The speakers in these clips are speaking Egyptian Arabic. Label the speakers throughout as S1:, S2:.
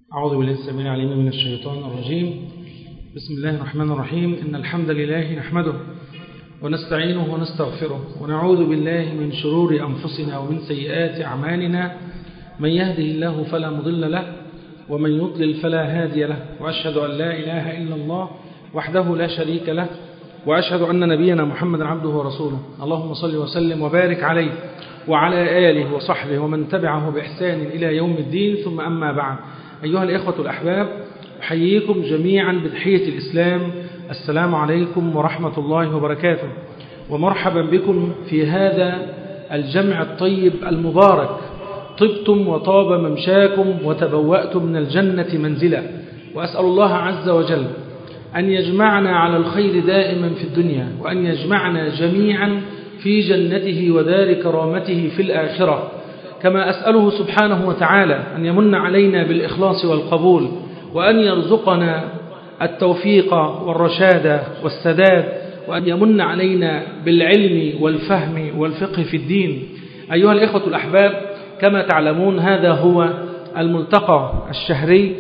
S1: أعوذ بالله السميع العليم من الشيطان الرجيم بسم الله الرحمن الرحيم إن الحمد لله نحمده ونستعينه ونستغفره ونعوذ بالله من شرور أنفسنا ومن سيئات أعمالنا من يهده الله فلا مضل له ومن يضلل فلا هادي له وأشهد أن لا إله إلا الله وحده لا شريك له وأشهد أن نبينا محمد عبده ورسوله اللهم صل وسلم وبارك عليه وعلى آله وصحبه ومن تبعه بإحسان إلى يوم الدين ثم أما بعد أيها الإخوة الأحباب أحييكم جميعا بتحية الإسلام السلام عليكم ورحمة الله وبركاته ومرحبا بكم في هذا الجمع الطيب المبارك طبتم وطاب ممشاكم وتبوأتم من الجنة منزلا وأسأل الله عز وجل أن يجمعنا على الخير دائما في الدنيا وأن يجمعنا جميعا في جنته ودار كرامته في الآخرة كما أسأله سبحانه وتعالى أن يمن علينا بالإخلاص والقبول وأن يرزقنا التوفيق والرشاد والسداد وأن يمن علينا بالعلم والفهم والفقه في الدين أيها الإخوة الأحباب كما تعلمون هذا هو الملتقى الشهري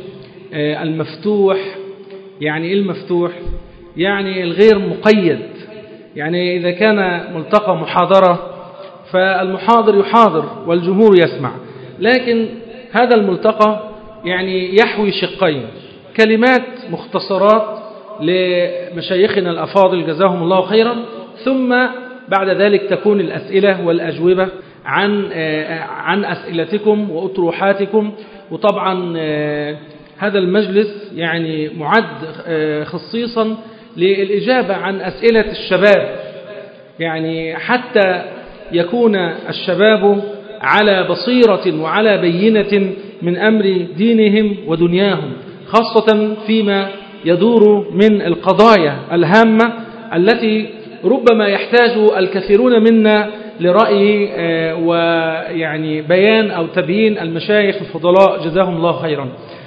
S1: المفتوح يعني إيه المفتوح يعني الغير مقيد يعني إذا كان ملتقى محاضرة فالمحاضر يحاضر والجمهور يسمع لكن هذا الملتقى يعني يحوي شقين كلمات مختصرات لمشايخنا الأفاضل جزاهم الله خيرا ثم بعد ذلك تكون الأسئلة والأجوبة عن عن أسئلتكم وأطروحاتكم وطبعا هذا المجلس يعني معد خصيصا للإجابة عن أسئلة الشباب يعني حتى يكون الشباب على بصيرة وعلى بينة من أمر دينهم ودنياهم خاصة فيما يدور من القضايا الهامة التي ربما يحتاج الكثيرون منا لرأي ويعني بيان أو تبيين المشايخ الفضلاء جزاهم الله خيرا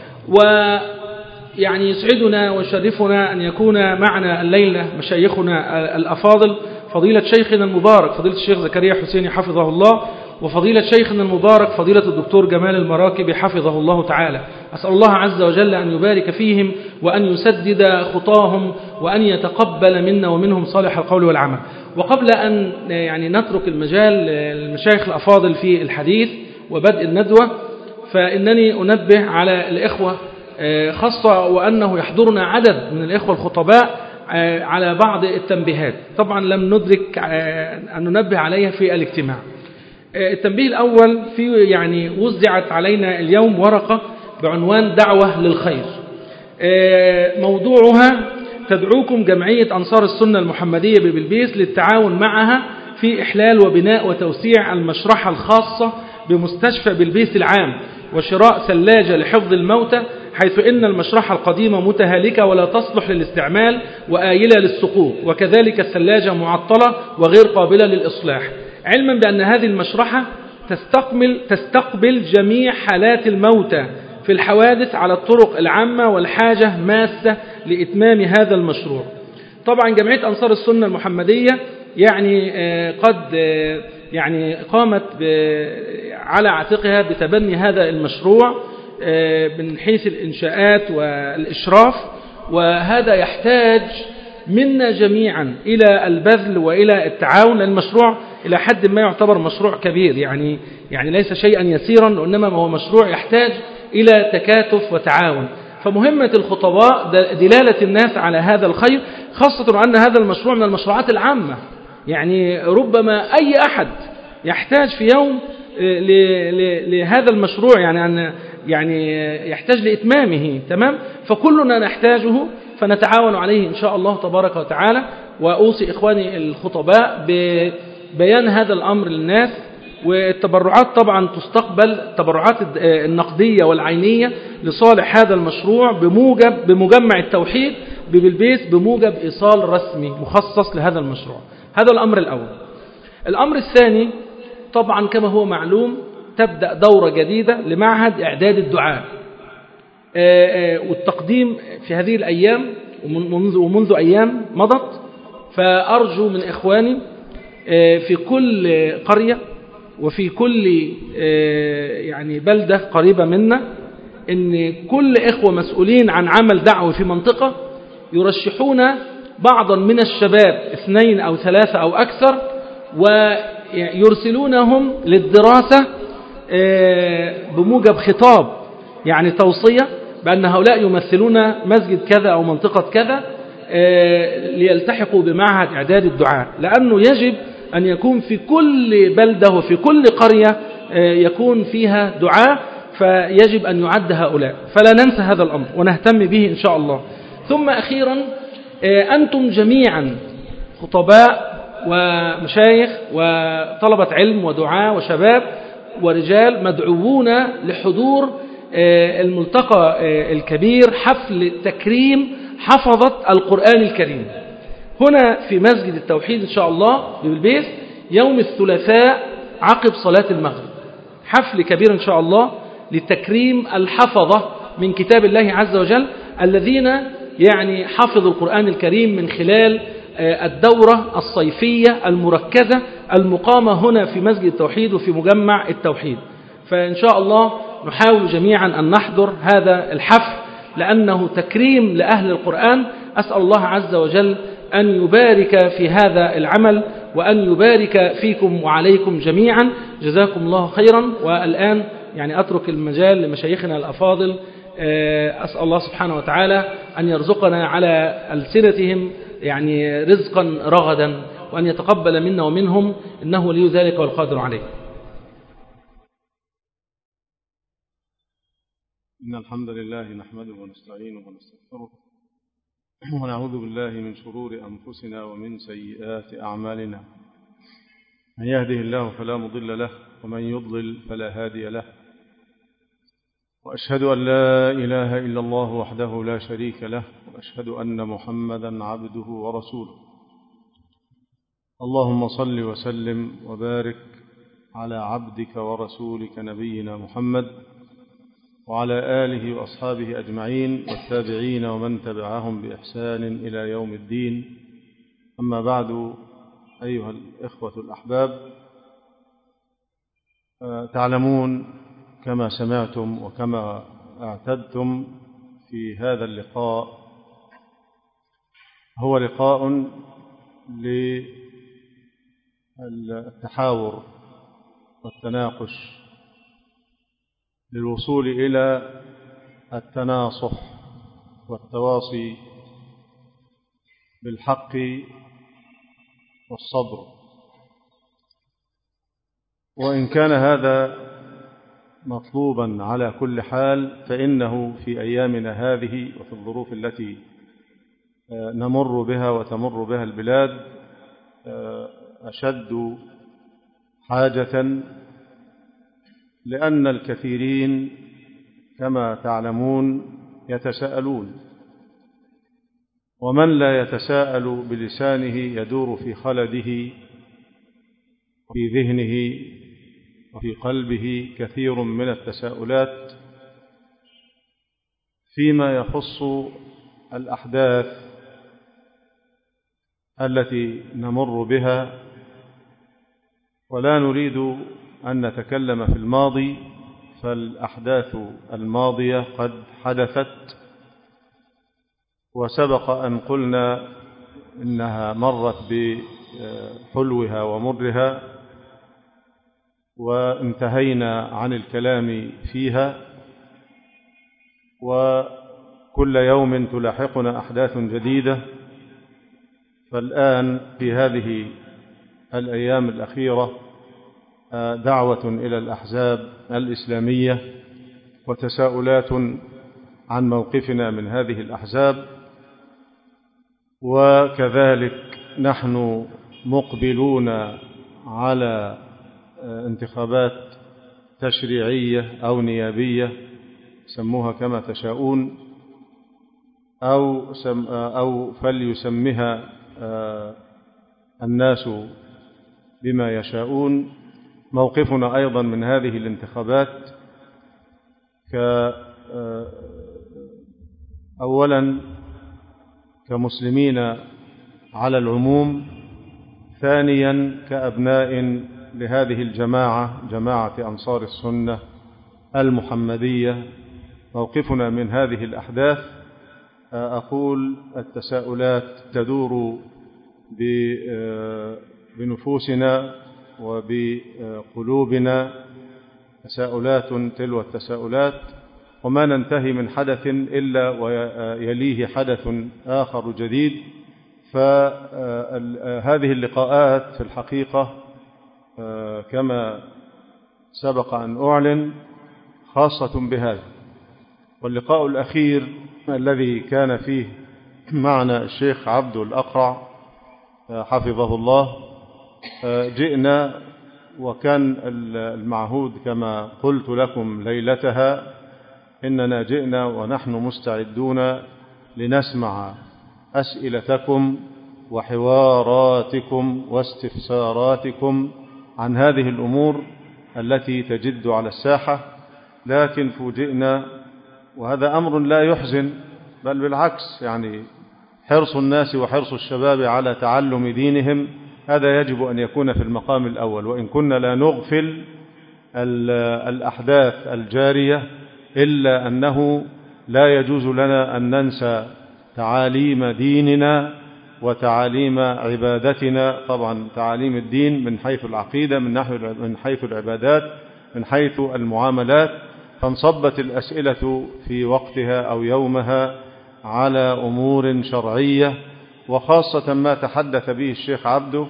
S1: ويعني يسعدنا ويشرفنا أن يكون معنا الليلة مشايخنا الأفاضل فضيلة شيخنا المبارك فضيلة الشيخ زكريا حسيني حفظه الله وفضيلة شيخنا المبارك فضيلة الدكتور جمال المراكب حفظه الله تعالى أسأل الله عز وجل أن يبارك فيهم وأن يسدد خطاهم وأن يتقبل منا ومنهم صالح القول والعمل وقبل أن يعني نترك المجال للمشايخ الأفاضل في الحديث وبدء الندوة فإنني أنبه على الإخوة خاصة وأنه يحضرنا عدد من الإخوة الخطباء على بعض التنبيهات طبعا لم ندرك أن ننبه عليها في الاجتماع التنبيه الأول في يعني وزعت علينا اليوم ورقة بعنوان دعوة للخير موضوعها تدعوكم جمعية أنصار السنة المحمدية ببلبيس للتعاون معها في إحلال وبناء وتوسيع المشرحة الخاصة بمستشفى بلبيس العام وشراء ثلاجة لحفظ الموتى حيث إن المشرحة القديمة متهالكة ولا تصلح للاستعمال وآيلة للسقوط وكذلك الثلاجة معطلة وغير قابلة للإصلاح علما بأن هذه المشرحة تستقبل, تستقبل جميع حالات الموتى في الحوادث على الطرق العامة والحاجة ماسة لإتمام هذا المشروع طبعا جمعية أنصار السنة المحمدية يعني قد يعني قامت على عاتقها بتبني هذا المشروع من حيث الإنشاءات والإشراف وهذا يحتاج منا جميعا إلى البذل وإلى التعاون للمشروع إلى حد ما يعتبر مشروع كبير يعني يعني ليس شيئا يسيرا وإنما هو مشروع يحتاج إلى تكاتف وتعاون فمهمة الخطباء دلالة الناس على هذا الخير خاصة أن هذا المشروع من المشروعات العامة يعني ربما أي أحد يحتاج في يوم لهذا المشروع يعني أن يعني يحتاج لإتمامه تمام فكلنا نحتاجه فنتعاون عليه إن شاء الله تبارك وتعالى وأوصي إخواني الخطباء ببيان هذا الأمر للناس والتبرعات طبعا تستقبل التبرعات النقدية والعينية لصالح هذا المشروع بموجب بمجمع التوحيد ببلبيس بموجب إيصال رسمي مخصص لهذا المشروع هذا الأمر الأول الأمر الثاني طبعا كما هو معلوم تبدأ دورة جديدة لمعهد إعداد الدعاء والتقديم في هذه الأيام ومنذ, ومنذ أيام مضت فأرجو من إخواني في كل قرية وفي كل يعني بلدة قريبة منا أن كل إخوة مسؤولين عن عمل دعوي في منطقة يرشحون بعضا من الشباب اثنين أو ثلاثة أو أكثر ويرسلونهم للدراسة آه، بموجب خطاب يعني توصية بأن هؤلاء يمثلون مسجد كذا أو منطقة كذا آه، ليلتحقوا بمعهد إعداد الدعاء لأنه يجب أن يكون في كل بلدة وفي كل قرية آه، يكون فيها دعاء فيجب أن يعد هؤلاء فلا ننسى هذا الأمر ونهتم به إن شاء الله ثم أخيرا أنتم جميعا خطباء ومشايخ وطلبة علم ودعاء وشباب ورجال مدعوون لحضور آه، الملتقى آه، الكبير حفل تكريم حفظة القرآن الكريم هنا في مسجد التوحيد إن شاء الله بالبيت يوم الثلاثاء عقب صلاة المغرب حفل كبير إن شاء الله لتكريم الحفظة من كتاب الله عز وجل الذين يعني حفظوا القرآن الكريم من خلال آه، الدورة الصيفية المركزة المقامة هنا في مسجد التوحيد وفي مجمع التوحيد فإن شاء الله نحاول جميعا أن نحضر هذا الحفل لأنه تكريم لأهل القرآن أسأل الله عز وجل أن يبارك في هذا العمل وأن يبارك فيكم وعليكم جميعا جزاكم الله خيرا والآن يعني أترك المجال لمشايخنا الأفاضل آه، أسأل الله سبحانه وتعالى أن يرزقنا على ألسنتهم يعني رزقا رغدا وأن يتقبل منا ومنهم إنه ولي ذلك والقادر عليه
S2: إن الحمد لله نحمده ونستعينه ونستغفره ونعوذ بالله من شرور أنفسنا ومن سيئات أعمالنا من يهده الله فلا مضل له ومن يضلل فلا هادي له وأشهد أن لا إله إلا الله وحده لا شريك له وأشهد أن محمدا عبده ورسوله اللهم صل وسلم وبارك على عبدك ورسولك نبينا محمد وعلى آله وأصحابه أجمعين والتابعين ومن تبعهم بإحسان إلى يوم الدين أما بعد أيها الإخوة الأحباب تعلمون كما سمعتم وكما اعتدتم في هذا اللقاء هو لقاء للتحاور والتناقش للوصول إلى التناصح والتواصي بالحق والصبر وإن كان هذا مطلوبا على كل حال فإنه في أيامنا هذه وفي الظروف التي آه، نمر بها وتمر بها البلاد آه، أشد حاجة لأن الكثيرين كما تعلمون يتساءلون ومن لا يتساءل بلسانه يدور في خلده في ذهنه وفي قلبه كثير من التساؤلات فيما يخص الأحداث التي نمر بها ولا نريد أن نتكلم في الماضي فالأحداث الماضية قد حدثت وسبق أن قلنا إنها مرت بحلوها ومرها وانتهينا عن الكلام فيها وكل يوم تلاحقنا أحداث جديدة فالآن في هذه الأيام الأخيرة دعوة إلى الأحزاب الإسلامية وتساؤلات عن موقفنا من هذه الأحزاب وكذلك نحن مقبلون على انتخابات تشريعية أو نيابية سموها كما تشاءون أو, سم أو فليسمها آه، الناس بما يشاءون موقفنا أيضا من هذه الانتخابات آه، أولا كمسلمين على العموم ثانيا كأبناء لهذه الجماعة جماعة أنصار السنة المحمدية موقفنا من هذه الأحداث أقول التساؤلات تدور بنفوسنا وبقلوبنا تساؤلات تلو التساؤلات وما ننتهي من حدث إلا ويليه حدث آخر جديد فهذه اللقاءات في الحقيقة كما سبق أن أعلن خاصة بهذا واللقاء الأخير الذي كان فيه معنا الشيخ عبد الأقرع حفظه الله جئنا وكان المعهود كما قلت لكم ليلتها إننا جئنا ونحن مستعدون لنسمع أسئلتكم وحواراتكم واستفساراتكم عن هذه الأمور التي تجد على الساحة لكن فوجئنا وهذا أمر لا يحزن بل بالعكس يعني حرص الناس وحرص الشباب على تعلم دينهم هذا يجب أن يكون في المقام الأول وإن كنا لا نغفل الأحداث الجارية إلا أنه لا يجوز لنا أن ننسى تعاليم ديننا وتعاليم عبادتنا طبعا تعاليم الدين من حيث العقيدة من, نحو من حيث العبادات من حيث المعاملات فانصبت الأسئلة في وقتها أو يومها على أمور شرعية وخاصة ما تحدث به الشيخ عبده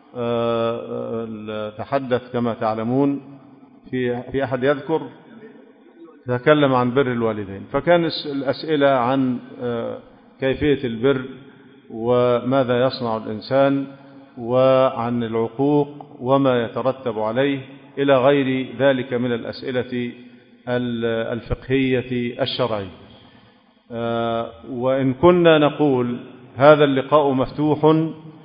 S2: تحدث كما تعلمون في في أحد يذكر تكلم عن بر الوالدين فكان الأسئلة عن كيفية البر وماذا يصنع الإنسان وعن العقوق وما يترتب عليه إلى غير ذلك من الأسئلة الفقهية الشرعية وإن كنا نقول هذا اللقاء مفتوح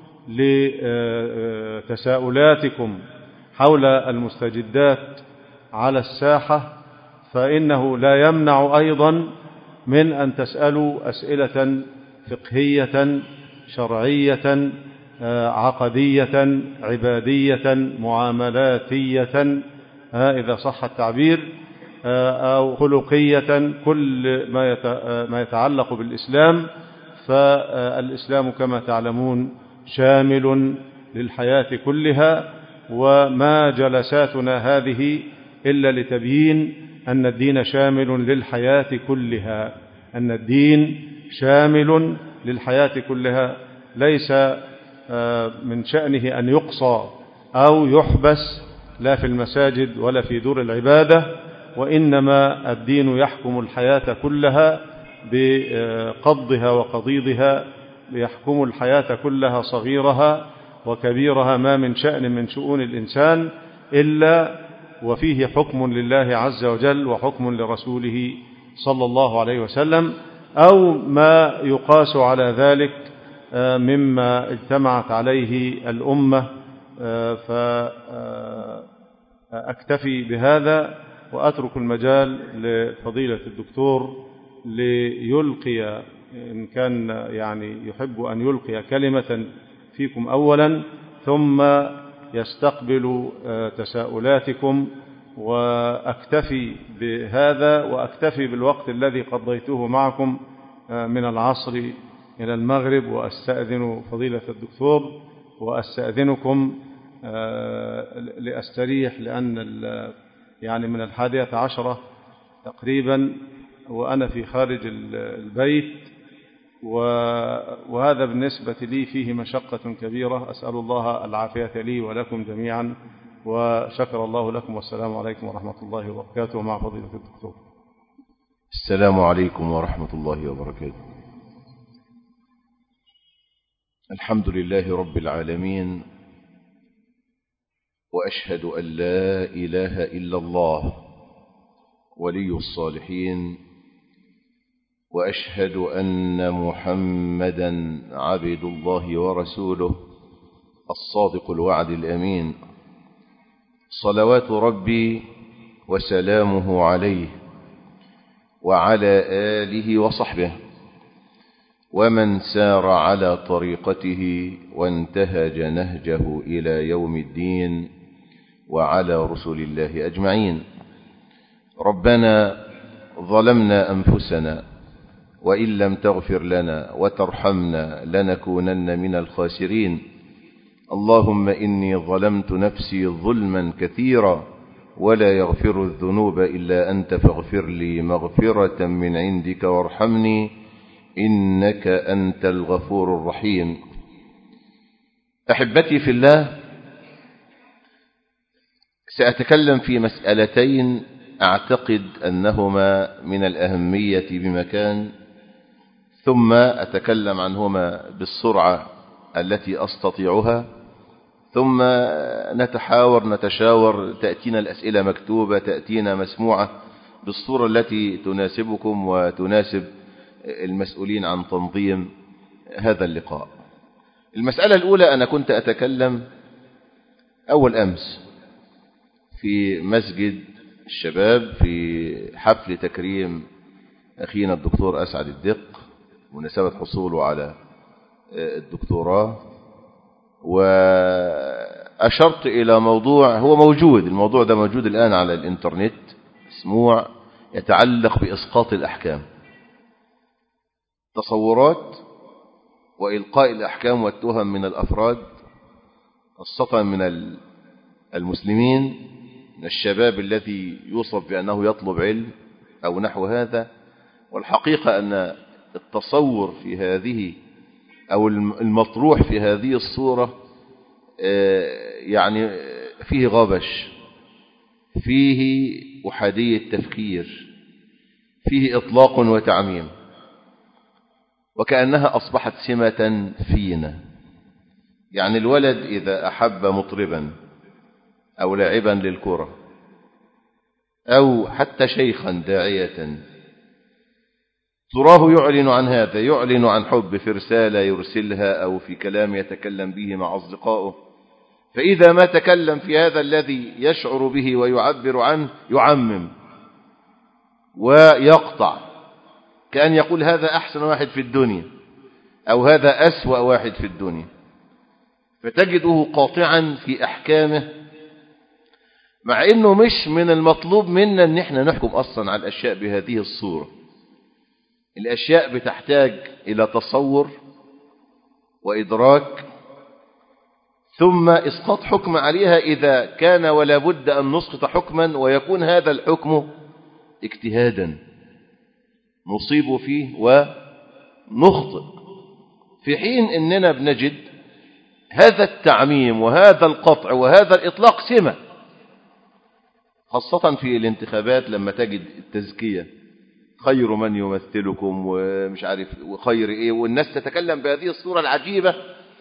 S2: لتساؤلاتكم حول المستجدات على الساحة فإنه لا يمنع أيضا من أن تسألوا أسئلة فقهية شرعية عقدية عبادية معاملاتية إذا صح التعبير أو خلقية كل ما يتعلق بالإسلام فالإسلام كما تعلمون شامل للحياة كلها وما جلساتنا هذه إلا لتبيين أن الدين شامل للحياة كلها أن الدين شامل للحياة كلها ليس من شأنه أن يقصى أو يحبس لا في المساجد ولا في دور العبادة وإنما الدين يحكم الحياة كلها بقضها وقضيضها يحكم الحياة كلها صغيرها وكبيرها ما من شأن من شؤون الإنسان إلا وفيه حكم لله عز وجل وحكم لرسوله صلى الله عليه وسلم أو ما يقاس على ذلك مما اجتمعت عليه الأمة فأكتفي بهذا وأترك المجال لفضيلة الدكتور ليلقي إن كان يعني يحب أن يلقي كلمة فيكم أولا ثم يستقبل تساؤلاتكم وأكتفي بهذا وأكتفي بالوقت الذي قضيته معكم من العصر إلى المغرب وأستأذن فضيلة الدكتور وأستأذنكم لأستريح لأن يعني من الحادية عشرة تقريبا وأنا في خارج البيت وهذا بالنسبة لي فيه مشقة كبيرة أسأل الله العافية لي ولكم جميعا وشكر الله لكم والسلام عليكم ورحمة الله وبركاته مع فضيلة الدكتور
S3: السلام عليكم ورحمة الله وبركاته الحمد لله رب العالمين وأشهد أن لا إله إلا الله ولي الصالحين وأشهد أن محمدا عبد الله ورسوله الصادق الوعد الأمين صلوات ربي وسلامه عليه وعلى آله وصحبه ومن سار على طريقته وانتهج نهجه إلى يوم الدين وعلى رسل الله أجمعين ربنا ظلمنا أنفسنا وإن لم تغفر لنا وترحمنا لنكونن من الخاسرين اللهم إني ظلمت نفسي ظلما كثيرا ولا يغفر الذنوب إلا أنت فاغفر لي مغفرة من عندك وارحمني إنك أنت الغفور الرحيم أحبتي في الله سأتكلم في مسألتين أعتقد أنهما من الأهمية بمكان ثم أتكلم عنهما بالسرعة التي أستطيعها ثم نتحاور نتشاور تأتينا الأسئلة مكتوبة تأتينا مسموعة بالصورة التي تناسبكم وتناسب المسؤولين عن تنظيم هذا اللقاء المسألة الأولى أنا كنت أتكلم أول أمس في مسجد الشباب في حفل تكريم أخينا الدكتور أسعد الدق مناسبة حصوله على الدكتوراه وأشرت إلى موضوع هو موجود الموضوع ده موجود الآن على الإنترنت مسموع يتعلق بإسقاط الأحكام تصورات وإلقاء الأحكام والتهم من الأفراد خاصة من المسلمين من الشباب الذي يوصف بأنه يطلب علم أو نحو هذا والحقيقة أن التصور في هذه أو المطروح في هذه الصورة يعني فيه غبش فيه أحادية تفكير فيه إطلاق وتعميم وكأنها أصبحت سمة فينا يعني الولد إذا أحب مطربا أو لاعبا للكرة أو حتى شيخا داعية تراه يعلن عن هذا يعلن عن حب في رسالة يرسلها أو في كلام يتكلم به مع أصدقائه فإذا ما تكلم في هذا الذي يشعر به ويعبر عنه يعمم ويقطع كأن يقول هذا أحسن واحد في الدنيا أو هذا أسوأ واحد في الدنيا فتجده قاطعا في أحكامه مع أنه مش من المطلوب منا أن احنا نحكم أصلا على الأشياء بهذه الصورة الأشياء بتحتاج إلى تصور وإدراك ثم إسقاط حكم عليها إذا كان ولا بد أن نسقط حكما ويكون هذا الحكم اجتهادا نصيب فيه ونخطئ في حين أننا بنجد هذا التعميم وهذا القطع وهذا الإطلاق سمة خاصة في الانتخابات لما تجد التزكية خير من يمثلكم ومش عارف وخير ايه والناس تتكلم بهذه الصورة العجيبة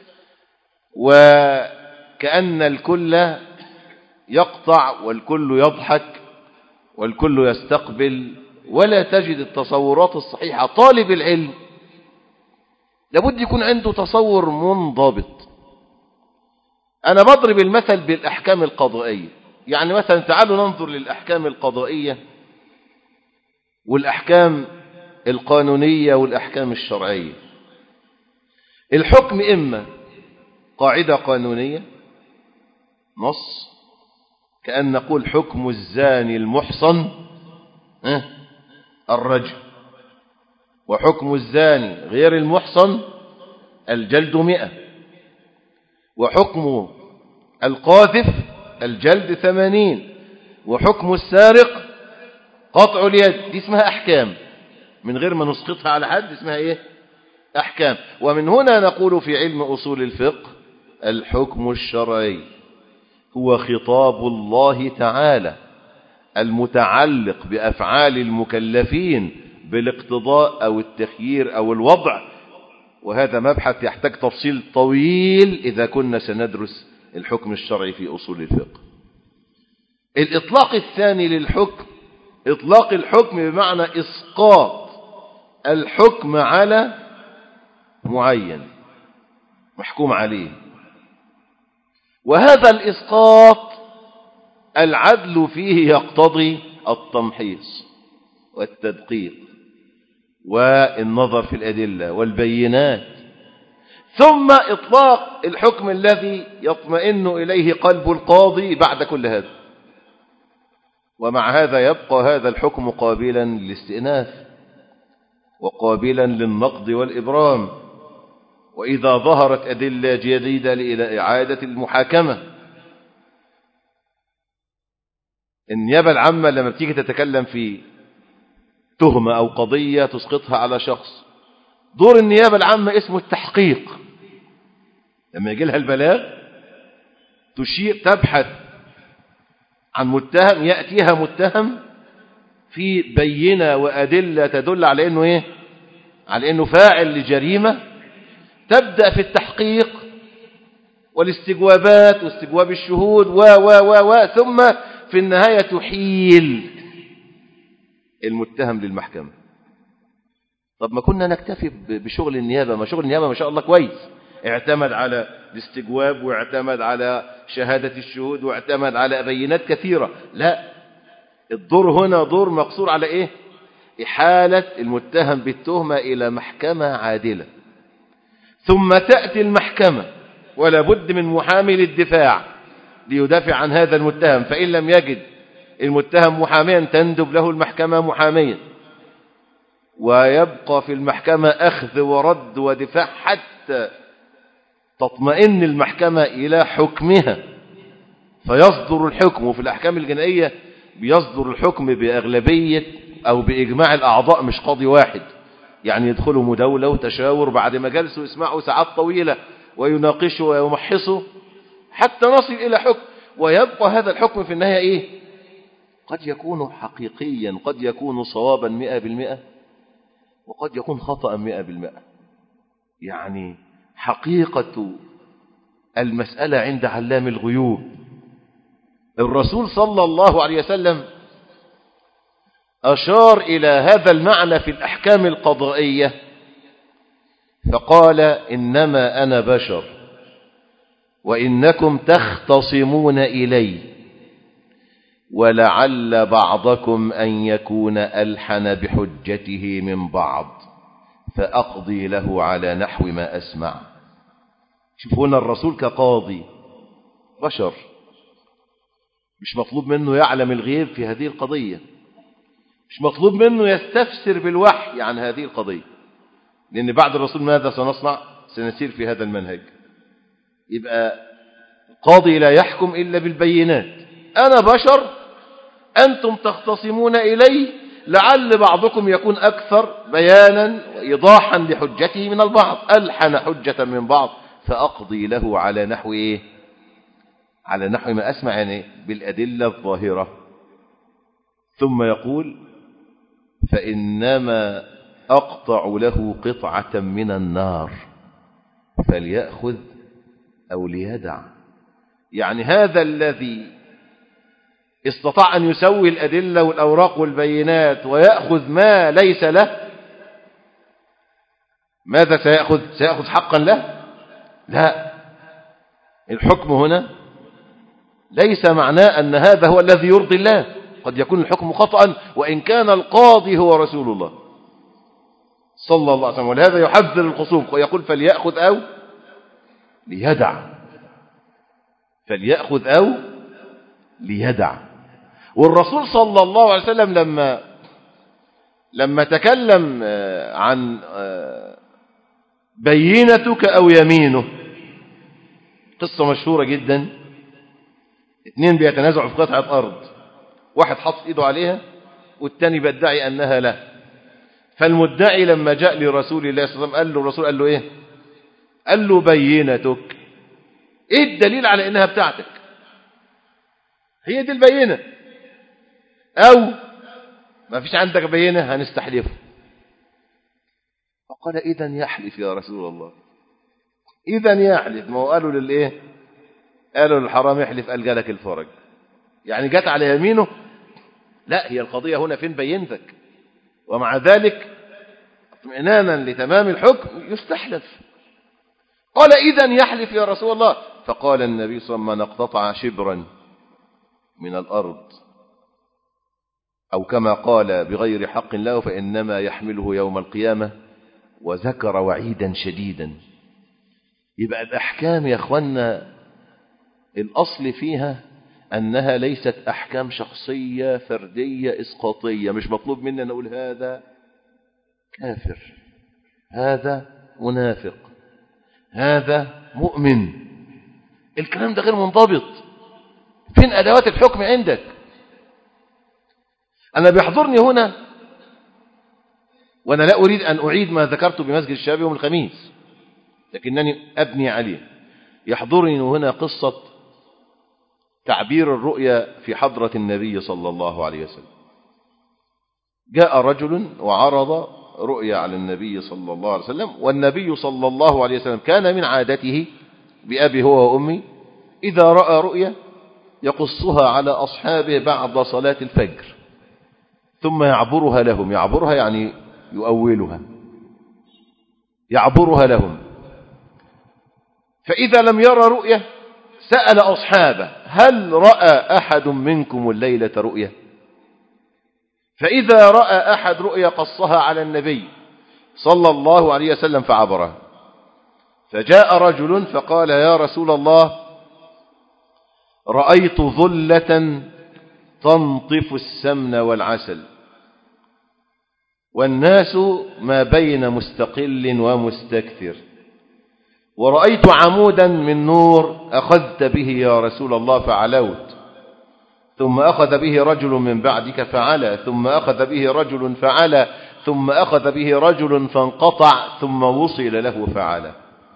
S3: وكأن الكل يقطع والكل يضحك والكل يستقبل ولا تجد التصورات الصحيحة طالب العلم لابد يكون عنده تصور منضبط أنا بضرب المثل بالأحكام القضائية يعني مثلا تعالوا ننظر للأحكام القضائية والأحكام القانونية والأحكام الشرعية الحكم إما قاعدة قانونية نص كأن نقول حكم الزاني المحصن الرجل وحكم الزاني غير المحصن الجلد مئة وحكم القاذف الجلد ثمانين وحكم السارق قطع اليد دي اسمها أحكام من غير ما نسقطها على حد اسمها إيه أحكام ومن هنا نقول في علم أصول الفقه الحكم الشرعي هو خطاب الله تعالى المتعلق بأفعال المكلفين بالاقتضاء أو التخيير أو الوضع وهذا مبحث يحتاج تفصيل طويل إذا كنا سندرس الحكم الشرعي في أصول الفقه الإطلاق الثاني للحكم إطلاق الحكم بمعنى إسقاط الحكم على معين محكوم عليه وهذا الإسقاط العدل فيه يقتضي التمحيص والتدقيق والنظر في الأدلة والبينات ثم إطلاق الحكم الذي يطمئن إليه قلب القاضي بعد كل هذا ومع هذا يبقى هذا الحكم قابلا للاستئناف وقابلا للنقد والإبرام وإذا ظهرت أدلة جديدة إلى إعادة المحاكمة النيابة العامة لما بتيجي تتكلم في تهمة أو قضية تسقطها على شخص دور النيابة العامة اسمه التحقيق لما يجي لها البلاغ تشير تبحث عن متهم يأتيها متهم في بينة وأدلة تدل على أنه إيه على أنه فاعل لجريمة تبدأ في التحقيق والاستجوابات واستجواب الشهود و و و و ثم في النهاية تحيل المتهم للمحكمة طب ما كنا نكتفي بشغل النيابة ما شغل النيابة ما شاء الله كويس اعتمد على الاستجواب واعتمد على شهادة الشهود واعتمد على بينات كثيرة لا الدور هنا دور مقصور على ايه إحالة المتهم بالتهمة إلى محكمة عادلة ثم تأتي المحكمة ولا بد من محامي للدفاع ليدافع عن هذا المتهم فإن لم يجد المتهم محاميا تندب له المحكمة محاميا ويبقى في المحكمة أخذ ورد ودفاع حتى تطمئن المحكمة إلى حكمها فيصدر الحكم وفي الأحكام الجنائية بيصدر الحكم بأغلبية أو بإجماع الأعضاء مش قاضي واحد يعني يدخلوا مداولة وتشاور بعد ما جلسوا يسمعوا ساعات طويلة ويناقشوا ويمحصوا حتى نصل إلى حكم ويبقى هذا الحكم في النهاية إيه قد يكون حقيقيا قد يكون صوابا مئة بالمئة وقد يكون خطأ مئة بالمئة يعني حقيقة المسألة عند علام الغيوب الرسول صلى الله عليه وسلم أشار إلى هذا المعنى في الأحكام القضائية فقال إنما أنا بشر وإنكم تختصمون إلي ولعل بعضكم أن يكون ألحن بحجته من بعض فأقضي له على نحو ما أسمع شوفوا هنا الرسول كقاضي بشر مش مطلوب منه يعلم الغيب في هذه القضية مش مطلوب منه يستفسر بالوحي عن هذه القضية لأن بعد الرسول ماذا سنصنع سنسير في هذا المنهج يبقى القاضي لا يحكم إلا بالبينات أنا بشر أنتم تختصمون إلي لعل بعضكم يكون أكثر بيانا وإيضاحا لحجته من البعض ألحن حجة من بعض فأقضي له على نحو إيه على نحو ما أسمع يعني بالأدلة الظاهرة ثم يقول فإنما أقطع له قطعة من النار فليأخذ أو ليدع يعني هذا الذي استطاع أن يسوي الأدلة والأوراق والبينات ويأخذ ما ليس له ماذا سيأخذ سيأخذ حقا له لا الحكم هنا ليس معناه أن هذا هو الذي يرضي الله قد يكون الحكم خطأ وإن كان القاضي هو رسول الله صلى الله عليه وسلم ولهذا يحذر الخصوم ويقول فليأخذ أو ليدع فليأخذ أو ليدع والرسول صلى الله عليه وسلم لما لما تكلم عن بينتك أو يمينه قصة مشهورة جدا اثنين بيتنازعوا في قطعة أرض واحد حط ايده عليها والتاني بيدعي أنها له فالمدعي لما جاء لرسول الله صلى الله عليه وسلم قال له الرسول قال له ايه قال له بينتك ايه الدليل على انها بتاعتك هي دي البينة او ما فيش عندك بينة هنستحلفه فقال اذا يحلف يا رسول الله اذا يحلف ما هو قالوا للايه قالوا للحرام يحلف قال جالك الفرج يعني جت على يمينه لا هي القضية هنا فين بينتك ومع ذلك اطمئنانا لتمام الحكم يستحلف قال إذا يحلف يا رسول الله فقال النبي صلى الله عليه وسلم من اقتطع شبرا من الأرض أو كما قال بغير حق له فإنما يحمله يوم القيامة وذكر وعيدا شديدا يبقى الأحكام يا أخوانا الأصل فيها أنها ليست أحكام شخصية فردية إسقاطية مش مطلوب منا نقول هذا كافر هذا منافق هذا مؤمن الكلام ده غير منضبط فين أدوات الحكم عندك أنا بيحضرني هنا وأنا لا أريد أن أعيد ما ذكرت بمسجد الشباب يوم الخميس لكنني أبني عليه يحضرني هنا قصة تعبير الرؤيا في حضرة النبي صلى الله عليه وسلم جاء رجل وعرض رؤيا على النبي صلى الله عليه وسلم والنبي صلى الله عليه وسلم كان من عادته بأبي هو وأمي إذا رأى رؤيا يقصها على أصحابه بعد صلاة الفجر ثم يعبرها لهم يعبرها يعني يؤولها يعبرها لهم فإذا لم يرى رؤية سأل أصحابه هل رأى أحد منكم الليلة رؤية فإذا رأى أحد رؤيا قصها على النبي صلى الله عليه وسلم فعبرها فجاء رجل فقال يا رسول الله رأيت ظلة تنطف السمن والعسل والناس ما بين مستقل ومستكثر ورأيت عمودا من نور أخذت به يا رسول الله فعلوت ثم أخذ به رجل من بعدك فعلا ثم أخذ به رجل فعلا ثم أخذ به رجل فانقطع ثم وصل له فعلا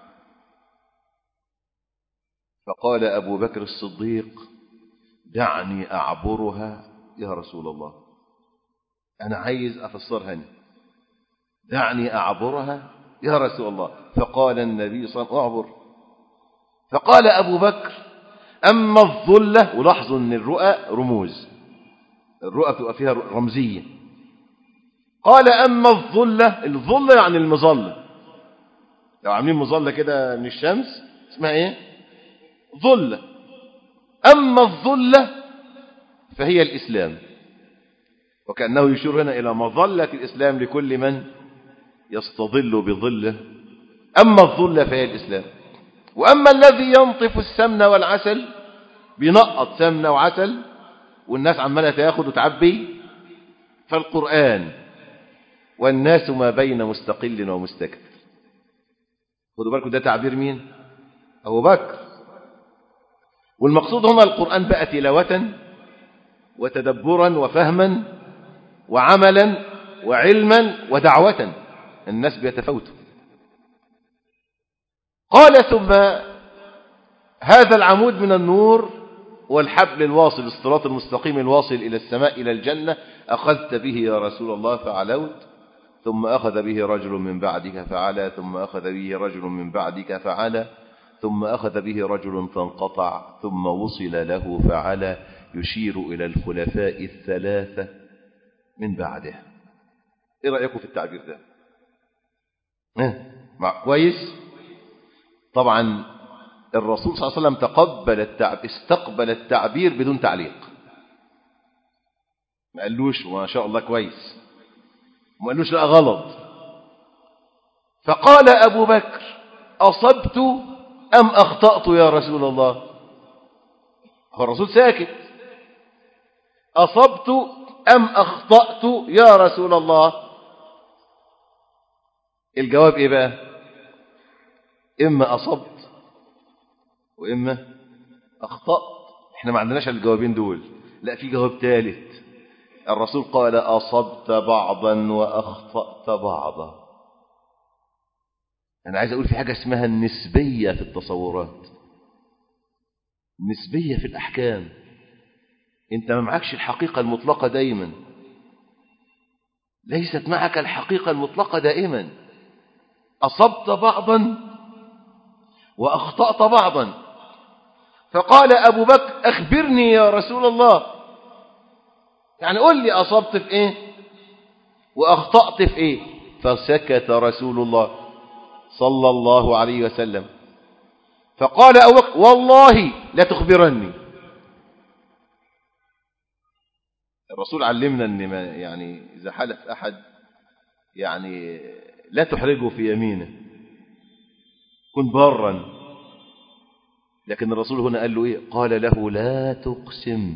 S3: فقال أبو بكر الصديق دعني أعبرها يا رسول الله أنا عايز أفسرها أنا دعني أعبرها يا رسول الله فقال النبي صلى الله عليه وسلم أعبر فقال أبو بكر أما الظلة ولاحظوا أن الرؤى رموز الرؤى بتبقى فيها رمزية قال أما الظلة الظلة يعني المظلة لو عاملين مظلة كده من الشمس اسمها ايه ظلة أما الظلة فهي الإسلام وكأنه يشير هنا إلى مظلة الإسلام لكل من يستظل بظله أما الظلة فهي الإسلام وأما الذي ينطف السمن والعسل بينقط سمنة وعسل والناس عمالة تاخد وتعبي فالقرآن والناس ما بين مستقل ومستكبر خدوا بالكم ده تعبير مين أبو بكر والمقصود هنا القرآن بقى تلاوة وتدبرا وفهما وعملا وعلما ودعوة الناس بيتفوتوا قال ثم هذا العمود من النور والحبل الواصل الصراط المستقيم الواصل إلى السماء إلى الجنة أخذت به يا رسول الله فعلوت ثم أخذ به رجل من بعدك فعلى ثم أخذ به رجل من بعدك فعلى ثم أخذ به رجل فانقطع ثم وصل له فعلى يشير إلى الخلفاء الثلاثة من بعده إيه رأيكم في التعبير ده مع كويس طبعا الرسول صلى الله عليه وسلم تقبل التعبير استقبل التعبير بدون تعليق ما قالوش ما شاء الله كويس ما قالوش لا غلط فقال أبو بكر أصبت أم أخطأت يا رسول الله هو الرسول ساكت أصبت أم أخطأت يا رسول الله الجواب إيه بقى إما أصبت وإما أخطأت إحنا ما عندناش الجوابين دول لا في جواب ثالث الرسول قال أصبت بعضا وأخطأت بعضا أنا عايز أقول في حاجة اسمها النسبية في التصورات النسبية في الأحكام أنت ما معكش الحقيقة المطلقة دايما ليست معك الحقيقة المطلقة دائما أصبت بعضا وأخطأت بعضا فقال أبو بكر أخبرني يا رسول الله يعني قل لي أصبت في إيه وأخطأت في إيه فسكت رسول الله صلى الله عليه وسلم فقال أبو بكر والله لا تخبرني الرسول علمنا أن ما يعني إذا حلف أحد يعني لا تحرجه في يمينه كن برا لكن الرسول هنا قال له إيه قال له لا تقسم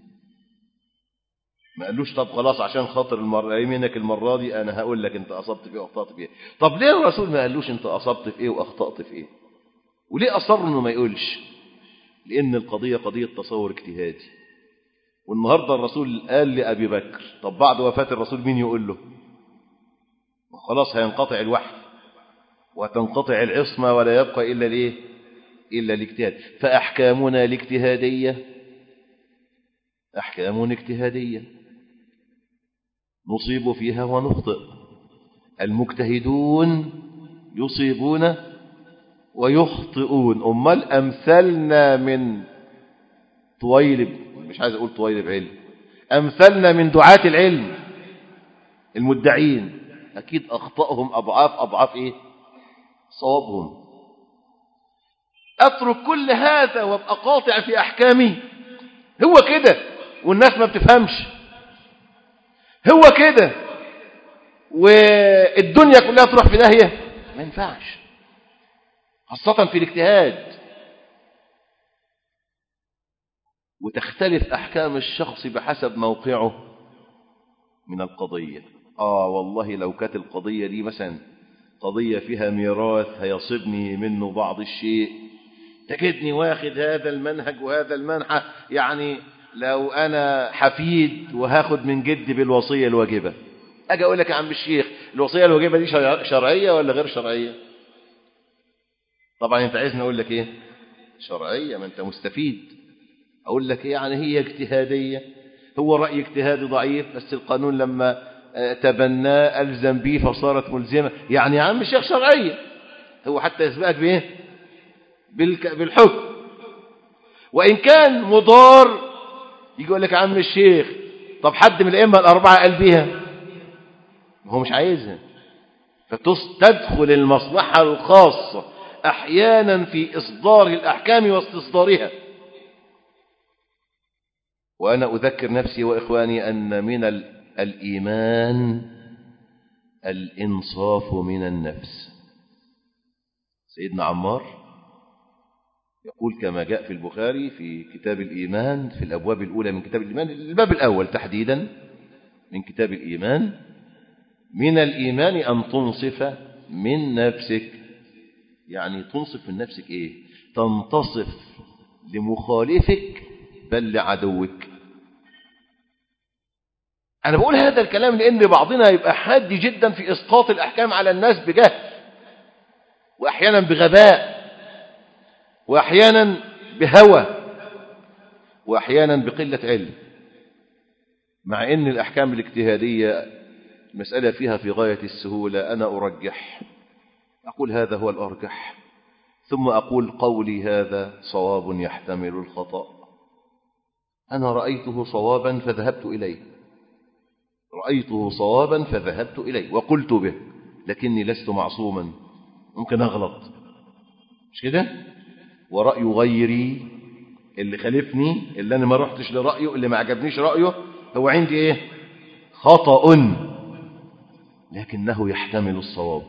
S3: ما قالوش طب خلاص عشان خاطر المرة يمينك المرة دي أنا هقول لك أنت أصبت في إيه وأخطأت في إيه طب ليه الرسول ما قالوش أنت أصبت في إيه وأخطأت في إيه وليه أصر إنه ما يقولش لأن القضية قضية تصور اجتهادي والنهاردة الرسول قال لأبي بكر طب بعد وفاة الرسول مين يقول له خلاص هينقطع الوحي وتنقطع العصمة ولا يبقى إلا الإيه إلا الاجتهاد فأحكامنا الاجتهادية أحكام اجتهادية نصيب فيها ونخطئ المجتهدون يصيبون ويخطئون أمال أمثلنا من طويلب مش عايز أقول طويلب علم أمثلنا من دعاة العلم المدعين أكيد أخطأهم أضعاف أضعاف إيه صوابهم أترك كل هذا وابقى قاطع في أحكامي هو كده والناس ما بتفهمش هو كده والدنيا كلها تروح في داهية ما ينفعش خاصة في الاجتهاد وتختلف أحكام الشخص بحسب موقعه من القضية آه والله لو كانت القضية دي مثلا قضية فيها ميراث هيصبني منه بعض الشيء تجدني واخد هذا المنهج وهذا المنحة يعني لو أنا حفيد وهاخد من جدي بالوصية الواجبة أجي أقول لك يا عم الشيخ الوصية الواجبة دي شرعية ولا غير شرعية طبعا أنت عايزني أقول لك إيه شرعية ما أنت مستفيد أقول لك إيه يعني هي اجتهادية هو رأي اجتهادي ضعيف بس القانون لما تبناه ألزم به فصارت ملزمة يعني يا عم الشيخ شرعية هو حتى يسبقك بإيه بالحكم وإن كان مضار يجي يقول لك يا عم الشيخ طب حد من الأئمة الأربعة قال بيها هو مش عايزها فتدخل المصلحة الخاصة أحيانا في إصدار الأحكام واستصدارها وأنا أذكر نفسي وإخواني أن من الإيمان الإنصاف من النفس سيدنا عمار يقول كما جاء في البخاري في كتاب الإيمان في الأبواب الأولى من كتاب الإيمان الباب الأول تحديدا من كتاب الإيمان من الإيمان أن تنصف من نفسك يعني تنصف من نفسك إيه تنتصف لمخالفك بل لعدوك أنا بقول هذا الكلام لأن بعضنا يبقى حاد جدا في إسقاط الأحكام على الناس بجهل وأحيانا بغباء وأحيانا بهوى وأحيانا بقلة علم مع أن الأحكام الاجتهادية مسألة فيها في غاية السهولة أنا أرجح أقول هذا هو الأرجح ثم أقول قولي هذا صواب يحتمل الخطأ أنا رأيته صوابا فذهبت إليه رأيته صوابا فذهبت إليه وقلت به لكني لست معصوما ممكن أغلط مش كده ورأي غيري اللي خالفني اللي أنا ما رحتش لرأيه اللي ما عجبنيش رأيه هو عندي إيه خطأ لكنه يحتمل الصواب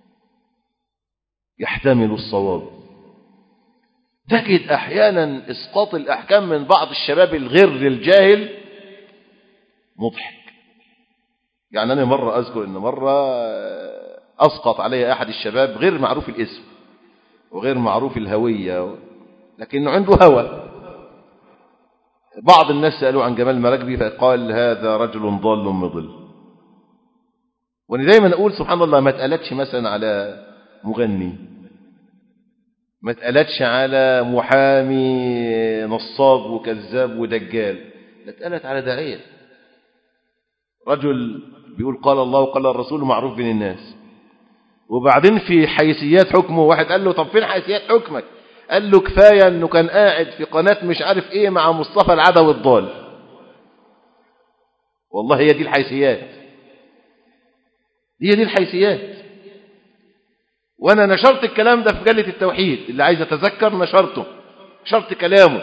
S3: يحتمل الصواب تجد أحيانا إسقاط الأحكام من بعض الشباب الغر الجاهل مضحك يعني أنا مرة أذكر أن مرة أسقط علي أحد الشباب غير معروف الاسم وغير معروف الهوية لكنه عنده هوى بعض الناس سألوا عن جمال مراكبي فقال هذا رجل ضال مضل وأنا دايما أقول سبحان الله ما اتقالتش مثلا على مغني ما اتقالتش على محامي نصاب وكذاب ودجال لا اتقالت على داعية رجل بيقول قال الله وقال الرسول معروف بين الناس وبعدين في حيثيات حكمه واحد قال له طب فين حيثيات حكمك قال له كفاية انه كان قاعد في قناة مش عارف ايه مع مصطفى العدوي الضال والله هي دي الحيثيات هي دي الحيثيات وانا نشرت الكلام ده في جلة التوحيد اللي عايز اتذكر نشرته نشرت كلامه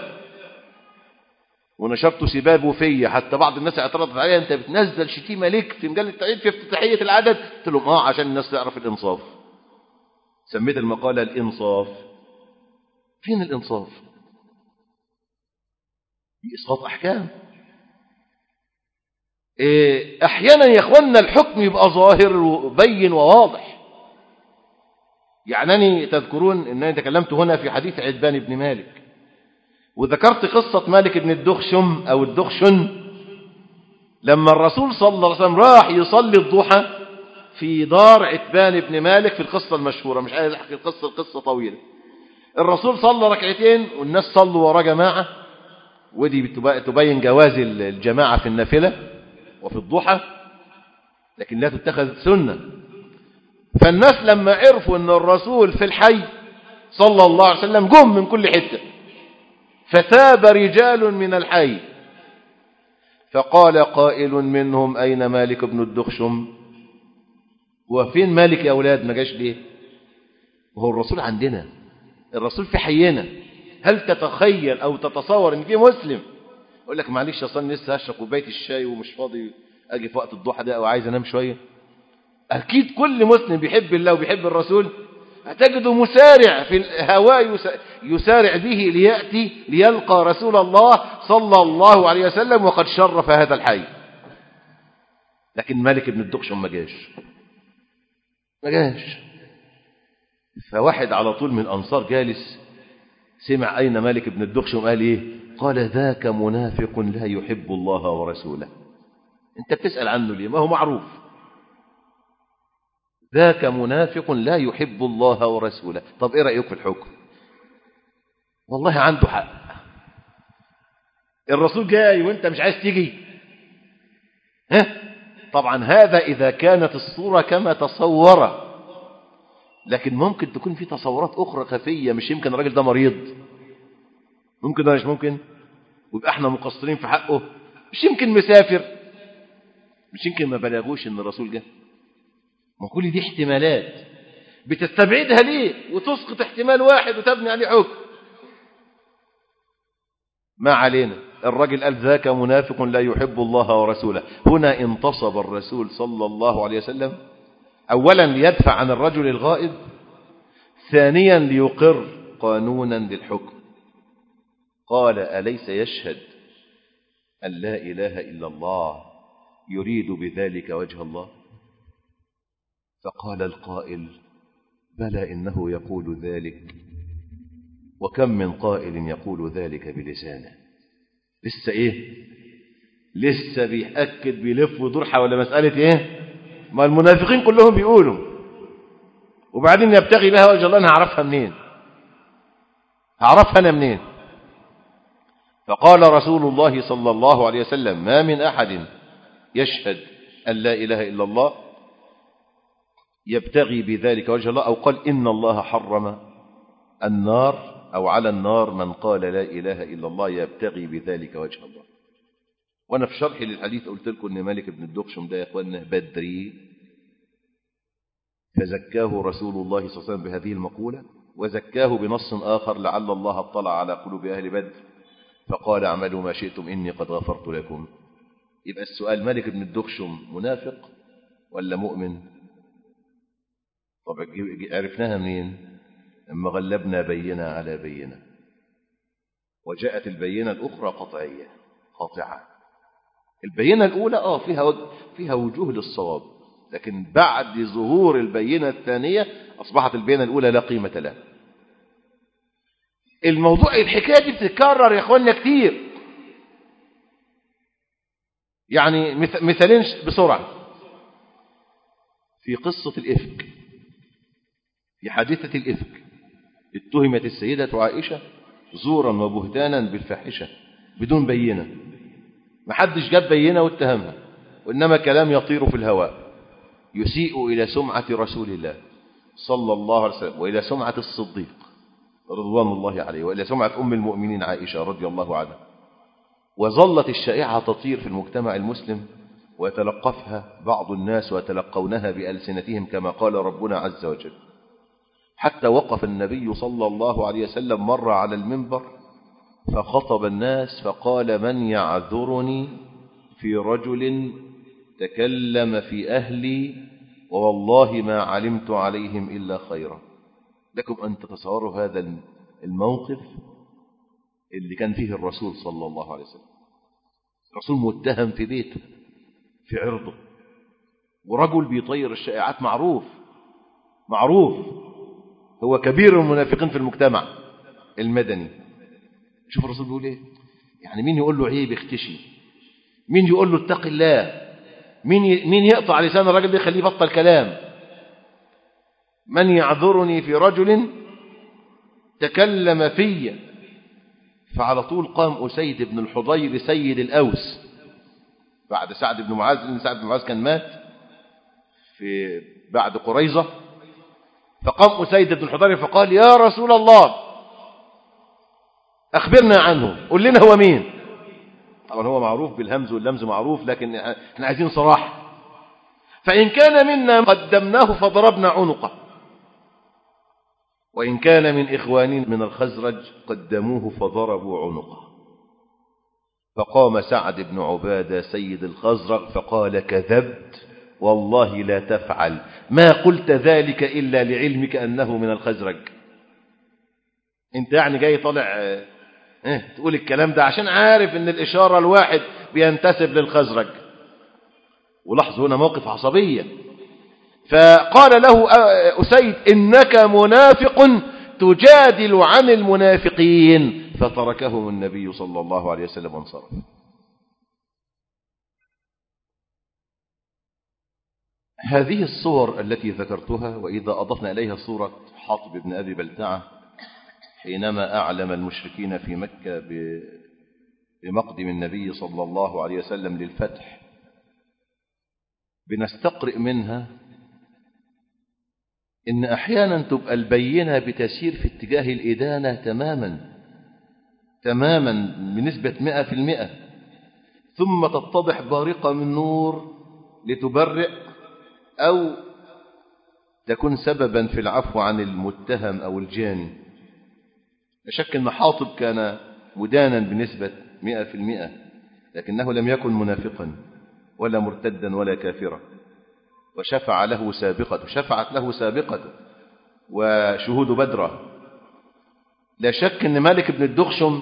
S3: ونشرت سبابه فيا حتى بعض الناس اعترضت عليا انت بتنزل شتيمه ليك في مجله التوحيد في افتتاحيه العدد قلت لهم اه عشان الناس تعرف الانصاف سميت المقاله الانصاف فين الإنصاف دي إسقاط أحكام إيه أحيانا يا أخوانا الحكم يبقى ظاهر وبين وواضح يعني تذكرون أنني تكلمت هنا في حديث عدبان بن مالك وذكرت قصة مالك بن الدخشم أو الدخشن لما الرسول صلى الله عليه وسلم راح يصلي الضحى في دار عتبان بن مالك في القصة المشهورة مش عايز أحكي القصة القصة طويلة الرسول صلى ركعتين والناس صلوا وراه جماعة ودي تبين جواز الجماعة في النافلة وفي الضحى لكن لا تتخذ سنة فالناس لما عرفوا أن الرسول في الحي صلى الله عليه وسلم جم من كل حتة فتاب رجال من الحي فقال قائل منهم أين مالك بن الدخشم وفين مالك يا أولاد ما جاش ليه وهو الرسول عندنا الرسول في حينا هل تتخيل أو تتصور أن في مسلم يقول لك معلش أصلا لسه هشرب كوباية الشاي ومش فاضي أجي في وقت الضحى ده أو عايز أنام شوية أكيد كل مسلم بيحب الله وبيحب الرسول هتجده مسارع في الهواء يسارع به ليأتي ليلقى رسول الله صلى الله عليه وسلم وقد شرف هذا الحي لكن مالك بن الدخشم ما جاش ما جاش فواحد على طول من الأنصار جالس سمع أين مالك بن الدخشم قال إيه قال ذاك منافق لا يحب الله ورسوله أنت بتسأل عنه ليه ما هو معروف ذاك منافق لا يحب الله ورسوله طب ايه رأيك في الحكم والله عنده حق الرسول جاي وانت مش عايز تيجي ها طبعا هذا إذا كانت الصورة كما تصور لكن ممكن تكون في تصورات أخرى خفية مش يمكن الراجل ده مريض ممكن ده مش ممكن ويبقى احنا مقصرين في حقه مش يمكن مسافر مش يمكن ما بلغوش ان الرسول جه ما كل دي احتمالات بتستبعدها ليه وتسقط احتمال واحد وتبني عليه حكم ما علينا الرجل قال ذاك منافق لا يحب الله ورسوله هنا انتصب الرسول صلى الله عليه وسلم أولا ليدفع عن الرجل الغائب ثانيا ليقر قانونا للحكم قال أليس يشهد أن لا إله إلا الله يريد بذلك وجه الله فقال القائل بلى إنه يقول ذلك وكم من قائل يقول ذلك بلسانه لسه إيه لسه بيأكد بيلف ويدور حول مسألة إيه ما المنافقين كلهم بيقولوا وبعدين يبتغي بها وجه الله أنا هعرفها منين هعرفها أنا منين فقال رسول الله صلى الله عليه وسلم ما من أحد يشهد أن لا إله إلا الله يبتغي بذلك وجه الله أو قال إن الله حرم النار أو على النار من قال لا إله إلا الله يبتغي بذلك وجه الله وأنا في شرحي للحديث قلت لكم أن مالك بن الدخشم ده يا أخوانا بدري فزكاه رسول الله صلى الله عليه وسلم بهذه المقولة وزكاه بنص آخر لعل الله اطلع على قلوب أهل بدر فقال اعملوا ما شئتم إني قد غفرت لكم يبقى السؤال مالك بن الدخشم منافق ولا مؤمن طب عرفناها منين لما غلبنا بينة على بينة وجاءت البينة الأخرى قطعية قاطعة البينة الأولى آه فيها وجه فيها وجوه للصواب لكن بعد ظهور البينة الثانية أصبحت البينة الأولى لا قيمة لها الموضوع الحكاية دي بتتكرر يا أخواننا كتير يعني مثالين بسرعة في قصة الإفك في حادثة الإفك اتهمت السيدة عائشة زورا وبهتانا بالفاحشة بدون بينة ما حدش جاب بينة واتهمها وإنما كلام يطير في الهواء يسيء إلى سمعة رسول الله صلى الله عليه وسلم وإلى سمعة الصديق رضوان الله عليه وإلى سمعة أم المؤمنين عائشة رضي الله عنها وظلت الشائعة تطير في المجتمع المسلم ويتلقفها بعض الناس ويتلقونها بألسنتهم كما قال ربنا عز وجل حتى وقف النبي صلى الله عليه وسلم مر على المنبر فخطب الناس فقال من يعذرني في رجل تكلم في أهلي ووالله ما علمت عليهم إلا خيرا لكم أن تتصوروا هذا الموقف اللي كان فيه الرسول صلى الله عليه وسلم الرسول متهم في بيته في عرضه ورجل بيطير الشائعات معروف معروف هو كبير المنافقين في المجتمع المدني شوف الرسول بيقول ايه يعني مين يقول له عيب اختشي مين يقول له اتق الله مين ي... مين يقطع لسان الراجل ده يخليه يبطل كلام من يعذرني في رجل تكلم في فعلى طول قام أسيد بن الحضير سيد الأوس بعد سعد بن معاذ لأن سعد بن معاذ كان مات في بعد قريظة فقام أسيد بن الحضير فقال يا رسول الله أخبرنا عنه قل لنا هو مين طبعا هو معروف بالهمز واللمز معروف لكن احنا عايزين صراحة فإن كان منا قدمناه فضربنا عنقه وإن كان من إخوانين من الخزرج قدموه فضربوا عنقه فقام سعد بن عبادة سيد الخزرج فقال كذبت والله لا تفعل ما قلت ذلك إلا لعلمك أنه من الخزرج انت يعني جاي طالع اه تقول الكلام ده عشان عارف ان الإشارة الواحد بينتسب للخزرج ولاحظوا هنا موقف عصبية فقال له أسيد إنك منافق تجادل عن المنافقين فتركهم النبي صلى الله عليه وسلم وانصرف هذه الصور التي ذكرتها وإذا أضفنا إليها صورة حاطب بن أبي بلتعة حينما أعلم المشركين في مكة بمقدم النبي صلى الله عليه وسلم للفتح بنستقرئ منها إن أحيانا تبقى البينة بتسير في اتجاه الإدانة تماما تماما بنسبة مئة في المئة ثم تتضح بارقة من نور لتبرئ أو تكون سببا في العفو عن المتهم أو الجاني لا شك أن حاطب كان مدانا بنسبة مئة في المئة لكنه لم يكن منافقا ولا مرتدا ولا كافرا وشفع له سابقته شفعت له سابقته وشهود بدره لا شك أن مالك بن الدخشم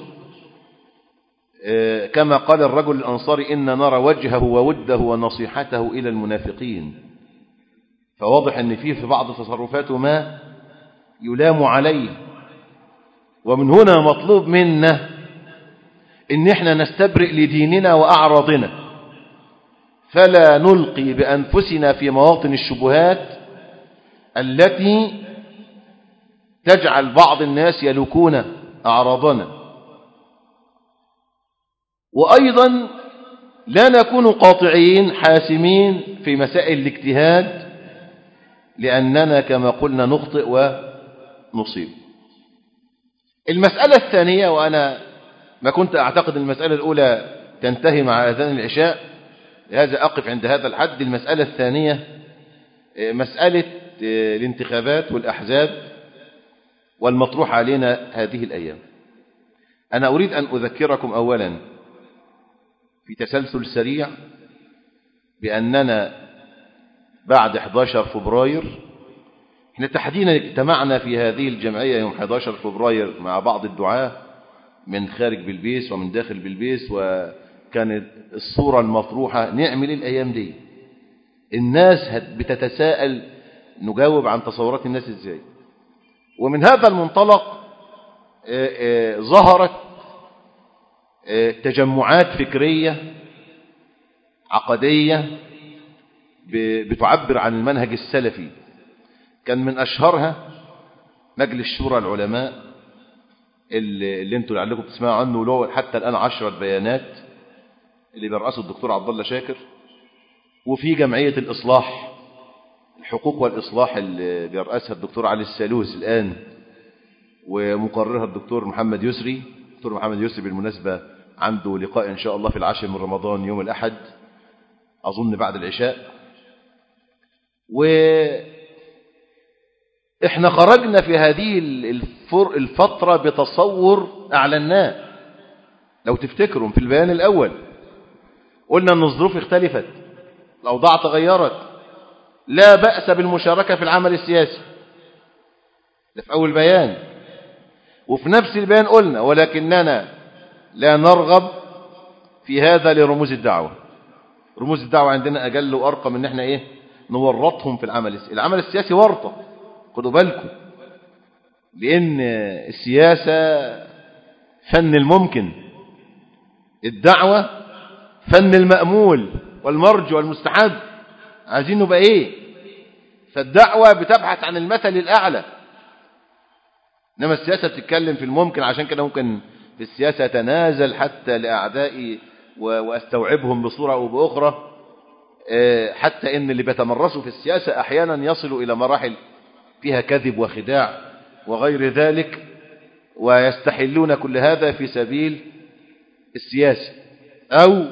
S3: كما قال الرجل الأنصاري إن نرى وجهه ووده ونصيحته إلى المنافقين فواضح أن فيه في بعض تصرفاته ما يلام عليه ومن هنا مطلوب منا إن احنا نستبرئ لديننا وأعراضنا فلا نلقي بأنفسنا في مواطن الشبهات التي تجعل بعض الناس يلوكون أعراضنا وأيضا لا نكون قاطعين حاسمين في مسائل الاجتهاد لأننا كما قلنا نخطئ ونصيب المسألة الثانية وأنا ما كنت أعتقد المسألة الأولى تنتهي مع أذان العشاء لهذا أقف عند هذا الحد المسألة الثانية مسألة الانتخابات والأحزاب والمطروح علينا هذه الأيام أنا أريد أن أذكركم أولا في تسلسل سريع بأننا بعد 11 فبراير احنا تحديدا اجتمعنا في هذه الجمعية يوم 11 فبراير مع بعض الدعاة من خارج بلبيس ومن داخل بلبيس وكانت الصورة المطروحة نعمل الأيام دي الناس بتتساءل نجاوب عن تصورات الناس ازاي ومن هذا المنطلق ظهرت تجمعات فكرية عقدية بتعبر عن المنهج السلفي كان من أشهرها مجلس شورى العلماء اللي, اللي انتوا لعلكم تسمعوا عنه له حتى الآن عشرة بيانات اللي بيرأسه الدكتور عبد الله شاكر وفي جمعية الإصلاح الحقوق والإصلاح اللي بيرأسها الدكتور علي السالوس الآن ومقررها الدكتور محمد يسري الدكتور محمد يسري بالمناسبة عنده لقاء إن شاء الله في العاشر من رمضان يوم الأحد أظن بعد العشاء و احنا خرجنا في هذه الفترة بتصور أعلناه لو تفتكروا في البيان الأول قلنا أن الظروف اختلفت الأوضاع تغيرت لا بأس بالمشاركة في العمل السياسي ده في أول بيان وفي نفس البيان قلنا ولكننا لا نرغب في هذا لرموز الدعوة رموز الدعوة عندنا أجل وأرقى من إن إحنا إيه نورطهم في العمل السياسي العمل السياسي ورطة خدوا بالكم لأن السياسة فن الممكن الدعوة فن المأمول والمرج والمستحب عايزين نبقى إيه فالدعوة بتبحث عن المثل الأعلى إنما السياسة بتتكلم في الممكن عشان كده ممكن في السياسة تنازل حتى لأعدائي وأستوعبهم بصورة أو بأخرى حتى إن اللي بيتمرسوا في السياسة أحيانا يصلوا إلى مراحل فيها كذب وخداع وغير ذلك ويستحلون كل هذا في سبيل السياسة أو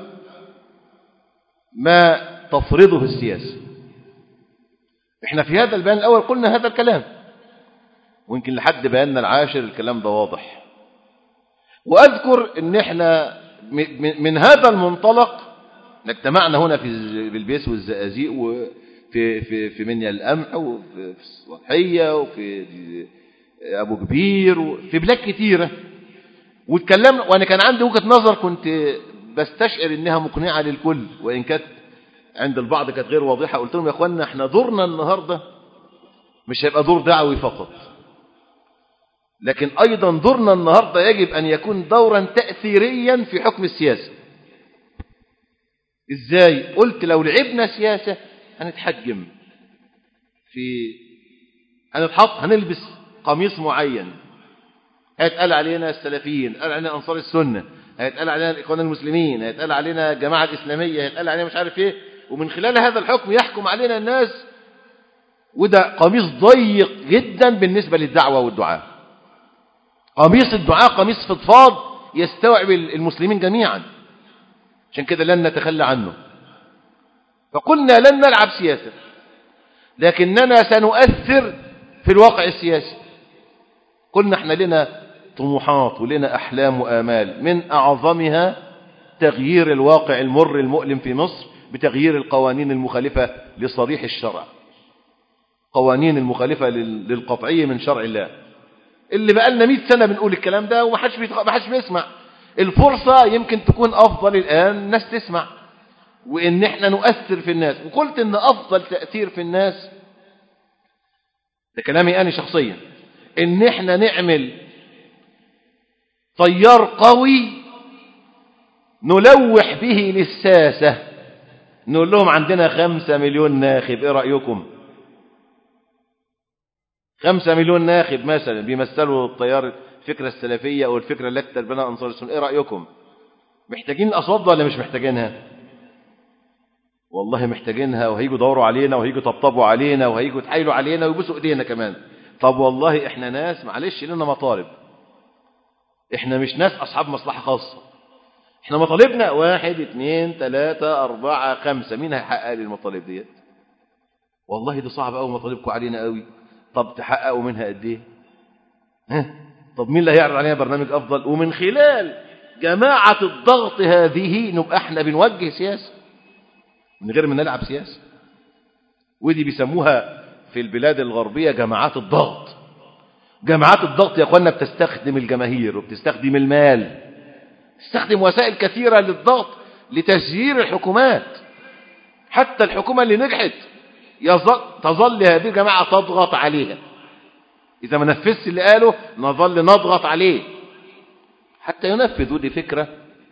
S3: ما تفرضه السياسة احنا في هذا البيان الأول قلنا هذا الكلام ويمكن لحد بياننا العاشر الكلام ده واضح وأذكر ان احنا من هذا المنطلق اجتمعنا هنا في البيس والزقازيق وفي في في منيا القمح وفي الصالحية وفي أبو كبير وفي بلاد كتيرة واتكلمنا وأنا كان عندي وجهة نظر كنت بستشعر إنها مقنعة للكل وإن كانت عند البعض كانت غير واضحة قلت لهم يا أخوانا احنا دورنا النهاردة مش هيبقى دور دعوي فقط لكن أيضا دورنا النهاردة يجب أن يكون دورا تأثيريا في حكم السياسة إزاي قلت لو لعبنا سياسة هنتحجم في هنتحط هنلبس قميص معين هيتقال علينا السلفيين هيتقال علينا أنصار السنة هيتقال علينا الإخوان المسلمين هيتقال علينا الجماعة الإسلامية هيتقال علينا مش عارف إيه ومن خلال هذا الحكم يحكم علينا الناس وده قميص ضيق جدا بالنسبة للدعوة والدعاء قميص الدعاء قميص فضفاض يستوعب المسلمين جميعا عشان كده لن نتخلى عنه فقلنا لن نلعب سياسة لكننا سنؤثر في الواقع السياسي قلنا احنا لنا طموحات ولنا أحلام وآمال من أعظمها تغيير الواقع المر المؤلم في مصر بتغيير القوانين المخالفة لصريح الشرع قوانين المخالفة للقطعي من شرع الله اللي بقى لنا 100 سنة بنقول الكلام ده وما حدش بيتخ... ما حدش بيسمع الفرصة يمكن تكون أفضل الآن الناس تسمع وإن احنا نؤثر في الناس وقلت إن أفضل تأثير في الناس ده كلامي أنا شخصيا إن احنا نعمل طيار قوي نلوح به للساسة نقول لهم عندنا خمسة مليون ناخب ايه رأيكم خمسة مليون ناخب مثلا بيمثلوا التيار الفكرة السلفية أو الفكرة التي تلبنها أنصار السنة ايه رأيكم محتاجين الأصوات ولا مش محتاجينها والله محتاجينها وهيجوا يدوروا علينا وهيجوا يطبطبوا علينا وهيجوا يتحايلوا علينا ويبوسوا ايدينا كمان طب والله احنا ناس معلش لنا مطالب احنا مش ناس اصحاب مصلحة خاصة احنا مطالبنا واحد اثنين ثلاثة اربعة خمسة مين هيحقق لي المطالب ديت والله دي صعبة قوي مطالبكم علينا قوي طب تحققوا منها قد ايه ها طب مين اللي هيعرض علينا برنامج افضل ومن خلال جماعة الضغط هذه نبقى احنا بنوجه سياسة من غير ما نلعب سياسة ودي بيسموها في البلاد الغربية جماعات الضغط جماعات الضغط يا اخوانا بتستخدم الجماهير وبتستخدم المال تستخدم وسائل كثيرة للضغط لتسيير الحكومات حتى الحكومة اللي نجحت يظل تظل هذه الجماعة تضغط عليها إذا ما نفذش اللي قاله نظل نضغط عليه حتى ينفذ ودي فكرة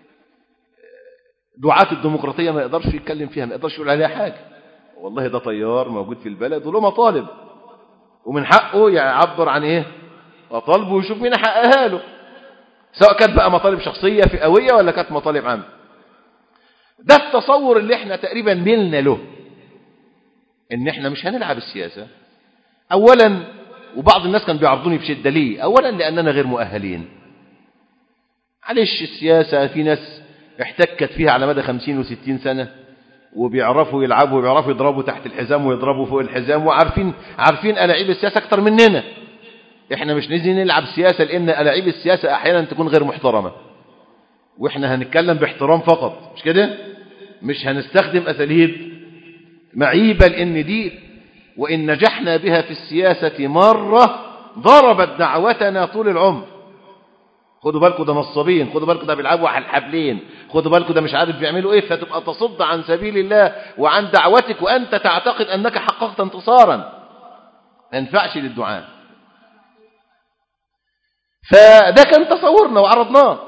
S3: دعاة الديمقراطية ما يقدرش يتكلم فيها ما يقدرش يقول عليها حاجة والله ده طيار موجود في البلد وله مطالب ومن حقه يعبر عن ايه مطالبه ويشوف مين حققها له سواء كانت بقى مطالب شخصية فئوية ولا كانت مطالب عامة ده التصور اللي احنا تقريبا ملنا له ان احنا مش هنلعب السياسة اولا وبعض الناس كانوا بيعرضوني بشدة ليه اولا لاننا غير مؤهلين معلش السياسة في ناس احتكت فيها على مدى خمسين وستين سنة وبيعرفوا يلعبوا وبيعرفوا يضربوا تحت الحزام ويضربوا فوق الحزام وعارفين عارفين ألاعيب السياسة أكتر مننا احنا مش نيجي نلعب سياسة لأن ألاعيب السياسة أحيانا تكون غير محترمة واحنا هنتكلم باحترام فقط مش كده مش هنستخدم أساليب معيبة لأن دي وإن نجحنا بها في السياسة مرة ضربت دعوتنا طول العمر خدوا بالكم ده نصابين خدوا بالكم ده بيلعبوا على الحبلين خدوا بالكم ده مش عارف بيعملوا ايه فتبقى تصد عن سبيل الله وعن دعوتك وانت تعتقد انك حققت انتصارا ما ينفعش للدعاء فده كان تصورنا وعرضناه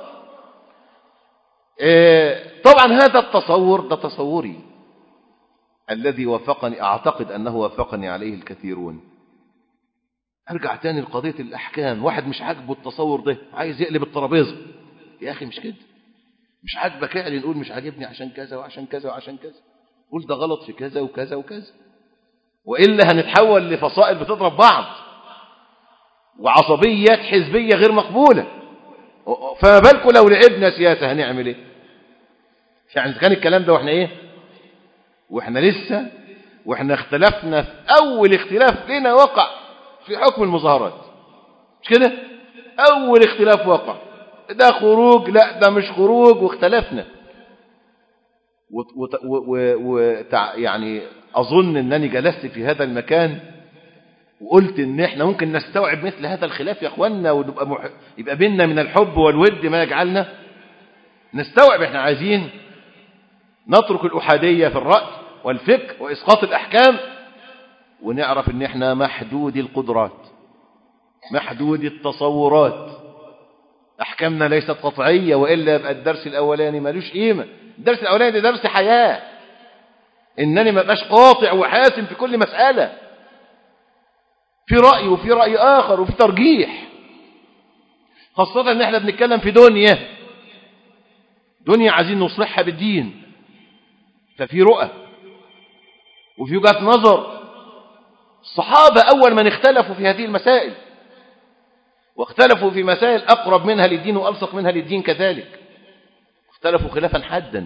S3: إيه، طبعا هذا التصور ده تصوري الذي وافقني اعتقد انه وافقني عليه الكثيرون ارجع تاني لقضيه الاحكام واحد مش عاجبه التصور ده عايز يقلب الترابيزه يا اخي مش كده مش عاجبك اعلن نقول مش عاجبني عشان كذا وعشان كذا وعشان كذا قول ده غلط في كذا وكذا وكذا والا هنتحول لفصائل بتضرب بعض وعصبيات حزبيه غير مقبوله فما بالكم لو لعبنا سياسه هنعمل ايه يعني كان الكلام ده واحنا ايه واحنا لسه واحنا اختلفنا في اول اختلاف لنا وقع في حكم المظاهرات مش كده اول اختلاف وقع ده خروج لا ده مش خروج واختلفنا وت- وت- و و و تع- يعني اظن انني جلست في هذا المكان وقلت ان احنا ممكن نستوعب مثل هذا الخلاف يا اخوانا ونبقى مح... يبقى بيننا من الحب والود ما يجعلنا نستوعب احنا عايزين نترك الأحادية في الرأي والفكر وإسقاط الأحكام ونعرف ان احنا محدود القدرات محدود التصورات أحكامنا ليست قطعية وإلا يبقى الدرس الأولاني ملوش قيمة الدرس الأولاني ده درس حياة إنني ما بقاش قاطع وحاسم في كل مسألة في رأي وفي رأي آخر وفي ترجيح خاصة إن احنا بنتكلم في دنيا دنيا عايزين نصلحها بالدين ففي رؤى وفي وجهة نظر الصحابة أول من اختلفوا في هذه المسائل واختلفوا في مسائل أقرب منها للدين وألصق منها للدين كذلك اختلفوا خلافا حدا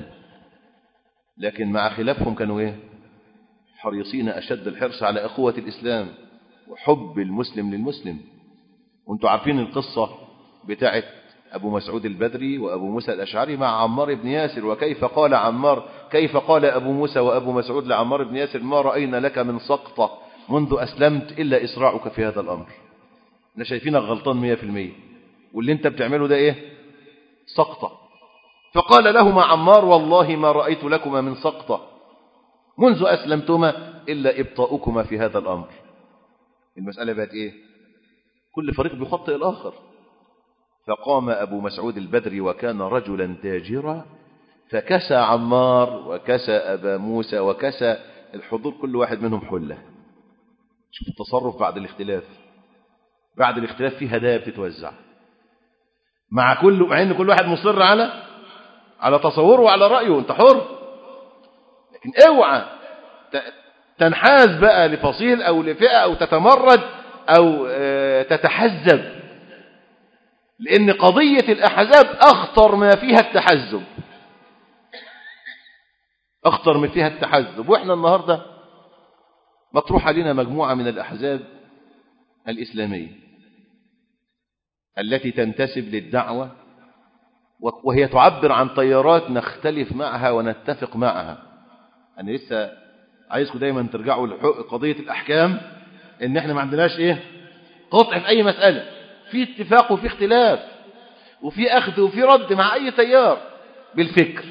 S3: لكن مع خلافهم كانوا ايه حريصين أشد الحرص على أخوة الإسلام وحب المسلم للمسلم وانتم عارفين القصة بتاعت أبو مسعود البدري وأبو موسى الأشعري مع عمار بن ياسر وكيف قال عمار كيف قال أبو موسى وأبو مسعود لعمار بن ياسر ما رأينا لك من سقطة منذ أسلمت إلا إسراعك في هذا الأمر احنا شايفينك غلطان مية في المية واللي انت بتعمله ده ايه سقطة فقال لهما عمار والله ما رأيت لكما من سقطة منذ أسلمتما إلا إبطاؤكما في هذا الأمر المسألة بقت إيه كل فريق بيخطئ الآخر فقام أبو مسعود البدري وكان رجلا تاجرا فكسى عمار وكسى أبا موسى وكسى الحضور كل واحد منهم حلة شوف التصرف بعد الاختلاف بعد الاختلاف في هدايا بتتوزع مع كل مع ان كل واحد مصر على على تصوره وعلى رأيه انت حر لكن اوعى تنحاز بقى لفصيل او لفئة او تتمرد او تتحزب لان قضية الاحزاب اخطر ما فيها التحزب اخطر ما فيها التحزب واحنا النهاردة مطروح علينا مجموعة من الاحزاب الاسلامية التي تنتسب للدعوة وهي تعبر عن تيارات نختلف معها ونتفق معها أنا لسه عايزكم دايما ترجعوا لقضية الأحكام إن إحنا ما عندناش إيه قطع في أي مسألة في اتفاق وفي اختلاف وفي أخذ وفي رد مع أي تيار بالفكر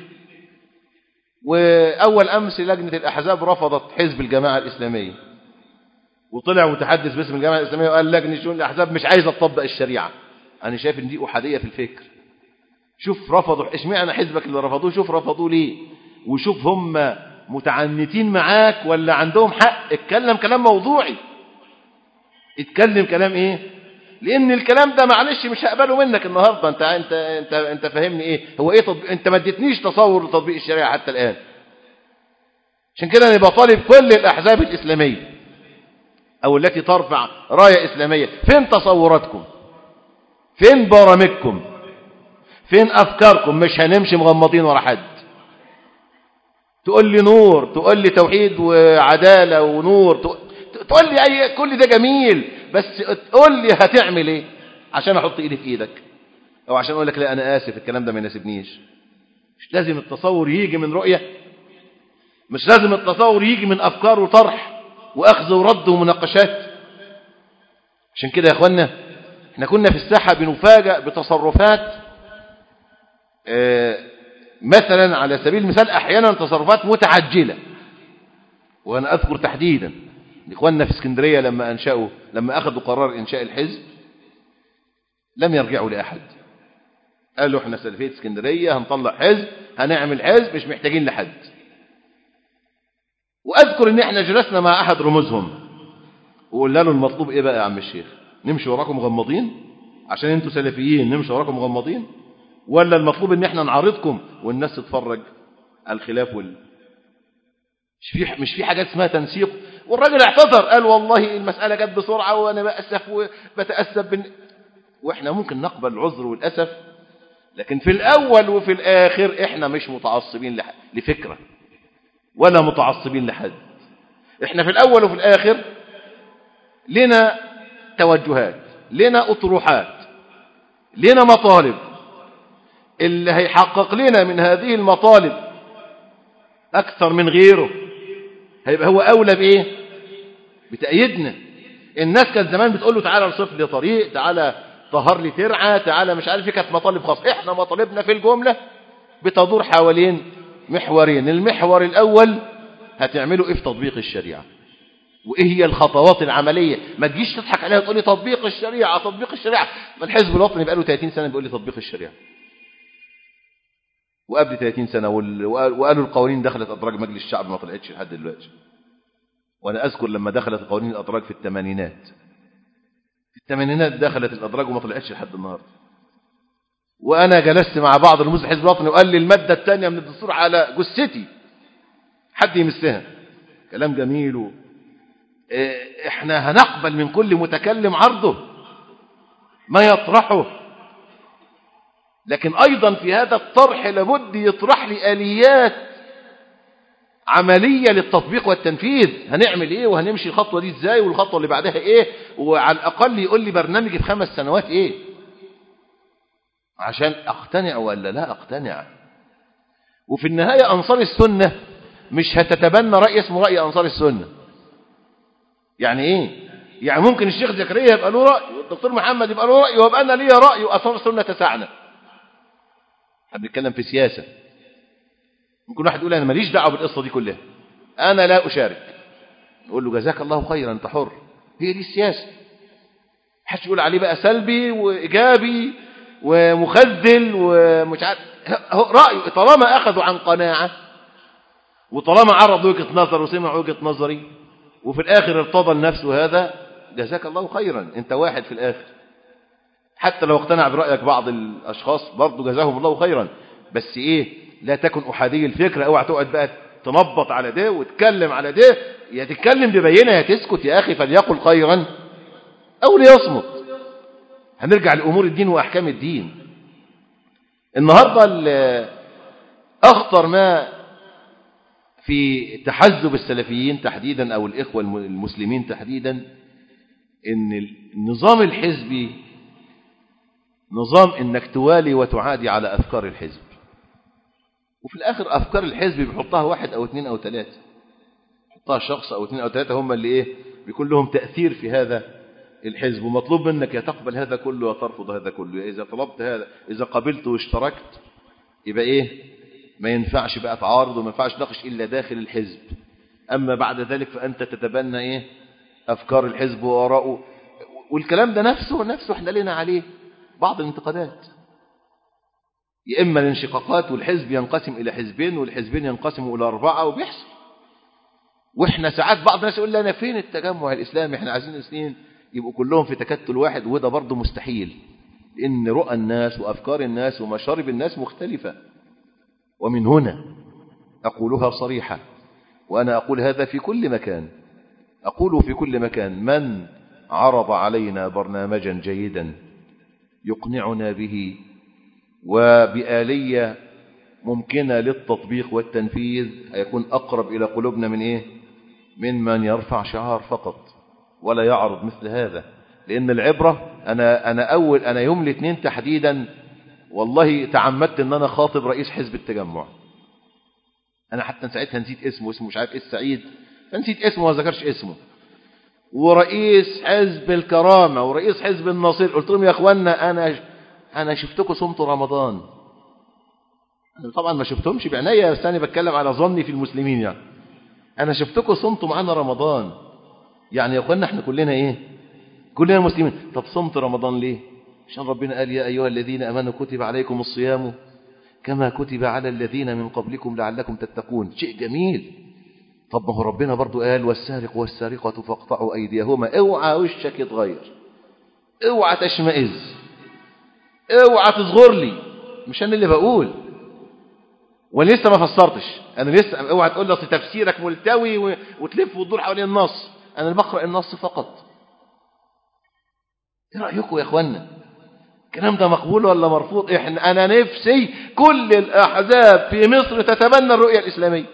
S3: وأول أمس لجنة الأحزاب رفضت حزب الجماعة الإسلامية وطلع متحدث باسم الجماعة الإسلامية وقال لجنة شؤون الأحزاب مش عايزة تطبق الشريعة أنا شايف إن دي أحادية في الفكر شوف رفضوا اشمعنى حزبك اللي رفضوه شوف رفضوه ليه وشوف هم متعنتين معاك ولا عندهم حق اتكلم كلام موضوعي اتكلم كلام ايه لان الكلام ده معلش مش هقبله منك النهارده انت انت انت انت فاهمني ايه هو ايه تطبيق انت ما اديتنيش تصور لتطبيق الشريعه حتى الان عشان كده انا بطالب كل الاحزاب الاسلاميه او التي ترفع رايه اسلاميه فين تصوراتكم فين برامجكم فين أفكاركم مش هنمشي مغمضين ورا حد تقول لي نور تقول لي توحيد وعدالة ونور تقول لي أي كل ده جميل بس تقول لي هتعمل ايه عشان احط ايدي في ايدك او عشان اقول لك لا انا اسف الكلام ده ما يناسبنيش مش لازم التصور يجي من رؤية مش لازم التصور يجي من افكار وطرح واخذ ورد ومناقشات عشان كده يا اخوانا احنا كنا في الساحة بنفاجأ بتصرفات آه، مثلا على سبيل المثال أحيانا تصرفات متعجلة وأنا أذكر تحديدا إخواننا في اسكندرية لما أنشأوا لما أخذوا قرار إنشاء الحزب لم يرجعوا لأحد قالوا احنا سلفية اسكندرية هنطلع حزب هنعمل حزب مش محتاجين لحد وأذكر إن احنا جلسنا مع أحد رموزهم وقلنا له المطلوب إيه بقى يا عم الشيخ نمشي وراكم مغمضين عشان انتوا سلفيين نمشي وراكم مغمضين ولا المطلوب ان احنا نعارضكم والناس تتفرج على الخلاف وال مش في مش في حاجات اسمها تنسيق والراجل اعتذر قال والله المسألة جت بسرعة وانا بأسف وبتأسف بن... واحنا ممكن نقبل العذر والأسف لكن في الأول وفي الآخر احنا مش متعصبين لح... لفكرة ولا متعصبين لحد احنا في الأول وفي الآخر لنا توجهات لنا أطروحات لنا مطالب اللي هيحقق لنا من هذه المطالب أكثر من غيره هيبقى هو أولى بإيه بتأييدنا الناس كانت زمان بتقول له تعالى ارصف لي طريق تعالى طهر لي ترعة تعالى مش عارف ايه كانت مطالب خاصة احنا مطالبنا في الجملة بتدور حوالين محورين المحور الأول هتعملوا ايه في تطبيق الشريعة وايه هي الخطوات العملية ما تجيش تضحك عليها وتقول لي تطبيق الشريعة تطبيق الشريعة ما الحزب الوطني بقى له 30 سنة بيقول لي تطبيق الشريعة وقبل 30 سنة وال... وقالوا القوانين دخلت أدراج مجلس الشعب ما طلعتش لحد دلوقتي وأنا أذكر لما دخلت قوانين الأدراج في الثمانينات في الثمانينات دخلت الأدراج وما طلعتش لحد النهاردة وأنا جلست مع بعض رموز الحزب الوطني وقال لي المادة الثانية من الدستور على جثتي حد يمسها كلام جميل و... احنا هنقبل من كل متكلم عرضه ما يطرحه لكن أيضا في هذا الطرح لابد يطرح لي آليات عملية للتطبيق والتنفيذ هنعمل ايه وهنمشي الخطوة دي ازاي والخطوة اللي بعدها ايه وعلى الأقل يقول لي برنامجي في خمس سنوات ايه عشان اقتنع ولا لا اقتنع وفي النهاية أنصار السنة مش هتتبنى رأي اسمه رأي أنصار السنة يعني ايه يعني ممكن الشيخ زكريا يبقى له رأي والدكتور محمد يبقى له رأي ويبقى أنا ليا رأي وأنصار السنة تسعنا احنا بنتكلم في سياسة ممكن واحد يقول أنا ماليش دعوة بالقصة دي كلها أنا لا أشارك نقول له جزاك الله خيرا أنت حر هي دي السياسة حدش يقول عليه بقى سلبي وإيجابي ومخذل ومش عارف رأيه طالما أخذوا عن قناعة وطالما عرض وجهة نظر وسمع وجهة نظري وفي الآخر ارتضى لنفسه هذا جزاك الله خيرا أنت واحد في الآخر حتى لو اقتنع برأيك بعض الأشخاص برضه جزاهم الله خيرا بس إيه لا تكن أحادي الفكرة اوعى تقعد بقى تنبط على ده وتتكلم على ده يا تتكلم ببينة يا تسكت يا أخي فليقل خيرا أو ليصمت هنرجع لأمور الدين وأحكام الدين النهاردة أخطر ما في تحزب السلفيين تحديدا أو الإخوة المسلمين تحديدا إن النظام الحزبي نظام إنك توالي وتعادي على أفكار الحزب وفي الآخر أفكار الحزب بيحطها واحد أو اثنين أو ثلاثة يحطها شخص أو اثنين أو ثلاثة هم اللي إيه بيكون لهم تأثير في هذا الحزب ومطلوب منك يا تقبل هذا كله وترفض هذا كله إذا طلبت هذا إذا قبلت واشتركت يبقى إيه ما ينفعش بقى تعارض وما ينفعش نقش إلا داخل الحزب أما بعد ذلك فأنت تتبنى إيه أفكار الحزب وآراءه والكلام ده نفسه نفسه احنا لنا عليه بعض الانتقادات يا إما الانشقاقات والحزب ينقسم إلى حزبين والحزبين ينقسموا إلى أربعة وبيحصل وإحنا ساعات بعض الناس يقول لنا فين التجمع الإسلامي إحنا عايزين الاثنين يبقوا كلهم في تكتل واحد وده برضه مستحيل لأن رؤى الناس وأفكار الناس ومشارب الناس مختلفة ومن هنا أقولها صريحة وأنا أقول هذا في كل مكان أقول في كل مكان من عرض علينا برنامجا جيدا يقنعنا به وبآلية ممكنة للتطبيق والتنفيذ هيكون أقرب إلى قلوبنا من إيه؟ من من يرفع شعار فقط ولا يعرض مثل هذا لأن العبرة أنا, أنا أول أنا يوم الاثنين تحديدا والله تعمدت أن أنا خاطب رئيس حزب التجمع أنا حتى ساعتها نسيت اسمه اسمه مش عارف إيه السعيد فنسيت اسمه وما ذكرش اسمه ورئيس حزب الكرامة ورئيس حزب النصير قلت لهم يا اخوانا انا انا شفتكم صمتوا رمضان انا طبعا ما شفتهمش بعناية بس انا بتكلم على ظني في المسلمين يعني انا شفتكم صمتوا معانا رمضان يعني يا اخوانا احنا كلنا ايه كلنا مسلمين طب صمت رمضان ليه عشان ربنا قال يا ايها الذين امنوا كتب عليكم الصيام كما كتب على الذين من قبلكم لعلكم تتقون شيء جميل طب ما هو ربنا برضو قال والسارق والسارقة فاقطعوا أيديهما اوعى وشك يتغير اوعى تشمئز اوعى تصغر لي مش أنا اللي بقول وانا لسه ما فسرتش انا لسه اوعى تقول لي اصل تفسيرك ملتوي و... وتلف وتدور حوالين النص انا بقرا النص فقط ايه رايكم يا اخوانا الكلام ده مقبول ولا مرفوض احنا انا نفسي كل الاحزاب في مصر تتبنى الرؤيه الاسلاميه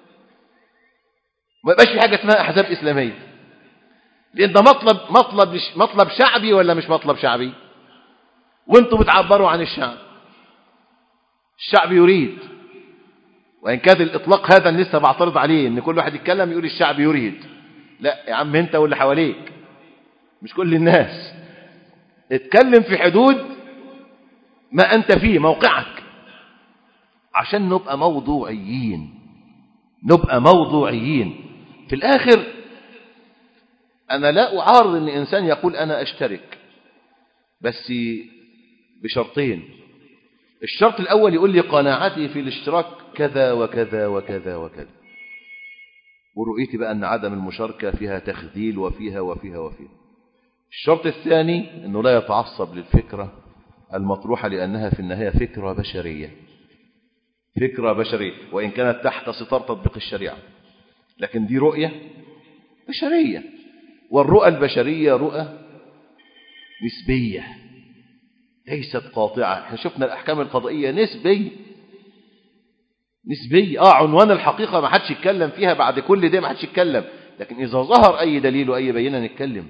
S3: ما يبقاش في حاجه اسمها احزاب اسلاميه لان ده مطلب مطلب مطلب شعبي ولا مش مطلب شعبي وانتم بتعبروا عن الشعب الشعب يريد وإن كان الإطلاق هذا لسه بعترض عليه إن كل واحد يتكلم يقول الشعب يريد لا يا عم أنت واللي حواليك مش كل الناس اتكلم في حدود ما أنت فيه موقعك عشان نبقى موضوعيين نبقى موضوعيين في الآخر أنا لا أعارض أن إنسان يقول أنا أشترك بس بشرطين الشرط الأول يقول لي قناعتي في الاشتراك كذا وكذا وكذا وكذا ورؤيتي بقى أن عدم المشاركة فيها تخذيل وفيها وفيها وفيها الشرط الثاني أنه لا يتعصب للفكرة المطروحة لأنها في النهاية فكرة بشرية فكرة بشرية وإن كانت تحت ستار تطبيق الشريعة لكن دي رؤية بشرية والرؤى البشرية رؤى نسبية ليست قاطعة احنا شفنا الأحكام القضائية نسبية نسبية اه عنوان الحقيقة ما حدش يتكلم فيها بعد كل ده ما حدش يتكلم لكن إذا ظهر أي دليل وأي بينة نتكلم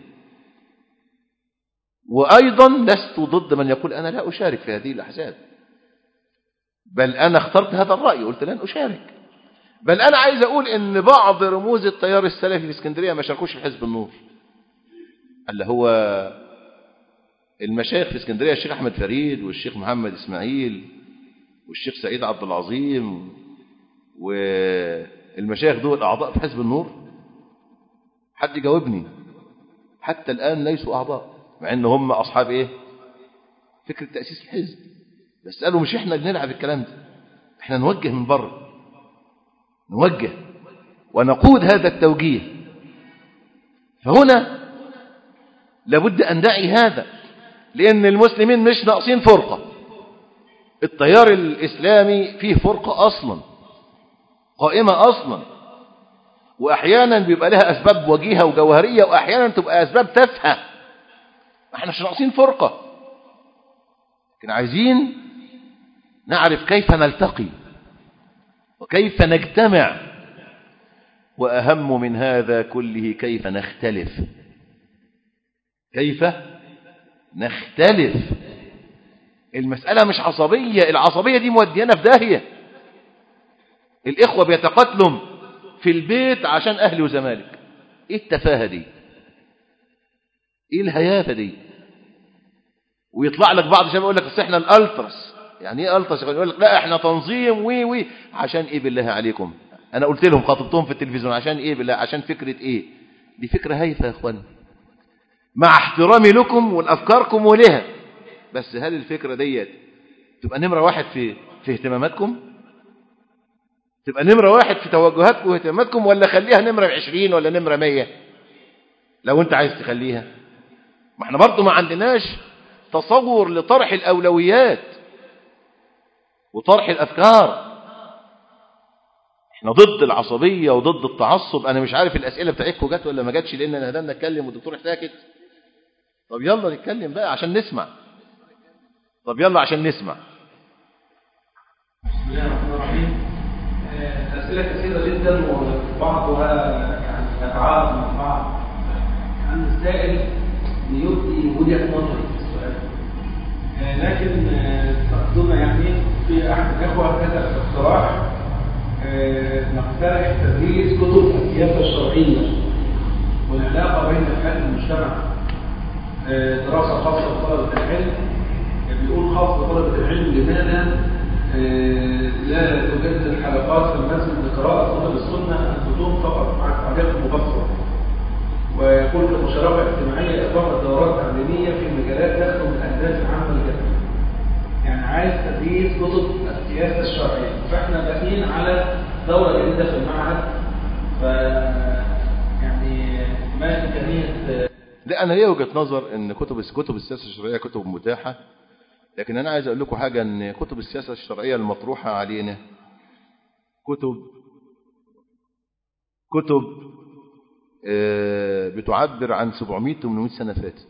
S3: وأيضا لست ضد من يقول أنا لا أشارك في هذه الأحزاب بل أنا اخترت هذا الرأي قلت لن أشارك بل أنا عايز أقول إن بعض رموز التيار السلفي في اسكندرية ما شاركوش في حزب النور اللي هو المشايخ في اسكندرية الشيخ أحمد فريد والشيخ محمد إسماعيل والشيخ سعيد عبد العظيم والمشايخ دول أعضاء في حزب النور حد يجاوبني حتى الآن ليسوا أعضاء مع أن هم أصحاب إيه فكرة تأسيس الحزب بس قالوا مش إحنا اللي نلعب الكلام ده إحنا نوجه من بره نوجه ونقود هذا التوجيه فهنا لابد أن دعي هذا لأن المسلمين مش ناقصين فرقة التيار الإسلامي فيه فرقة أصلا قائمة أصلا وأحيانا بيبقى لها أسباب وجيهة وجوهرية وأحيانا تبقى أسباب تافهة احنا مش ناقصين فرقة لكن عايزين نعرف كيف نلتقي وكيف نجتمع وأهم من هذا كله كيف نختلف كيف نختلف المسألة مش عصبية العصبية دي موديانا في داهية الإخوة بيتقاتلوا في البيت عشان أهلي وزمالك إيه التفاهة دي إيه الهيافة دي ويطلع لك بعض الشباب يقول لك اصل احنا الالترس يعني ايه الترس يقول لك لا احنا تنظيم وي وي عشان ايه بالله عليكم انا قلت لهم خاطبتهم في التلفزيون عشان ايه بالله عشان فكرة ايه دي فكرة هايفة يا اخوان مع احترامي لكم والافكاركم ولها بس هل الفكرة ديت تبقى نمرة واحد في في اهتماماتكم تبقى نمرة واحد في توجهاتكم واهتماماتكم ولا خليها نمرة عشرين ولا نمرة مية لو انت عايز تخليها ما احنا برضو ما عندناش تصور لطرح الأولويات وطرح الأفكار احنا ضد العصبية وضد التعصب أنا مش عارف الأسئلة بتاعتكم جت ولا ما جاتش لأن أنا هدانا نتكلم والدكتور ساكت طب يلا نتكلم بقى عشان نسمع طب يلا عشان نسمع
S1: بسم الله الرحمن الرحيم أسئلة كثيرة جدا وبعضها يعني يتعارض مع بعض عن السائل ليبدي وجهة نظري في السؤال لكن تقدمنا يعني في أحد الإخوة كتب اقتراح نقترح تدريس كتب السياسة الشرعية والعلاقة بين حال المجتمع آه، دراسة خاصة بطلبة العلم بيقول خاص بطلبة العلم لماذا آه، لا توجد الحلقات في المسجد لقراءة كتب السنة الكتب فقط مع التعليق المبصر ويقول كمشاركة اجتماعية إقامة دورات تعليمية في مجالات تخدم الأهداف العامة للجميع يعني عايز تدريس كتب السياسة الشرعية فاحنا باقيين على دورة جديدة في المعهد ف يعني ما إمكانية
S3: لا انا ليا وجهه نظر ان كتب كتب السياسه الشرعيه كتب متاحه لكن انا عايز اقول لكم حاجه ان كتب السياسه الشرعيه المطروحه علينا كتب كتب آه، بتعبر عن 700 800 سنه فاتت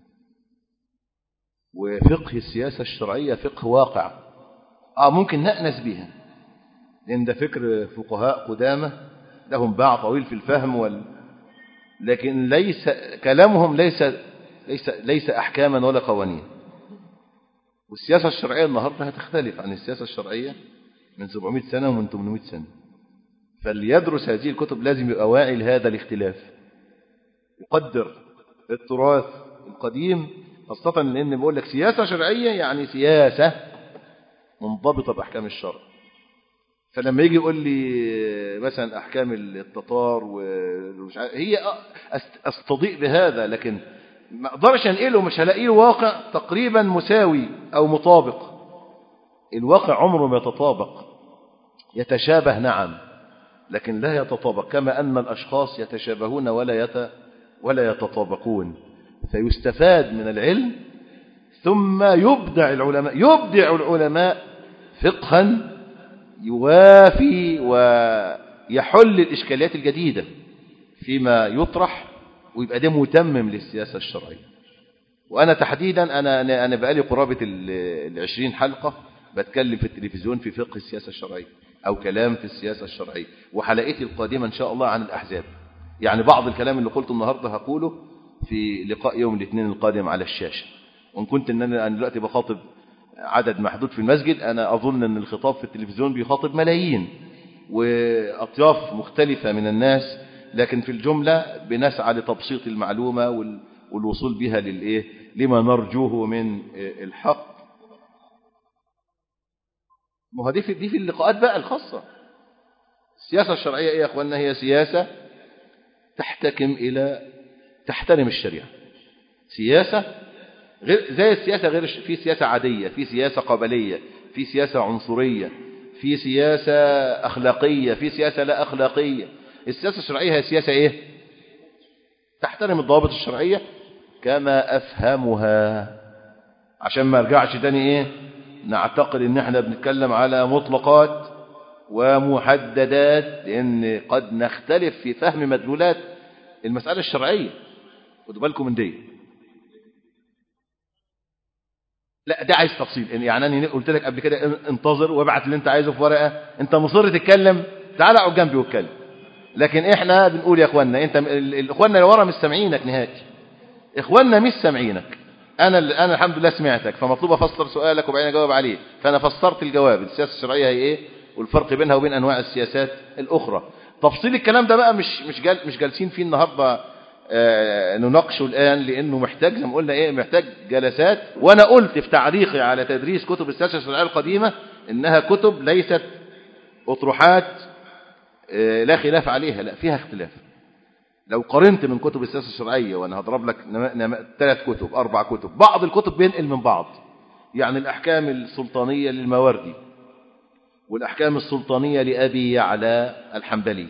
S3: وفقه السياسه الشرعيه فقه واقع اه ممكن نأنس بها لان ده فكر فقهاء قدامى لهم باع طويل في الفهم وال لكن ليس كلامهم ليس ليس ليس احكاما ولا قوانين والسياسه الشرعيه النهارده هتختلف عن السياسه الشرعيه من 700 سنه ومن 800 سنه فليدرس هذه الكتب لازم يبقى واعي لهذا الاختلاف يقدر التراث القديم خاصة لأن بقول لك سياسة شرعية يعني سياسة منضبطة بأحكام الشرع فلما يجي يقول لي مثلا أحكام التتار ومش عارف هي أست- أستضيء بهذا لكن ما أقدرش أنقله مش هلاقيه واقع تقريبا مساوي أو مطابق الواقع عمره ما يتطابق يتشابه نعم لكن لا يتطابق كما أن الأشخاص يتشابهون ولا يت ولا يتطابقون فيستفاد من العلم ثم يبدع العلماء يبدع العلماء فقها يوافي ويحل الإشكاليات الجديدة فيما يطرح ويبقى ده متمم للسياسة الشرعية وأنا تحديدا أنا أنا أنا بقالي قرابة العشرين حلقة بتكلم في التلفزيون في فقه السياسة الشرعية أو كلام في السياسة الشرعية وحلقتي القادمة إن شاء الله عن الأحزاب يعني بعض الكلام اللي قلته النهاردة هقوله في لقاء يوم الاثنين القادم على الشاشة وإن كنت إن أنا أنا دلوقتي بخاطب عدد محدود في المسجد أنا أظن أن الخطاب في التلفزيون بيخاطب ملايين وأطياف مختلفة من الناس لكن في الجملة بنسعى لتبسيط المعلومة وال- والوصول بها للإيه لما نرجوه من الحق ما هو دي في دي في اللقاءات بقى الخاصة السياسة الشرعية إيه يا أخوانا هي سياسة تحتكم إلى تحترم الشريعة سياسة غير زي السياسة غير الش- في سياسة عادية في سياسة قبلية في سياسة عنصرية في سياسة أخلاقية في سياسة لا أخلاقية السياسة الشرعية هي سياسة إيه تحترم الضوابط الشرعية كما أفهمها عشان ما ارجعش تاني إيه نعتقد إن احنا بنتكلم على مطلقات ومحددات لأن قد نختلف في فهم مدلولات المسألة الشرعية خدوا بالكم من دي لا ده عايز تفصيل يعني انا قلت لك قبل كده ان- انتظر وابعت اللي انت عايزه في ورقه انت مصر تتكلم تعال اقعد جنبي واتكلم لكن احنا بنقول يا اخوانا انت ال- ال- اخواننا اللي ورا مش سامعينك نهائي اخواننا مش سامعينك انا ال- انا الحمد لله سمعتك فمطلوب افسر سؤالك وبعدين اجاوب عليه فانا فسرت الجواب السياسه الشرعيه هي ايه والفرق بينها وبين انواع السياسات الاخرى تفصيل الكلام ده بقى مش مش جال مش جالسين فيه النهارده آه، نناقشه الآن لأنه محتاج زي ما قلنا إيه محتاج جلسات وأنا قلت في تعليقي على تدريس كتب السياسة الشرعية القديمة إنها كتب ليست أطروحات آه، لا خلاف عليها لا فيها اختلاف لو قارنت من كتب السياسة الشرعية وأنا هضرب لك نما- نما- ثلاث كتب أربع كتب بعض الكتب بينقل من بعض يعني الأحكام السلطانية للمواردي والأحكام السلطانية لأبي يعلى الحنبلي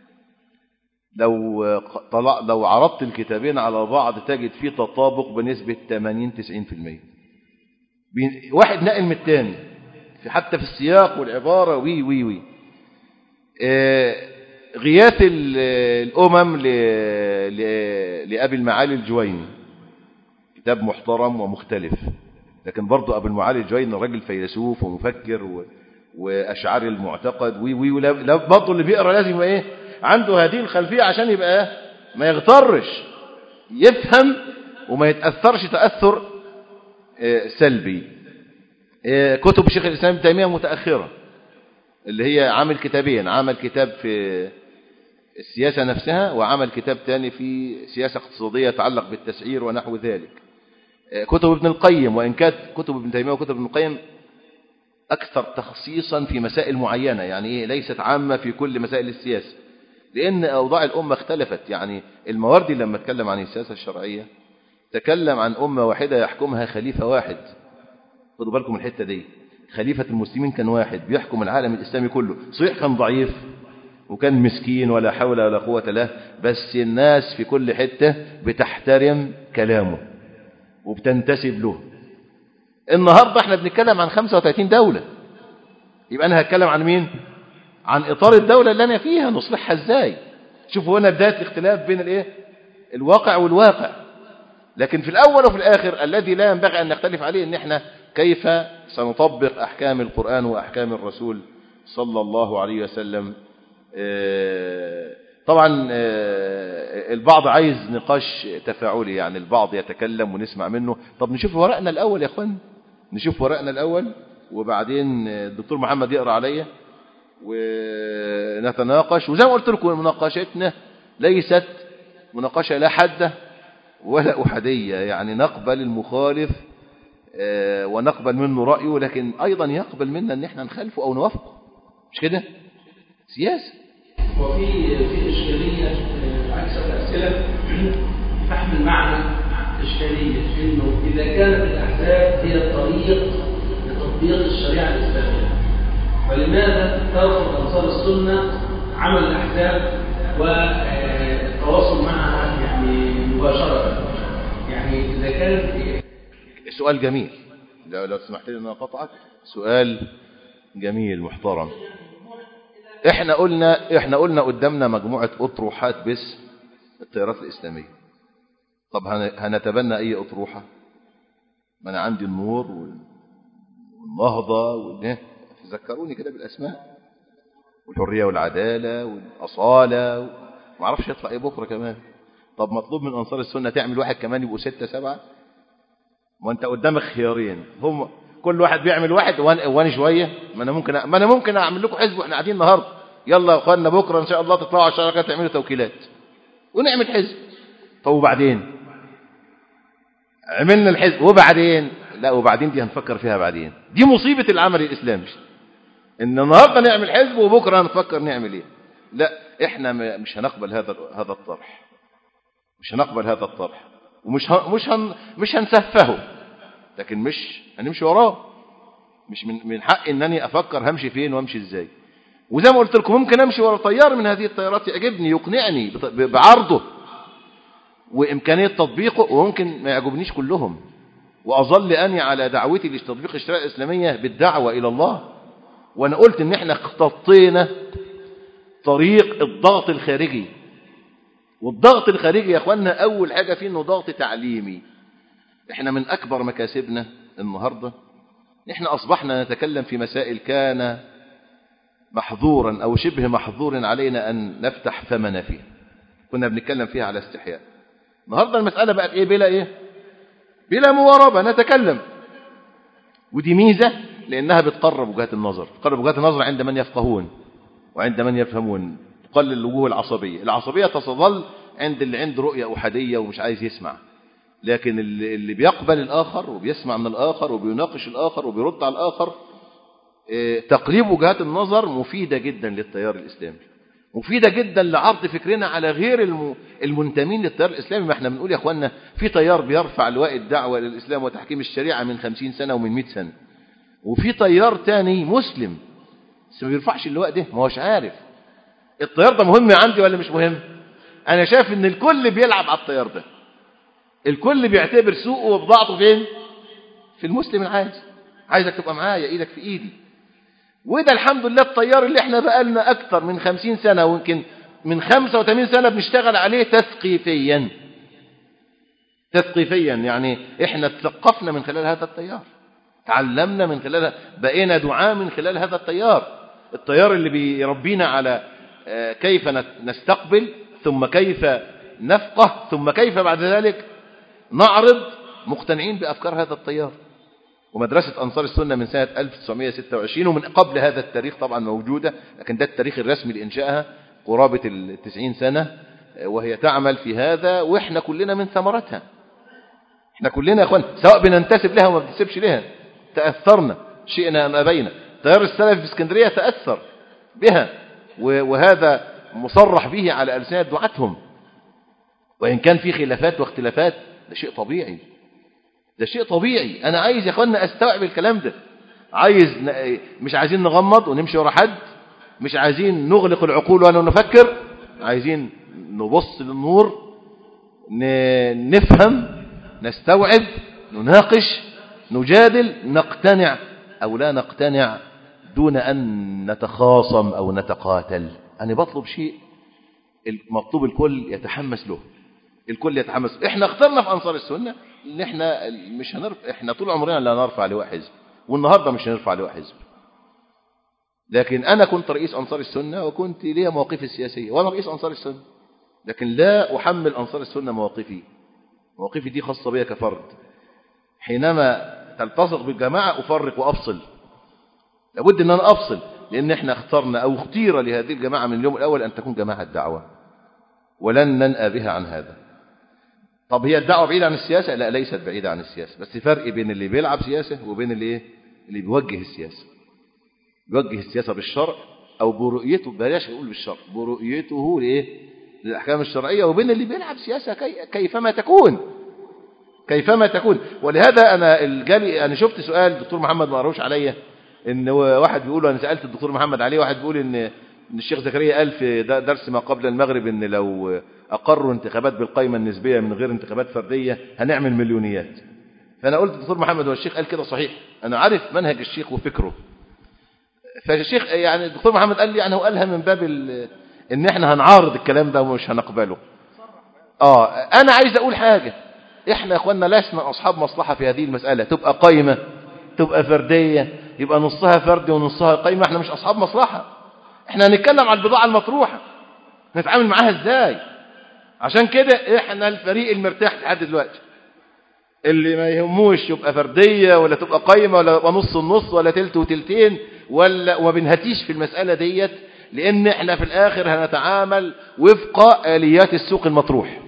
S3: لو طلع لو عرضت الكتابين على بعض تجد فيه تطابق بنسبة 80 90% بين- واحد نقل من الثاني في حتى في السياق والعبارة وي وي وي آه، غياث ال- الأمم ل- ل- لأبي المعالي الجويني كتاب محترم ومختلف لكن برضه أبو المعالي الجويني راجل فيلسوف ومفكر و... وأشعار المعتقد وي وي ولا لا- برضه اللي بيقرأ لازم يبقى إيه عنده هذه الخلفية عشان يبقى إيه؟ ما يغترش يفهم وما يتأثرش تأثر آه، سلبي آه، كتب شيخ الإسلام ابن تيمية متأخرة اللي هي عامل كتابين عمل كتاب في السياسة نفسها وعمل كتاب تاني في سياسة اقتصادية يتعلق بالتسعير ونحو ذلك كتب ابن القيم وإن كانت كتب ابن تيمية وكتب ابن القيم أكثر تخصيصا في مسائل معينة يعني إيه ليست عامة في كل مسائل السياسة لأن أوضاع الأمة اختلفت يعني المواردي لما اتكلم عن السياسة الشرعية تكلم عن أمة واحدة يحكمها خليفة واحد خدوا بالكم الحتة دي خليفة المسلمين كان واحد بيحكم العالم الإسلامي كله صحيح كان ضعيف وكان مسكين ولا حول ولا قوة له بس الناس في كل حتة بتحترم كلامه وبتنتسب له النهاردة احنا بنتكلم عن 35 دولة يبقى أنا هتكلم عن مين عن إطار الدولة اللي أنا فيها نصلحها إزاي شوفوا هنا بداية الاختلاف بين الايه الواقع والواقع لكن في الأول وفي الآخر الذي لا ينبغي أن نختلف عليه أن احنا كيف سنطبق أحكام القرآن وأحكام الرسول صلى الله عليه وسلم طبعا البعض عايز نقاش تفاعلي يعني البعض يتكلم ونسمع منه طب نشوف ورقنا الأول يا أخوان نشوف ورقنا الأول وبعدين الدكتور محمد يقرأ عليا ونتناقش وزي ما قلت لكم مناقشتنا ليست مناقشة لا حادة ولا أحدية يعني نقبل المخالف ونقبل منه رأيه لكن أيضا يقبل منا أن احنا نخالفه أو نوافقه مش كده سياسة
S1: وفي في إشكالية عكس الأسئلة فهم المعنى إشكالية إنه إذا كانت الأحزاب هي الطريق لتطبيق الشريعة الإسلامية فلماذا ترفض أنصار السنة عمل الأحزاب والتواصل معها يعني مباشرة يعني إذا كانت
S3: سؤال جميل لو لو سمحت لي ان انا اقطعك سؤال جميل محترم احنا قلنا احنا قلنا قدامنا مجموعه اطروحات باسم التيارات الاسلاميه طب هنتبنى اي اطروحه ما انا عندي النور والنهضه والايه تذكروني كده بالاسماء والحريه والعداله والاصاله ما اعرفش يطلع ايه بكره كمان طب مطلوب من انصار السنه تعمل واحد كمان يبقوا ستة سبعة وانت قدامك خيارين هم كل واحد بيعمل واحد وانا شويه ما انا ممكن ما انا ممكن اعمل لكم حزب واحنا قاعدين النهارده يلا يا اخوانا بكره ان شاء الله تطلعوا على الشركات تعملوا توكيلات ونعمل حزب طب وبعدين عملنا الحزب وبعدين لا وبعدين دي هنفكر فيها بعدين دي مصيبه العمل الاسلامي ان النهارده نعمل حزب وبكره هنفكر نعمل ايه لا احنا مش هنقبل هذا هذا الطرح مش هنقبل هذا الطرح ومش ه... مش هن... مش هنسفهه لكن مش هنمشي وراه مش من من حق انني افكر همشي فين وامشي ازاي وزي ما قلت لكم ممكن امشي ورا طيار من هذه الطيارات يعجبني يقنعني بعرضه وامكانيه تطبيقه وممكن ما يعجبنيش كلهم واظل اني على دعوتي لتطبيق الشريعه الاسلاميه بالدعوه الى الله وانا قلت ان احنا اختطينا طريق الضغط الخارجي والضغط الخارجي يا اخوانا اول حاجه فيه انه ضغط تعليمي احنا من اكبر مكاسبنا النهارده احنا اصبحنا نتكلم في مسائل كان محظورا او شبه محظور علينا ان نفتح فمنا فيها كنا بنتكلم فيها على استحياء النهارده المساله بقت ايه بلا ايه بلا مواربه نتكلم ودي ميزه لانها بتقرب وجهات النظر تقرب وجهات النظر عند من يفقهون وعند من يفهمون تقلل الوجوه العصبية العصبية تظل عند اللي عنده رؤية أحادية ومش عايز يسمع لكن اللي بيقبل الآخر وبيسمع من الآخر وبيناقش الآخر وبيرد على الآخر تقريب وجهات النظر مفيدة جدا للتيار الإسلامي مفيدة جدا لعرض فكرنا على غير المنتمين للتيار الإسلامي ما احنا بنقول يا أخوانا في تيار بيرفع لواء الدعوة للإسلام وتحكيم الشريعة من خمسين سنة ومن مئة سنة وفي تيار تاني مسلم بس ما بيرفعش اللواء ده ما هوش عارف التيار ده مهم عندي ولا مش مهم انا شايف ان الكل بيلعب على التيار ده الكل بيعتبر سوقه وبضاعته فين في المسلم العادي عايزك تبقى معايا ايدك في ايدي وده الحمد لله التيار اللي احنا بقالنا اكتر من خمسين سنة ويمكن من خمسة وثمانين سنة بنشتغل عليه تثقيفيا تثقيفيا يعني احنا تثقفنا من خلال هذا التيار تعلمنا من خلال بقينا دعاء من خلال هذا التيار التيار اللي بيربينا على كيف نستقبل ثم كيف نفقه ثم كيف بعد ذلك نعرض مقتنعين بأفكار هذا التيار ومدرسة أنصار السنة من سنة 1926 ومن قبل هذا التاريخ طبعا موجودة لكن ده التاريخ الرسمي لإنشائها قرابة التسعين سنة وهي تعمل في هذا وإحنا كلنا من ثمرتها إحنا كلنا يا أخوان سواء بننتسب لها وما بننتسبش لها تأثرنا شئنا أم أبينا تيار السلف في اسكندرية تأثر بها وهذا مصرح به على ألسنة دعاتهم وإن كان في خلافات واختلافات ده شيء طبيعي ده شيء طبيعي أنا عايز يا أخوانا أستوعب الكلام ده عايز ن... مش عايزين نغمض ونمشي ورا حد مش عايزين نغلق العقول ولا نفكر عايزين نبص للنور ن... نفهم نستوعب نناقش نجادل نقتنع أو لا نقتنع دون أن نتخاصم أو نتقاتل أنا بطلب شيء المطلوب الكل يتحمس له الكل يتحمس احنا اخترنا في أنصار السنة ان احنا مش هنرفع احنا طول عمرنا لا نرفع لواء حزب والنهاردة مش هنرفع لواء حزب لكن أنا كنت رئيس أنصار السنة وكنت لي مواقفي السياسية وأنا رئيس أنصار السنة لكن لا أحمل أنصار السنة مواقفي مواقفي دي خاصة بي كفرد حينما تلتصق بالجماعة أفرق وأفصل لابد أن أنا أفصل لأن احنا اخترنا أو اختير لهذه الجماعة من اليوم الأول أن تكون جماعة دعوة ولن ننأى بها عن هذا طب هي الدعوة بعيدة عن السياسة لا ليست بعيدة عن السياسة بس فرق بين اللي بيلعب سياسة وبين اللي ايه اللي بيوجه السياسة بيوجه السياسة بالشرع أو برؤيته بلاش نقول بالشرع برؤيته لإيه للأحكام الشرعية وبين اللي بيلعب سياسة كي كيفما تكون كيفما تكون ولهذا أنا الجالي أنا شفت سؤال الدكتور محمد ما قروش عليا إن واحد بيقول أنا سألت الدكتور محمد عليه واحد بيقول إن إن الشيخ زكريا قال في درس ما قبل المغرب إن لو أقروا انتخابات بالقائمة النسبية من غير انتخابات فردية هنعمل مليونيات فأنا قلت الدكتور محمد هو الشيخ قال كده صحيح أنا عارف منهج الشيخ وفكره فالشيخ يعني الدكتور محمد قال لي يعني هو قالها من باب ان احنا هنعارض الكلام ده ومش هنقبله اه انا عايز اقول حاجة احنا يا اخوانا لسنا اصحاب مصلحة في هذه المسألة تبقى قايمة تبقى فردية يبقى نصها فردي ونصها قايمة احنا مش اصحاب مصلحة احنا هنتكلم على البضاعة المطروحة نتعامل معاها ازاي عشان كده احنا الفريق المرتاح لحد دلوقتي اللي ما يهموش يبقى فردية ولا تبقى قايمة ولا يبقى نص النص ولا تلت وتلتين ولا وما بنهتيش في المسألة ديت لأن احنا في الآخر هنتعامل وفق آليات السوق المطروح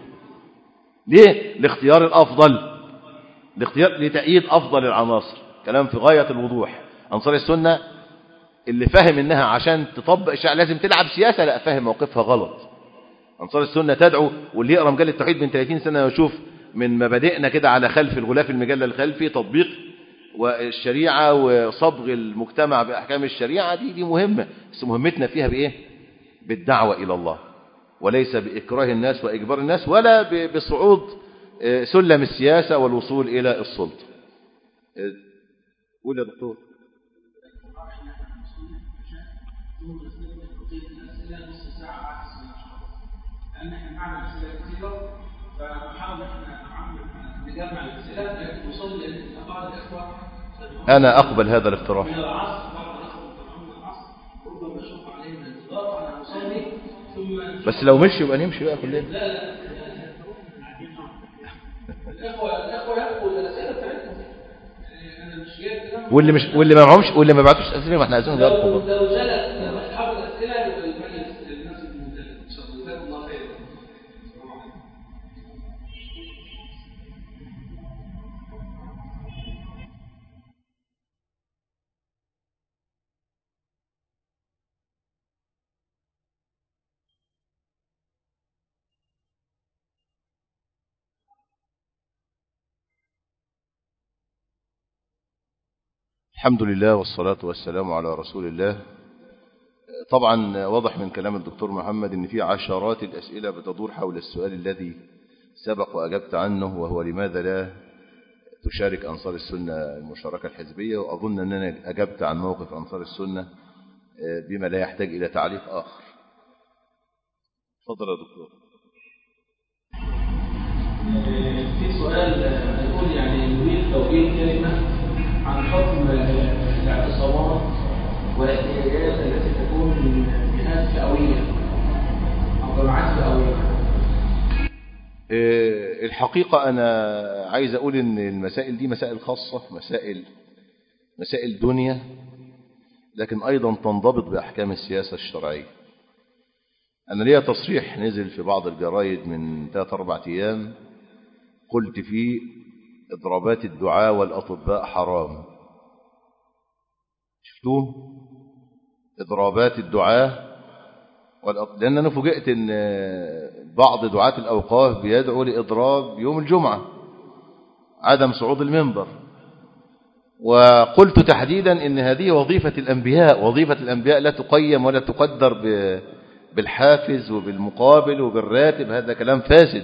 S3: ليه؟ لاختيار الأفضل لاختيار لتأييد أفضل العناصر كلام في غاية الوضوح أنصار السنة اللي فاهم إنها عشان تطبق الشرع لازم تلعب سياسة لا فاهم موقفها غلط أنصار السنة تدعو واللي يقرأ مجلة التوحيد من 30 سنة ويشوف من مبادئنا كده على خلف الغلاف المجلة الخلفي تطبيق والشريعة وصبغ المجتمع بأحكام الشريعة دي دي مهمة بس مهمتنا فيها بإيه بالدعوة إلى الله وليس بإكراه الناس وإجبار الناس ولا بصعود سلم السياسة والوصول إلى السلطة قول يا دكتور
S1: لأن احنا معنا أسئلة كثيرة فنحاول احنا نجمع الأسئلة نوصل لقاعدة الإخوة
S3: أنا أقبل هذا الاقتراح
S1: من العصر بعد الإخوة من العصر ربما يشق علينا الانتظار أنا أصلي ثم
S3: بس لو مشي يبقى نمشي بقى كلنا
S1: لا لا الإخوة الإخوة يأخذوا الأسئلة بتاعتهم أنا مش جايب كلام
S3: واللي مش واللي ما معهمش واللي ما بعتوش أسئلة ما احنا عايزينهم
S1: لو
S3: يرقوا
S1: لو جلس أصحاب الأسئلة يبقى المجلس الناس المنتهى إن شاء الله جزاكم الله خير السلام عليكم
S3: الحمد لله والصلاة والسلام على رسول الله طبعا واضح من كلام الدكتور محمد ان في عشرات الأسئلة بتدور حول السؤال الذي سبق وأجبت عنه وهو لماذا لا تشارك أنصار السنة المشاركة الحزبية وأظن أن أنا أجبت عن موقف أنصار السنة بما لا يحتاج إلى تعليق آخر تفضل يا دكتور
S1: في سؤال يقول يعني نريد توجيه كلمة عن حكم الاعتصامات والاحتجاجات التي تكون من جهات فئوية أو جماعات فئوية
S3: آه، الحقيقة أنا عايز أقول إن المسائل دي مسائل خاصة مسائل مسائل دنيا لكن أيضا تنضبط بأحكام السياسة الشرعية أنا ليا تصريح نزل في بعض الجرايد من ثلاث أربع أيام قلت فيه إضرابات الدعاء والأطباء حرام شفتوه إضرابات الدعاء والأط... لأن أنا فوجئت أن بعض دعاة الأوقاف بيدعوا لإضراب يوم الجمعة عدم صعود المنبر وقلت تحديدا أن هذه وظيفة الأنبياء وظيفة الأنبياء لا تقيم ولا تقدر ب... بالحافز وبالمقابل وبالراتب هذا كلام فاسد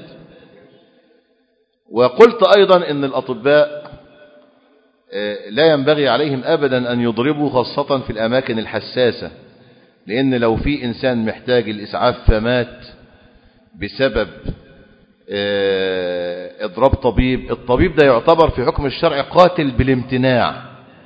S3: وقلت أيضا أن الأطباء لا ينبغي عليهم أبدا أن يضربوا خاصة في الأماكن الحساسة لأن لو في إنسان محتاج الإسعاف فمات بسبب إضراب طبيب الطبيب ده يعتبر في حكم الشرع قاتل بالامتناع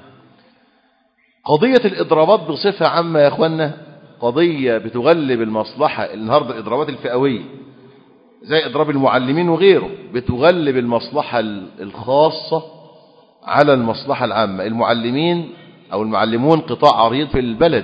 S3: قضية الإضرابات بصفة عامة يا أخوانا قضية بتغلب المصلحة النهاردة الإضرابات الفئوية زي إضراب المعلمين وغيره بتغلب المصلحة الخاصة على المصلحة العامة المعلمين أو المعلمون قطاع عريض في البلد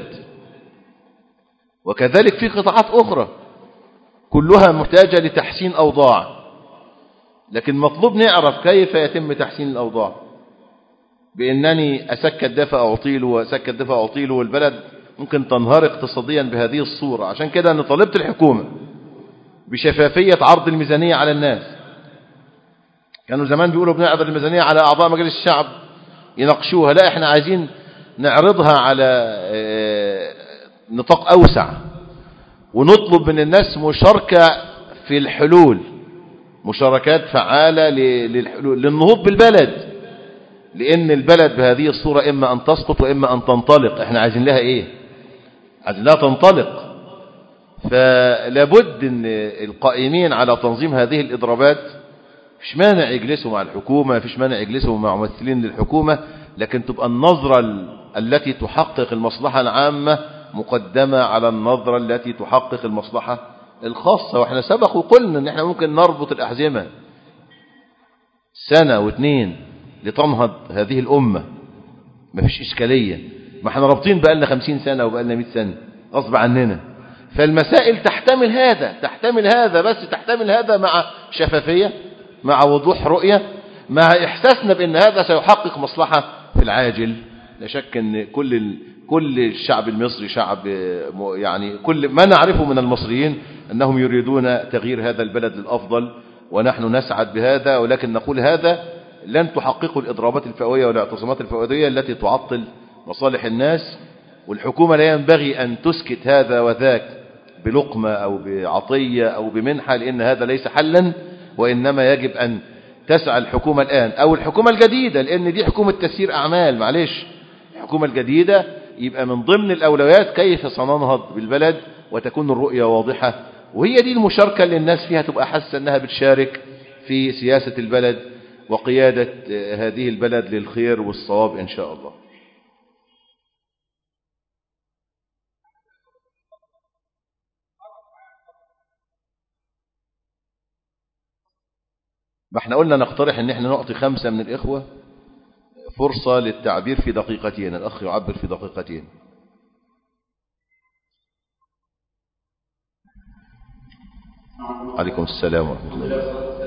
S3: وكذلك في قطاعات أخرى كلها محتاجة لتحسين أوضاع لكن مطلوب نعرف كيف يتم تحسين الأوضاع بأنني أسكت دفع أعطيله وأسكت دفع أعطيله والبلد ممكن تنهار اقتصاديا بهذه الصورة عشان كده أنا طالبت الحكومة بشفافية عرض الميزانية على الناس كانوا زمان بيقولوا بنعرض الميزانية على أعضاء مجلس الشعب يناقشوها لا احنا عايزين نعرضها على نطاق أوسع ونطلب من الناس مشاركة في الحلول مشاركات فعالة للحلول للنهوض بالبلد لأن البلد بهذه الصورة إما أن تسقط وإما أن تنطلق احنا عايزين لها إيه عايزين لها تنطلق فلابد أن القائمين على تنظيم هذه الإضرابات فيش مانع يجلسوا مع الحكومة فيش مانع يجلسوا مع ممثلين للحكومة لكن تبقى النظرة التي تحقق المصلحة العامة مقدمة على النظرة التي تحقق المصلحة الخاصة واحنا سبق وقلنا ان احنا ممكن نربط الأحزمة سنة واثنين لتنهض هذه الأمة ما فيش إشكالية ما احنا رابطين بقالنا خمسين سنة وبقالنا مئة سنة غصب عننا فالمسائل تحتمل هذا تحتمل هذا بس تحتمل هذا مع شفافية مع وضوح رؤية مع إحساسنا بأن هذا سيحقق مصلحة في العاجل لا شك أن كل كل الشعب المصري شعب يعني كل ما نعرفه من المصريين أنهم يريدون تغيير هذا البلد للأفضل ونحن نسعد بهذا ولكن نقول هذا لن تحققوا الإضرابات الفئوية والاعتصامات الفئوية التي تعطل مصالح الناس والحكومة لا ينبغي أن تسكت هذا وذاك بلقمة أو بعطية أو بمنحة لأن هذا ليس حلا وإنما يجب أن تسعى الحكومة الآن أو الحكومة الجديدة لأن دي حكومة تسيير أعمال معلش الحكومة الجديدة يبقى من ضمن الأولويات كيف سننهض بالبلد وتكون الرؤية واضحة وهي دي المشاركة اللي الناس فيها تبقى حاسة أنها بتشارك في سياسة البلد وقيادة هذه البلد للخير والصواب إن شاء الله ما احنا قلنا نقترح ان احنا نعطي خمسة من الإخوة فرصة للتعبير في دقيقتين الأخ يعبر في دقيقتين عليكم السلام ورحمة الله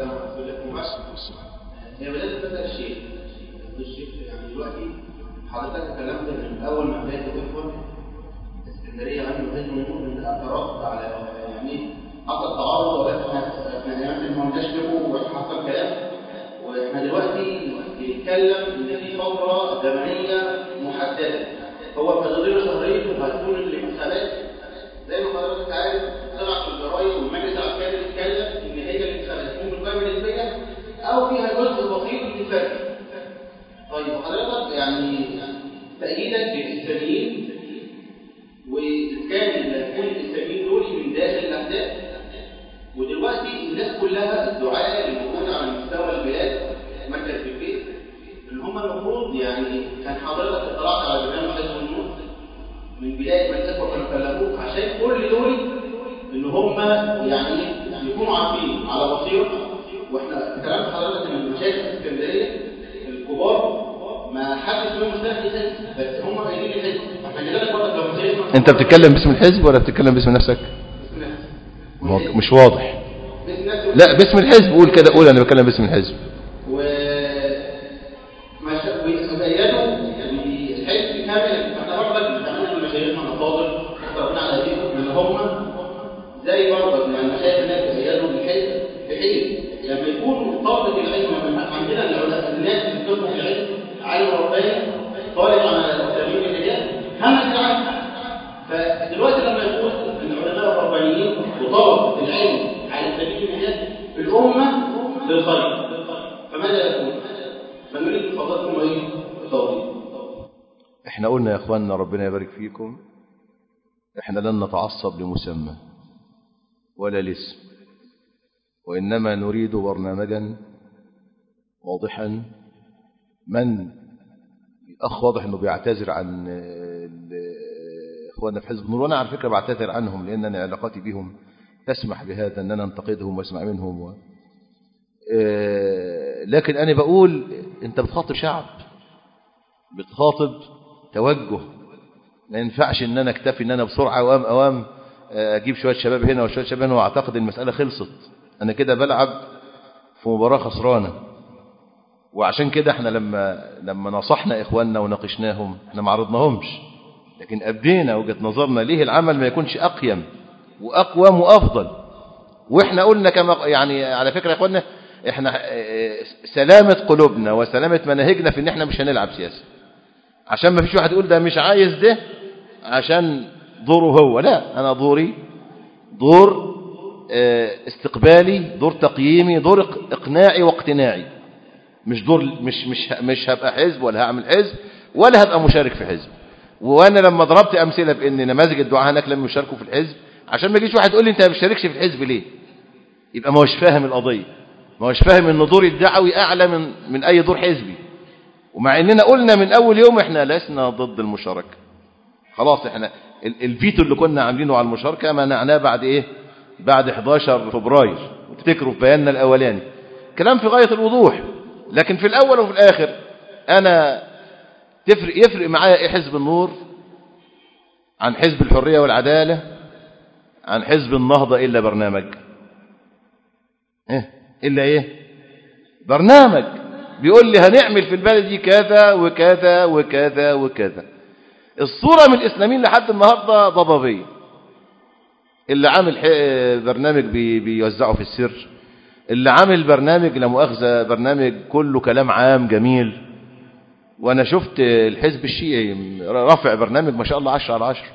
S4: هي بدأت تسأل الشيخ الشيخ يعني دلوقتي حضرتك اتكلمت من أول ما بداية الإخوة اسكندرية غني وحزن النور من اعتراض على يعني حصل تعارض ولكن احنا يعني ما قلناش لكم وحصل كلام واحنا دلوقتي بنتكلم ان في فتره زمنيه محدده هو في غضون شهرين وهتكون الانتخابات زي ما حضرتك عارف طلع في الجرايد والمجلس العسكري بيتكلم ان هي الانتخابات هتكون بالقوه نسبيا او فيها جزء بسيط اتفاقي طيب حضرتك يعني تأييدك للإسلاميين وإسكان اللي هيكون الإسلاميين دول من داخل الأحداث ودلوقتي الناس كلها الدعاء اللي موجود على مستوى البلاد مركز في البيت اللي هم المفروض يعني كان حضرتك اطلعت على برنامج حزب النور من بدايه ما الإخوة كانوا كلموك عشان كل دول ان هم يعني يكونوا عارفين على بصيره واحنا كلام حضرتك ان المشايخ في اسكندريه الكبار ما حدش فيهم مستخدم حزب بس هم قايلين الحزب احنا كذلك برضه لو مشايخ
S3: انت بتتكلم باسم الحزب ولا بتتكلم باسم نفسك ما هو مش واضح
S4: باسم نفسه
S3: لا باسم الحزب قول كده قول انا بتكلم باسم الحزب
S4: و مش- ويتأيدوا بالحزب كامل احنا برضك بنتعامل مع مشايخنا الافاضل ربنا على ايديهم ان هم زي برضك مع المشايخ الناس يتأيدوا بالحزب بحيث لما يكون طلبة العلم لما عندنا العلماء الناس اللي بتطلب العلم عالم رباني طالب على سبيل الرجال هم العلم فدلوقتي لما يكون العلماء الربانيين وطلب العلم على سبيل الرجال الأمة للخير فماذا يكون؟ فنريد فضلكم ايه؟ التوضيح
S3: احنا قلنا يا اخواننا ربنا يبارك فيكم احنا لن نتعصب لمسمى ولا لاسم وانما نريد برنامجا واضحا من الاخ واضح انه بيعتذر عن ال- اخواننا في حزب النور وانا على فكره بعتذر عنهم لان انا علاقاتي بهم تسمح بهذا ان انا انتقدهم واسمع منهم و... آه، لكن انا بقول انت بتخاطب شعب بتخاطب توجه ما ينفعش ان انا اكتفي ان انا بسرعه اوام اوام آه، اجيب شويه شباب هنا وشويه شباب هنا واعتقد المساله خلصت انا كده بلعب في مباراه خسرانه وعشان كده احنا لما لما نصحنا اخواننا وناقشناهم احنا ما عرضناهمش لكن ابدينا وجهه نظرنا ليه العمل ما يكونش اقيم واقوم وافضل واحنا قلنا كما يعني على فكره يا اخواننا احنا آه، سلامه قلوبنا وسلامه مناهجنا في ان احنا مش هنلعب سياسه عشان ما فيش واحد يقول ده مش عايز ده عشان دوره هو لا انا دوري دور آه، استقبالي دور تقييمي دور اق- اقناعي واقتناعي مش دور مش مش مش هبقى حزب ولا هعمل حزب ولا هبقى مشارك في حزب وانا لما ضربت امثله بان نماذج الدعاء هناك لم يشاركوا في الحزب عشان ما يجيش واحد يقول لي انت ما بتشاركش في الحزب ليه يبقى ما هوش فاهم القضيه ما هوش فاهم ان دوري الدعوي اعلى من من اي دور حزبي ومع اننا قلنا من اول يوم احنا لسنا ضد المشاركه خلاص احنا ال- الفيتو اللي كنا عاملينه على المشاركه منعناه بعد ايه بعد 11 فبراير وتفتكروا في بياننا الاولاني كلام في غايه الوضوح لكن في الاول وفي الاخر انا تفرق يفرق معايا ايه حزب النور عن حزب الحريه والعداله عن حزب النهضه الا برنامج ايه الا ايه برنامج بيقول لي هنعمل في البلد دي كذا وكذا وكذا وكذا الصورة من الإسلاميين لحد النهاردة ضبابية اللي عامل ح- برنامج بي- بيوزعه في السر اللي عامل برنامج لا مؤاخذة برنامج كله كلام عام جميل وأنا شفت الحزب الشيعي رافع برنامج ما شاء الله عشرة على عشرة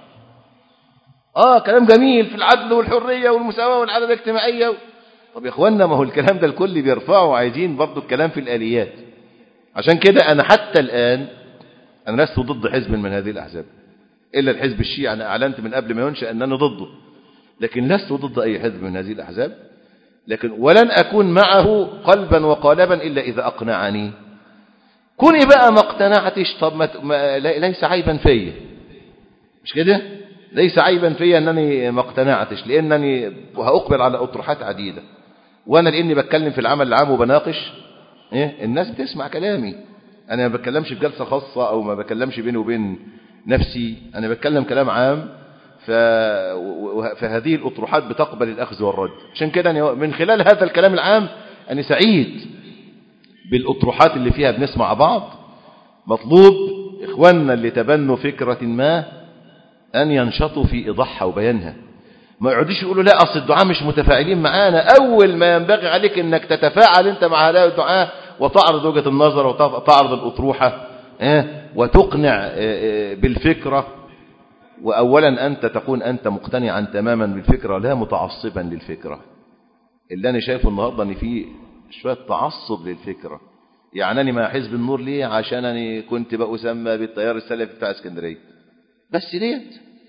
S3: آه كلام جميل في العدل والحرية والمساواة والعدالة الاجتماعية طب يا اخوانا ما هو الكلام ده الكل بيرفعه وعايزين برضو الكلام في الآليات عشان كده أنا حتى الآن أنا لست ضد حزب من هذه الأحزاب إلا الحزب الشيعي أنا أعلنت من قبل ما ينشأ أنني ضده لكن لست ضد أي حزب من هذه الأحزاب لكن ولن أكون معه قلبا وقالبا إلا إذا أقنعني كوني بقى ما اقتنعتش طب ما ما ليس عيبا فيا مش كده ليس عيبا فيا أنني ما اقتنعتش لأنني وهأقبل على أطروحات عديدة وأنا لأني بتكلم في العمل العام وبناقش إيه الناس بتسمع كلامي أنا ما بتكلمش في جلسة خاصة أو ما بتكلمش بيني وبين نفسي أنا بتكلم كلام عام ف... و- فهذه الأطروحات بتقبل الأخذ والرد عشان كده أنا من خلال هذا الكلام العام أنا سعيد بالأطروحات اللي فيها بنسمع بعض مطلوب إخواننا اللي تبنوا فكرة ما أن ينشطوا في إيضاحها وبيانها ما يقعدوش يقولوا لا أصل الدعاء مش متفاعلين معانا أول ما ينبغي عليك أنك تتفاعل أنت مع هؤلاء الدعاء وتعرض وجهة النظر وتعرض الأطروحة آه، وتقنع آه، آه، بالفكرة وأولا أنت تكون أنت مقتنعا تماما بالفكرة لا متعصبا للفكرة اللي أنا شايفه النهاردة أن في شوية تعصب للفكرة يعني أنا مع حزب النور ليه عشان أنا كنت بأسمى بالتيار السلفي بتاع اسكندرية بس ديت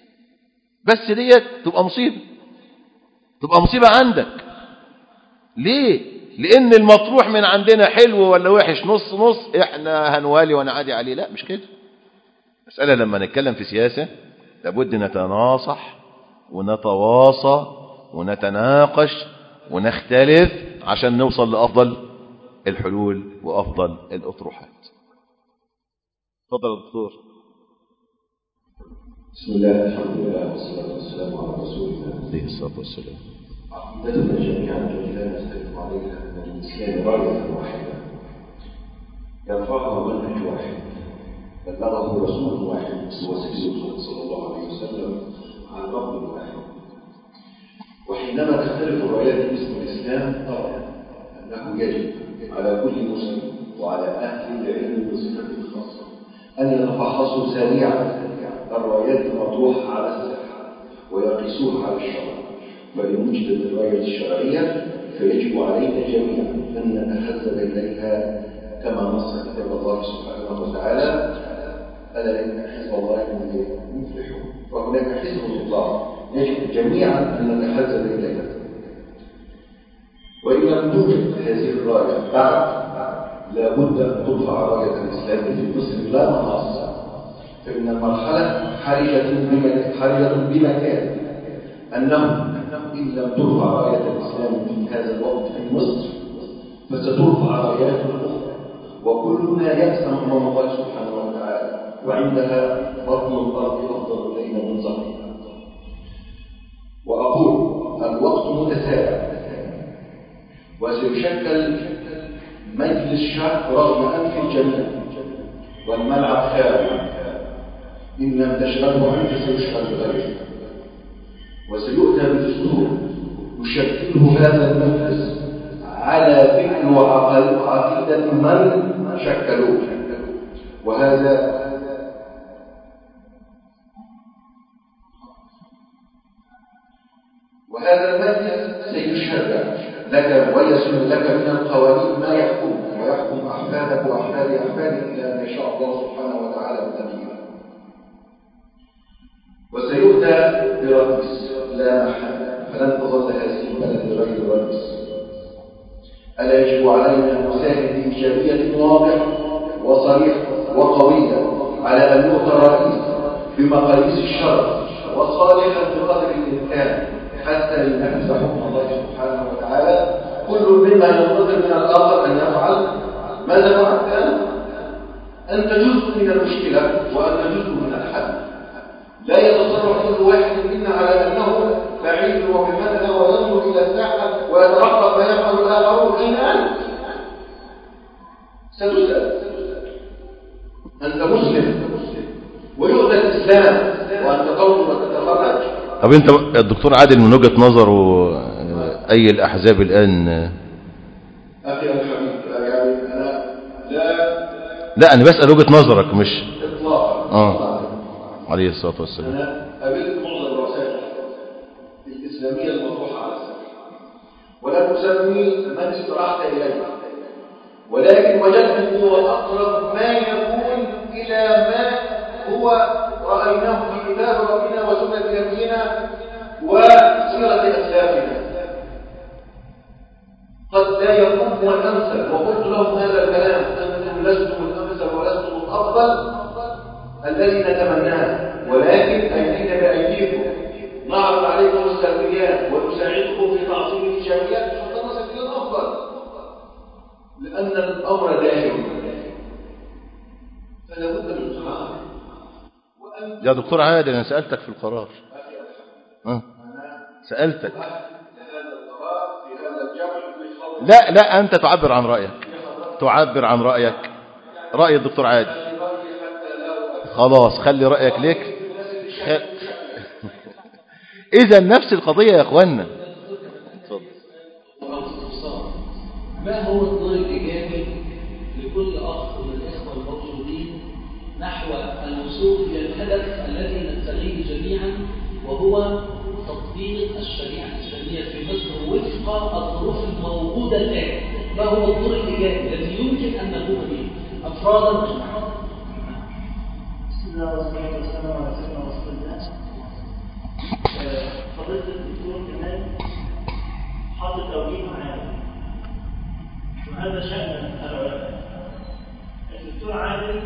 S3: بس ديت تبقى مصيبة تبقى مصيبة عندك ليه لأن المطروح من عندنا حلو ولا وحش نص نص احنا هنوالي ونعادي عليه لا مش كده مسألة لما نتكلم في سياسة لابد نتناصح ونتواصى ونتناقش ونختلف عشان نوصل لأفضل الحلول وأفضل الأطروحات تفضل يا دكتور
S5: بسم الله الحمد لله والصلاة والسلام على رسول الله
S3: عليه الصلاة والسلام
S5: عقيدتنا جميعا التي لا نختلف عليها ان الاسلام رايه واحده يرفعها منهج واحد بلغه رسول واحد هو سيد الخلق صلى الله عليه وسلم عن رب واحد وحينما تختلف الرايات باسم الاسلام ارى انه يجب على كل مسلم وعلى اهل العلم بصفه خاصه ان يتفحصوا سريعا الرايات المطروحه على الساحه ويقيسوها على الشرع فإن وجدت الراية الشرعية فيجب علينا جميعا أن نتحزب إليها كما نص كتاب الله سبحانه وتعالى ألا إن حزب الله هم المفلحون وهناك حزب الله يجب جميعا أن نتحزب إليها وإن لم توجد هذه الراية بعد لا بد أن ترفع راية الإسلام في مصر لا مناص فإن المرحلة حرجة بمكان, حرجة بمكان أنه إن لم ترفع راية الإسلام في هذا الوقت في مصر فسترفع رايات أخرى وكلنا يأسم أمام الله سبحانه وتعالى وعندها بطن الأرض أفضل إلينا من ظهرها وأقول الوقت متسارع وسيشكل مجلس شعب رغم أنف الجميع والملعب خارج إن لم تشغله أنت سيشغل غيرك وسيؤتى بدستور يشكله هذا المجلس على فكر وعقيدة من شكلوه وهذا وهذا المجلس سيشرع لك ويسن لك من القوانين ما يحكم ويحكم أحفادك وأحفاد أحفادك إلى أن يشاء الله سبحانه وتعالى بتغييره وسيؤتى برئيس لا محل فلن تظل هذه البلد غير رئيس ألا يجب علينا أن نساهم بإيجابية واضحة وصريحة وقوية على أن يؤتى رئيس بمقاييس الشرع وصالحا بقدر الإمكان حتى ينفذ حكم الله سبحانه وتعالى كل مما ينتظر من الآخر أن يفعل ماذا فعلت أنت؟ أنت جزء من المشكلة وأنت جزء من الحل لا يتصرف كل واحد منا على أنه بعيد وبمدى وينظر إلى الساحة ويترقب ما يفعل الآخرون أين أنت؟ ستسأل أنت مسلم ويؤتى الإسلام وأنت تنظر وتتفرج
S3: طب انت الدكتور عادل من وجهة نظره اي الاحزاب الان
S5: أخي الحبيب يعني أنا لا
S3: لا انا بسأل وجهة نظرك مش
S5: إطلاقا
S3: اه عليه الصلاة والسلام
S5: أنا قابلت معظم رؤساء الإسلامية المطروحة على الساحة ولم أسمي من استرحت إليه ولكن وجدته هو أقرب ما يكون إلى ما هو رأيناه في كتاب ربنا وسنة نبينا وسيرة أسلافنا قد لا يكون هو الأمثل وقلت لهم هذا الكلام أنتم لستم الأمثل ولستم الأفضل الذي نتمناه ولكن أيدينا بأيديكم نعرض عليكم السلبيات ونساعدكم في تعظيم الإيجابيات حتى نصل إلى الأفضل لأن الأمر دائم فلا بد من قرار وأنت
S3: يا دكتور عادل انا سألتك في القرار اه سألتك
S5: لهذا القرار في هذا الجمع بفضل
S3: لا لا انت تعبر عن رأيك تعبر عن رأيك رأي الدكتور عادل
S5: رأيي حتى لا أؤثر
S3: خلاص خلي رأيك ليك خ... اذا نفس القضية يا اخوانا اتفضل
S6: أو استفسار ما هو الدور الإيجابي لكل أخ من الإخوة الموجودين نحو الوصول إلى الهدف الذي نبتغيه جميعا وهو تطبيق الشريعة الإسلامية في مصر وفق الظروف الموجودة الآن ما هو الدور الإيجابي الذي يمكن أن نقوم به أفرادا وجماعات
S7: بسم الله والصلاة والسلام على سيدنا رسول الله آه، فضيلة الدكتور كمال حط توجيه معانا وهذا شأن العلماء الدكتور عادل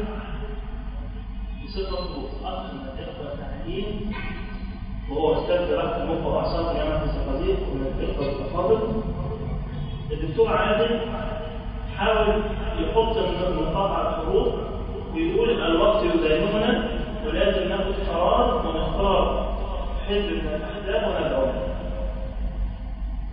S7: بصفته أخ من الإخوة التعليم وهو أستاذ جراحة المخ وأعصاب جامعة الزقازيق ومن الإخوة الأفاضل الدكتور عادل حاول يحط النقاط على الحروف ويقول الوقت يداهمنا ولازم ناخد قرار ونختار حزب من الأحزاب وندعوه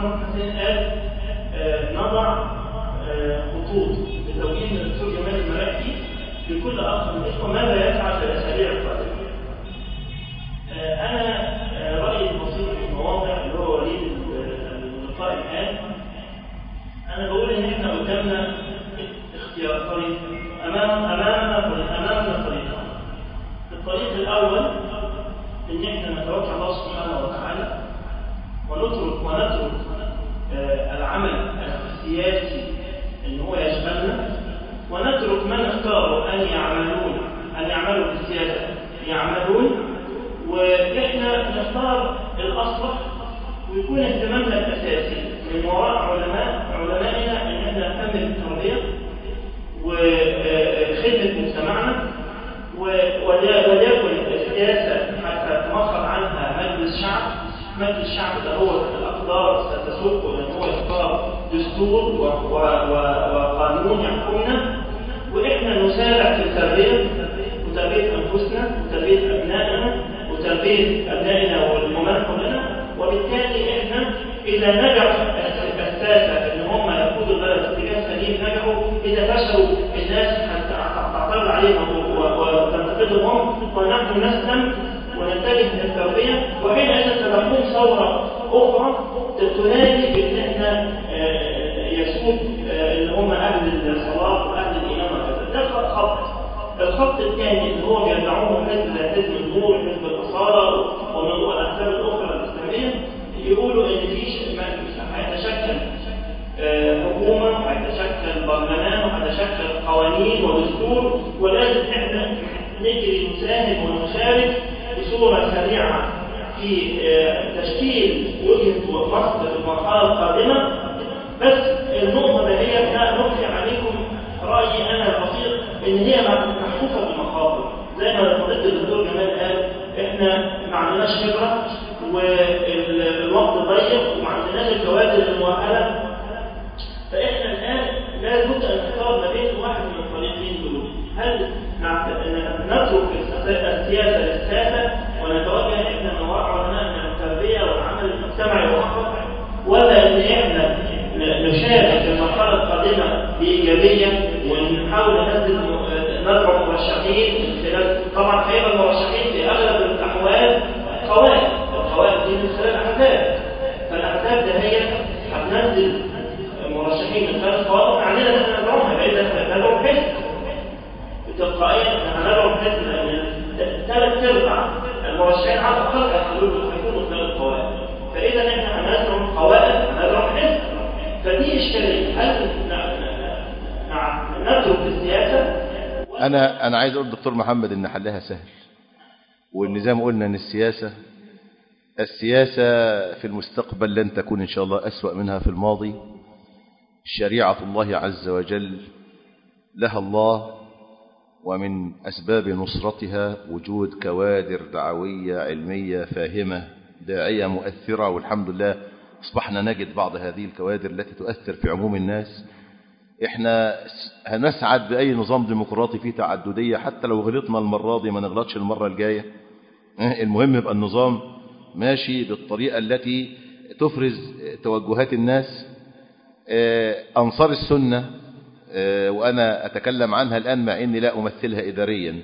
S7: محمد حسين قال آه، نضع آه، خطوط لتوجيه من الدكتور جمال المراكبي لكل اخ من الاخوه ماذا يفعل في الاسابيع القادمه. آه، انا آه، رايي البسيط في المواضع اللي هو وليد اللقاء الان انا بقول ان احنا قدامنا اختيار طريق امام امامنا طريق امامنا طريقان الطريق الاول ان احنا نتوكل على الله سبحانه وتعالى ونترك ونترك آه، العمل السياسي ان هو يشغلنا ونترك من اختاروا ان يعملون ان يعملوا في السياسه يعملون واحنا نختار الاصلح ويكون اهتمامنا الاساسي من وراء علماء علمائنا ان احنا نهتم بالتربيه وخدمه مجتمعنا و- ولا- وليكن السياسه حتى تمخض عنها مجلس شعب مجلس الشعب ده هو الاقدار ستسوقه ان هو يختار دستور و- و- و- وقانون يحكمنا واحنا نسارع في التربيه وتربيه انفسنا وتربيه ابنائنا وتربيه ابنائنا والممن حولنا وبالتالي احنا اذا نجح الس- الساسه ان هم يقودوا البلد في اتجاه سليم نجحوا اذا فشلوا الناس هت- تعترض عليهم و- و- وتنتقدهم ونحن نسلم ونتجه للتربيه وحينئذ ستقوم ثوره اخرى تنادي بان احنا آه، يسود آه، اللي هم اهل الصلاه واهل الايمان وكذا ده خط الخط الثاني اللي هو بيدعوه حزب حزب النور حزب الاصاله ومن الاحزاب الاخرى الاسلاميه يقولوا ان في ش- ما- هيتشكل آه، حكومه وهيتشكل برلمان وهيتشكل قوانين ودستور ولازم احنا نجري نساهم ونشارك بصوره سريعه في آه، تشكيل وجهه مصر في المرحله القادمه بس النقطه ده هي احنا نلقي عليكم رايي انا البسيط ان هي محفوفه بالمخاطر زي ما فضيله الدكتور جمال قال احنا ما عندناش خبره والوقت ضيق وما عندناش الكوادر المؤهله فاحنا الان لابد ان نختار ما بين واحد من الطريقين دول هل نعت- نترك السياسه للساسه ونتوجه احنا من وراء علماء التربيه والعمل المجتمعي والاخر ولا ان احنا ن- نشارك في المرحله القادمه بايجابيه ونحاول ننزل م- ندعو مرشحين من خلال طبعا هيبقى المرشحين في اغلب الاحوال قوائم القوائم دي من خلال احزاب فالاحزاب ده هي هتنزل مرشحين من خلال القوائم عندنا ان احنا ندعوها فاذا احنا ندعو حزب تلقائيا احنا هندعو حزب لان ثلاث ارباع المرشحين على الاقل هيكونوا هيكونوا من خلال القوائم فاذا احنا هندعو قوائم هندعو حزب فدي اشكاليه هل ن- ن- ن- نترك السياسه
S3: أنا أنا عايز أقول دكتور محمد إن حلها سهل وإن زي ما قلنا إن السياسة السياسة في المستقبل لن تكون إن شاء الله أسوأ منها في الماضي شريعة الله عز وجل لها الله ومن أسباب نصرتها وجود كوادر دعوية علمية فاهمة داعية مؤثرة والحمد لله أصبحنا نجد بعض هذه الكوادر التي تؤثر في عموم الناس احنا هنسعد بأي نظام ديمقراطي فيه تعددية حتى لو غلطنا المرة دي ما نغلطش المرة الجاية اه، المهم يبقى النظام ماشي بالطريقة التي تفرز توجهات الناس اه، أنصار السنة اه، وأنا أتكلم عنها الآن مع أني لا أمثلها إداريا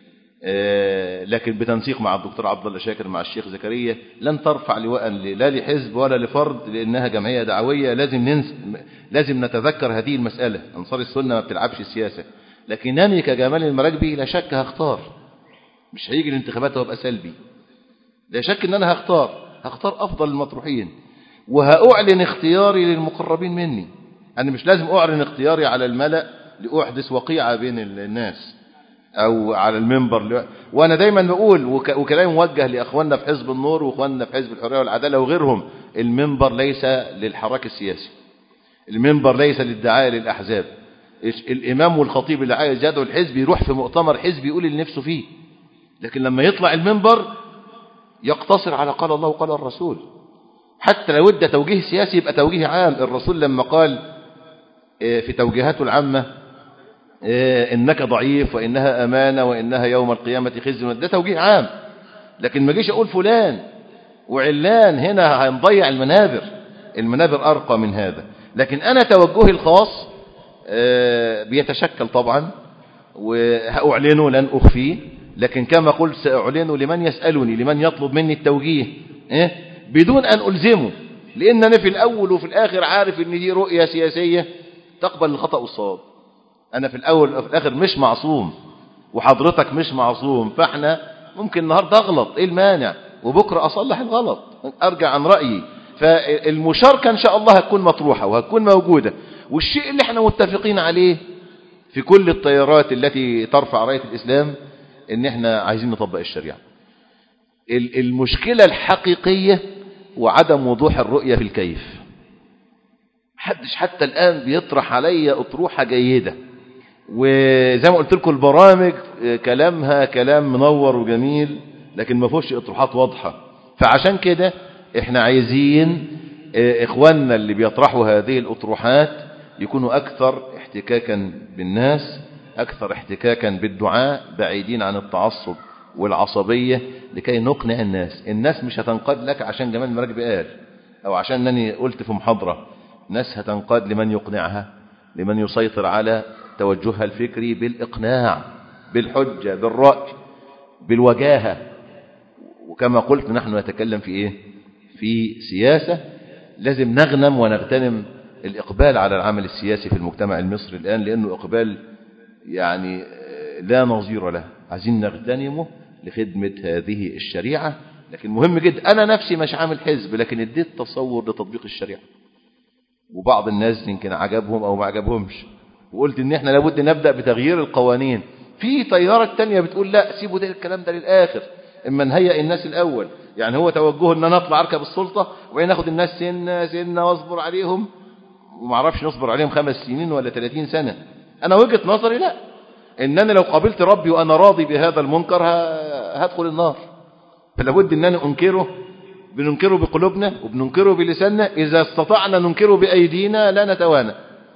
S3: اه، لكن بتنسيق مع الدكتور عبد الله شاكر مع الشيخ زكريا لن ترفع لواء لا لحزب ولا لفرد لأنها جمعية دعوية لازم ننس لازم نتذكر هذه المسألة أنصار السنة ما بتلعبش سياسة لكنني كجمال المراكبي لا شك هختار مش هيجي الانتخابات وابقى سلبي لا شك ان انا هختار هختار افضل المطروحين وهأعلن اختياري للمقربين مني انا مش لازم اعلن اختياري على الملأ لاحدث وقيعة بين الناس او على المنبر ل... وانا دايما بقول وك... وكلامي موجه لاخواننا في حزب النور واخواننا في حزب الحريه والعداله وغيرهم المنبر ليس للحراك السياسي المنبر ليس للدعايه للاحزاب إيش- الامام والخطيب اللي عايز يدعو الحزب يروح في مؤتمر حزب يقول اللي نفسه فيه لكن لما يطلع المنبر يقتصر على قال الله وقال الرسول حتى لو ادى توجيه سياسي يبقى توجيه عام الرسول لما قال آه، في توجيهاته العامة آه، إنك ضعيف وإنها أمانة وإنها يوم القيامة خزي ده توجيه عام لكن ما جيش أقول فلان وعلان هنا هنضيع المنابر المنابر أرقى من هذا لكن أنا توجهي الخاص آه، بيتشكل طبعا وهأعلنه لن أخفيه لكن كما قلت سأعلنه لمن يسألني لمن يطلب مني التوجيه إيه؟ بدون أن ألزمه لأن أنا في الأول وفي الآخر عارف أن دي رؤية سياسية تقبل الخطأ والصواب أنا في الأول وفي الآخر مش معصوم وحضرتك مش معصوم فاحنا ممكن النهاردة أغلط إيه المانع وبكرة أصلح الغلط أرجع عن رأيي فالمشاركة إن شاء الله هتكون مطروحة وهتكون موجودة والشيء اللي احنا متفقين عليه في كل التيارات التي ترفع راية الإسلام إن احنا عايزين نطبق الشريعة ال- المشكلة الحقيقية وعدم وضوح الرؤية في الكيف محدش حتى الآن بيطرح علي أطروحة جيدة وزي ما قلت لكم البرامج آه، كلامها كلام منور وجميل لكن ما فيهوش اطروحات واضحة فعشان كده احنا عايزين آه، اخواننا اللي بيطرحوا هذه الاطروحات يكونوا اكثر احتكاكا بالناس اكثر احتكاكا بالدعاء بعيدين عن التعصب والعصبية لكي نقنع الناس الناس مش هتنقاد لك عشان جمال المراكب قال او عشان انني قلت في محاضرة ناس هتنقاد لمن يقنعها لمن يسيطر على توجهها الفكري بالإقناع بالحجة بالرأي بالوجاهة وكما قلت نحن نتكلم في إيه في سياسة لازم نغنم ونغتنم الإقبال على العمل السياسي في المجتمع المصري الآن لأنه إقبال يعني آه، لا نظير له عايزين نغتنمه لخدمة هذه الشريعة لكن مهم جدا أنا نفسي مش عامل حزب لكن اديت تصور لتطبيق الشريعة وبعض الناس يمكن عجبهم أو ما عجبهمش وقلت ان احنا لابد نبدأ بتغيير القوانين في طيارة تانية بتقول لا سيبوا ده الكلام ده للآخر اما نهيئ الناس الأول يعني هو توجهه ان انا اطلع اركب السلطة وبعدين اخد الناس سنة سنة واصبر عليهم وما اعرفش نصبر عليهم خمس سنين ولا 30 سنة انا وجهة نظري لا ان انا لو قابلت ربي وانا راضي بهذا المنكر ه- هدخل النار فلابد ان انا انكره بننكره بقلوبنا وبننكره بلساننا اذا استطعنا ننكره بايدينا لا نتوانى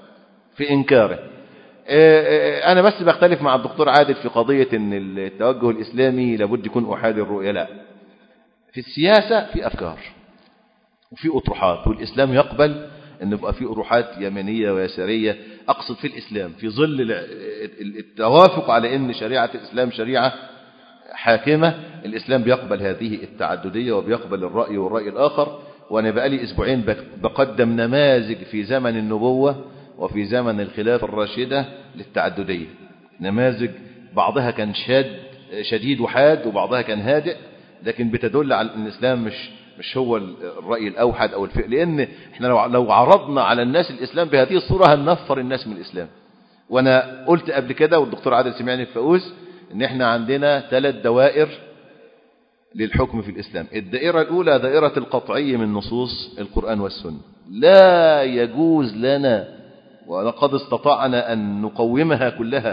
S3: في إنكاره آه، آه، أنا بس بختلف مع الدكتور عادل في قضية أن التوجه الإسلامي لابد يكون أحادي الرؤية لا في السياسة في أفكار وفي أطروحات والإسلام يقبل أن يبقى في أطروحات يمنية ويسارية أقصد في الإسلام في ظل الع- ال- التوافق على أن شريعة الإسلام شريعة حاكمة الإسلام بيقبل هذه التعددية وبيقبل الرأي والرأي الآخر وأنا بقالي أسبوعين بك- بقدم نماذج في زمن النبوة وفي زمن الخلافة الراشدة للتعددية نماذج بعضها كان شاد شديد وحاد وبعضها كان هادئ لكن بتدل على أن الإسلام مش مش هو الرأي الأوحد أو الفئة لأن احنا لو لو عرضنا على الناس الإسلام بهذه الصورة هننفر الناس من الإسلام وأنا قلت قبل كده والدكتور عادل سمعني في فؤوس ان احنا عندنا ثلاث دوائر للحكم في الإسلام الدائرة الأولى دائرة القطعي من نصوص القرآن والسنة لا يجوز لنا ولقد استطعنا أن نقومها كلها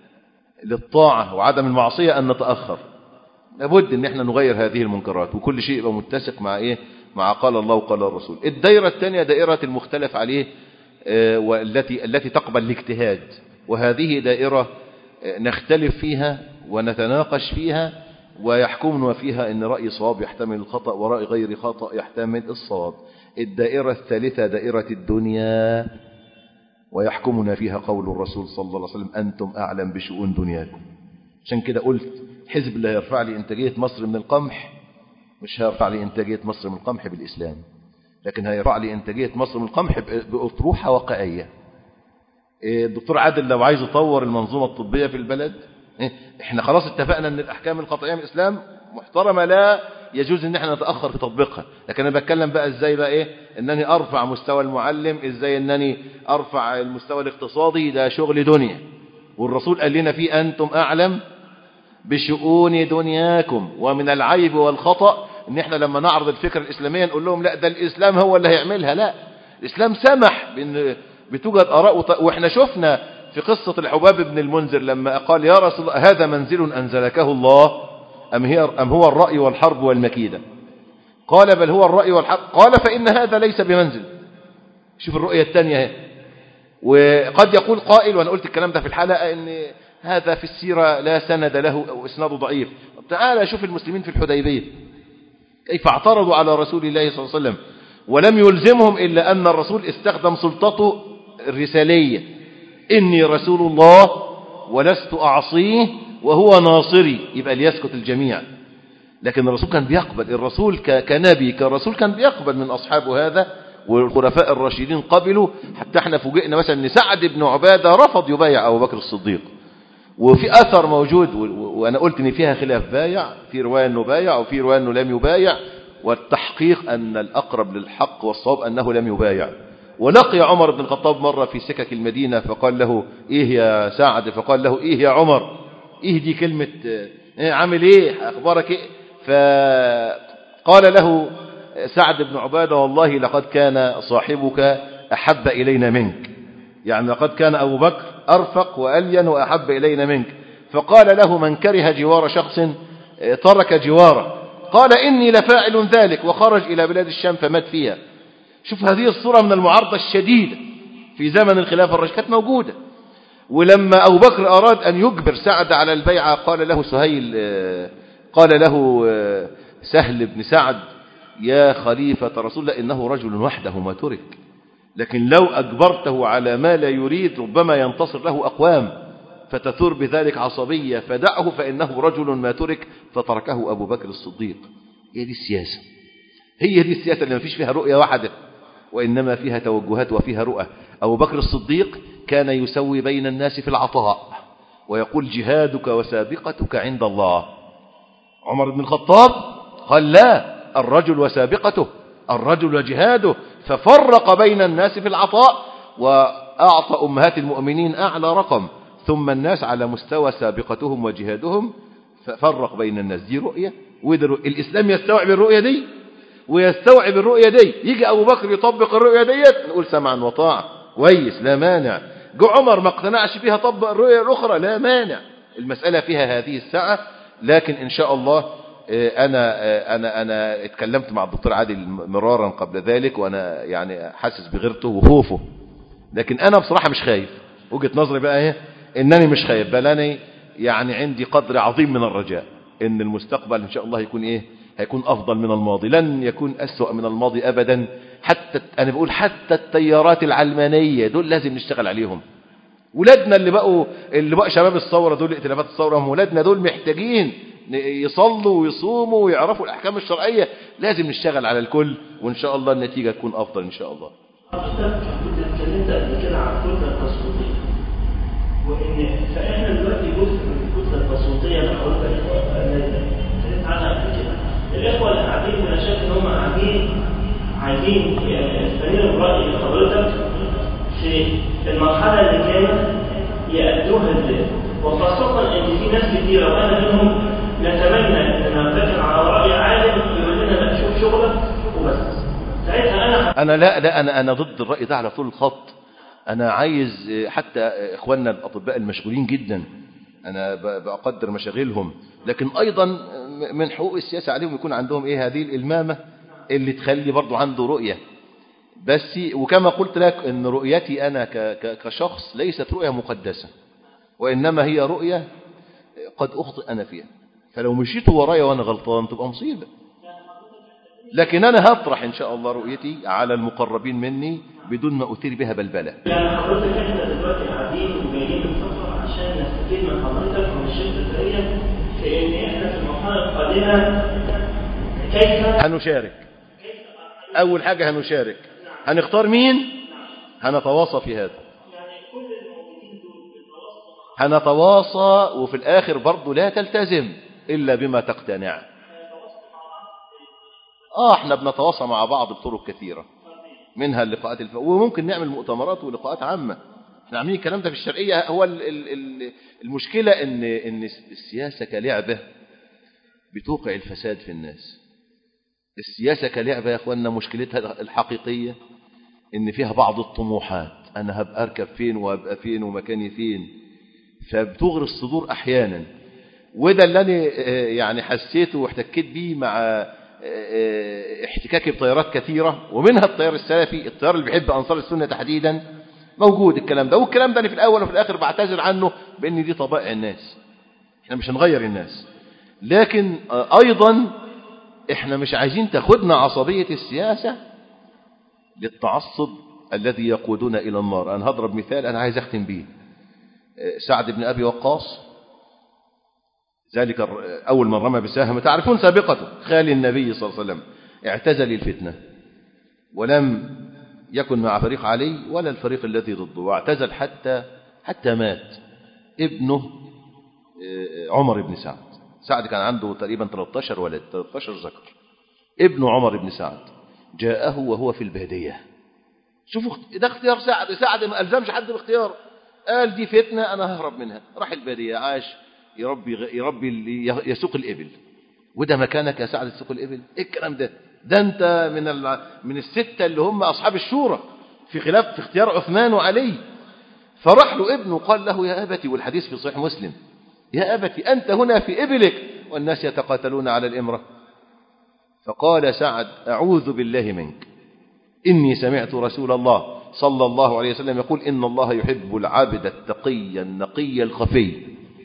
S3: للطاعة وعدم المعصية أن نتأخر لابد أن احنا نغير هذه المنكرات وكل شيء يبقى متسق مع إيه مع قال الله وقال الرسول الدائرة الثانية دائرة المختلف عليه آه، والتي التي تقبل الاجتهاد وهذه دائرة آه، نختلف فيها ونتناقش فيها ويحكمنا فيها أن رأي صواب يحتمل الخطأ ورأي غير خطأ يحتمل الصواب الدائرة الثالثة دائرة الدنيا ويحكمنا فيها قول الرسول صلى الله عليه وسلم أنتم أعلم بشؤون دنياكم عشان كده قلت حزب اللي هيرفع لي إنتاجية مصر من القمح مش هيرفع لي إنتاجية مصر من القمح بالإسلام لكن هيرفع لي إنتاجية مصر من القمح بأطروحة واقعية إيه، الدكتور عادل لو عايز يطور المنظومة الطبية في البلد إيه، احنا خلاص اتفقنا ان الأحكام القطعية من الإسلام محترمة لا يجوز ان احنا نتأخر في تطبيقها لكن انا بتكلم بقى ازاي بقى ايه انني ارفع مستوى المعلم ازاي انني ارفع المستوى الاقتصادي ده شغل دنيا والرسول قال لنا فيه انتم اعلم بشؤون دنياكم ومن العيب والخطأ ان احنا لما نعرض الفكرة الاسلامية نقول لهم لا ده الاسلام هو اللي هيعملها لا الاسلام سمح بان بتوجد اراء وط- واحنا شفنا في قصة الحباب بن المنذر لما قال يا رسول الله هذا منزل انزلكه الله ام هي ام هو الرأي والحرب والمكيدة قال بل هو الرأي والحرب قال فإن هذا ليس بمنزل شوف الرؤية الثانية اهي وقد يقول قائل وانا قلت الكلام ده في الحلقة ان هذا في السيرة لا سند له او اسناده ضعيف طب تعالى شوف المسلمين في الحديبية كيف اعترضوا على رسول الله صلى الله عليه وسلم ولم يلزمهم إلا أن الرسول استخدم سلطته الرسالية إني رسول الله ولست أعصيه وهو ناصري يبقى ليسكت الجميع لكن الرسول كان بيقبل الرسول ك- كنبي كرسول كان بيقبل من أصحابه هذا والخلفاء الراشدين قبلوا حتى احنا فوجئنا مثلا ان سعد بن عبادة رفض يبايع أبو بكر الصديق وفي أثر موجود و- و- وأنا قلت إن فيها خلاف بايع في رواية أنه بايع وفي رواية أنه لم يبايع والتحقيق أن الأقرب للحق والصواب أنه لم يبايع ولقي عمر بن الخطاب مرة في سكك المدينة فقال له إيه يا سعد فقال له إيه يا عمر إيه دي كلمة إيه عامل إيه أخبارك إيه فقال له سعد بن عبادة والله لقد كان صاحبك أحب إلينا منك يعني لقد كان أبو بكر أرفق وألين وأحب إلينا منك فقال له من كره جوار شخص آه، ترك جواره قال إني لفاعل ذلك وخرج إلى بلاد الشام فمات فيها شوف هذه الصورة من المعارضة الشديدة في زمن الخلافة الراشدة كانت موجودة ولما أبو بكر أراد أن يجبر سعد على البيعة قال له سهيل آه، قال له آه، سهل بن سعد يا خليفة رسول الله إنه رجل وحده ما ترك لكن لو أجبرته على ما لا يريد ربما ينتصر له أقوام فتثور بذلك عصبية فدعه فإنه رجل ما ترك فتركه أبو بكر الصديق هي دي السياسة هي دي السياسة اللي ما فيش فيها رؤية واحدة وإنما فيها توجهات وفيها رؤى أبو بكر الصديق كان يسوي بين الناس في العطاء ويقول جهادك وسابقتك عند الله عمر بن الخطاب قال لا الرجل وسابقته الرجل وجهاده ففرق بين الناس في العطاء وأعطى أمهات المؤمنين أعلى رقم ثم الناس على مستوى سابقتهم وجهادهم ففرق بين الناس دي رؤية ودي رؤية الإسلام يستوعب الرؤية دي ويستوعب الرؤية دي يجي أبو بكر يطبق الرؤية ديت نقول سمعا وطاعة كويس لا مانع جو عمر ما اقتنعش بيها طبق الرؤية الأخرى لا مانع المسألة فيها هذه الساعة لكن إن شاء الله آه، أنا آه، أنا أنا اتكلمت مع الدكتور عادل مرارا قبل ذلك وأنا يعني حاسس بغيرته وخوفه لكن أنا بصراحة مش خايف وجهة نظري بقى ايه إنني مش خايف بل أنا يعني عندي قدر عظيم من الرجاء إن المستقبل إن شاء الله يكون إيه هيكون أفضل من الماضي لن يكون أسوأ من الماضي أبدا حتى أنا بقول حتى التيارات العلمانية دول لازم نشتغل عليهم ولادنا اللي بقوا اللي بقى شباب الثوره دول ائتلافات الثوره هم ولادنا دول محتاجين ن- يصلوا ويصوموا ويعرفوا الاحكام الشرعيه لازم نشتغل على الكل وان شاء الله النتيجه تكون افضل ان شاء الله
S7: حضرتك كنت اتكلمت قبل كده عن الكتله التصويتيه وان فاحنا دلوقتي جزء من الكتله التصويتيه اللي حضرتك اتكلمت عنها قبل كده الاخوه اللي قاعدين بلا شك ان هم قاعدين عايزين يستنيروا براي حضرتك في المرحله اللي كانت يأدوها ازاي وخاصة ان في ناس كتيرة وانا منهم نتمنى ان نرتكب على رأي عالم يقول لنا لا شوف شغلك وبس ساعتها انا
S3: انا لا لا انا انا ضد الراي ده على طول الخط انا عايز آه، حتى آه، اخواننا الاطباء المشغولين جدا انا ب- بقدر مشاغلهم لكن ايضا آه، من حقوق السياسه عليهم يكون عندهم ايه هذه الالمامه اللي تخلي برضو عنده رؤيه بس وكما قلت لك ان رؤيتي انا ك- ك- كشخص ليست رؤيه مقدسه وانما هي رؤيه قد اخطئ انا فيها فلو مشيت ورايا وانا غلطان تبقى مصيبه لكن أنا هطرح إن شاء الله رؤيتي على المقربين مني بدون ما أثير بها بلبلة
S7: يعني حضرتك احنا دلوقتي قاعدين وجايين السفر عشان نستفيد من حضرتك ومن الشركه الثانيه في ان احنا في المرحله القادمه كيف
S3: هنشارك أول حاجة هنشارك هنختار مين هنتواصى في هذا هنتواصى وفي الآخر برضو لا تلتزم إلا بما تقتنع آه احنا بنتواصى مع بعض بطرق كثيرة منها اللقاءات الف... وممكن نعمل مؤتمرات ولقاءات عامة احنا عاملين الكلام ده في الشرقية هو ال... ال... ال... المشكلة ان ان السياسة كلعبة بتوقع الفساد في الناس السياسة كلعبة يا اخواننا مشكلتها الحقيقية ان فيها بعض الطموحات انا هبقى اركب فين وهبقى فين ومكاني فين فبتغري الصدور احيانا وده اللي انا آه، يعني حسيته واحتكيت بيه مع آه، آه، احتكاكي بطيارات كثيرة ومنها الطيار السلفي الطيار اللي بيحب أنصار السنة تحديدا موجود الكلام ده والكلام ده أنا في الأول وفي الآخر بعتذر عنه بأن دي طبائع الناس احنا مش هنغير الناس لكن آه، أيضا احنا مش عايزين تاخدنا عصبية السياسة للتعصب الذي يقودنا إلى النار أنا هضرب مثال أنا عايز أختم به سعد بن أبي وقاص ذلك أول من رمى بسهم تعرفون سابقته خالي النبي صلى الله عليه وسلم اعتزل الفتنة ولم يكن مع فريق علي ولا الفريق الذي ضده واعتزل حتى حتى مات ابنه عمر بن سعد سعد كان عنده تقريبا 13 ولد 13 ذكر ابن عمر بن سعد جاءه وهو في البادية شوفوا ده اختيار سعد سعد ما ألزمش حد باختيار قال دي فتنة أنا ههرب منها راح البادية عاش يربي يربي اللي يسوق الإبل وده مكانك يا سعد تسوق الإبل إيه الكلام ده ده أنت من ال... من الستة اللي هم أصحاب الشورى في خلاف في اختيار عثمان وعلي فراح له ابنه قال له يا أبتي والحديث في صحيح مسلم يا أبتي أنت هنا في إبلك والناس يتقاتلون على الإمرة فقال سعد أعوذ بالله منك إني سمعت رسول الله صلى الله عليه وسلم يقول إن الله يحب العبد التقي النقي الخفي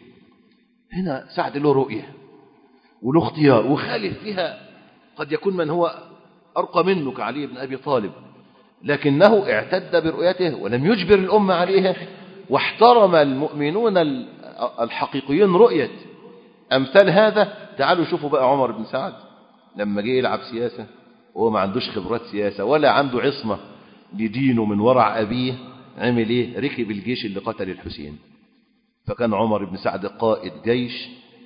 S3: هنا سعد له رؤية وله اختيار وخالف فيها قد يكون من هو أرقى منه كعلي بن أبي طالب لكنه اعتد برؤيته ولم يجبر الأمة عليها واحترم المؤمنون الحقيقيين رؤية أمثال هذا تعالوا شوفوا بقى عمر بن سعد لما جه يلعب سياسة وهو ما عندوش خبرات سياسة ولا عنده عصمة لدينه من ورع أبيه عمل إيه ركب الجيش اللي قتل الحسين فكان عمر بن سعد قائد جيش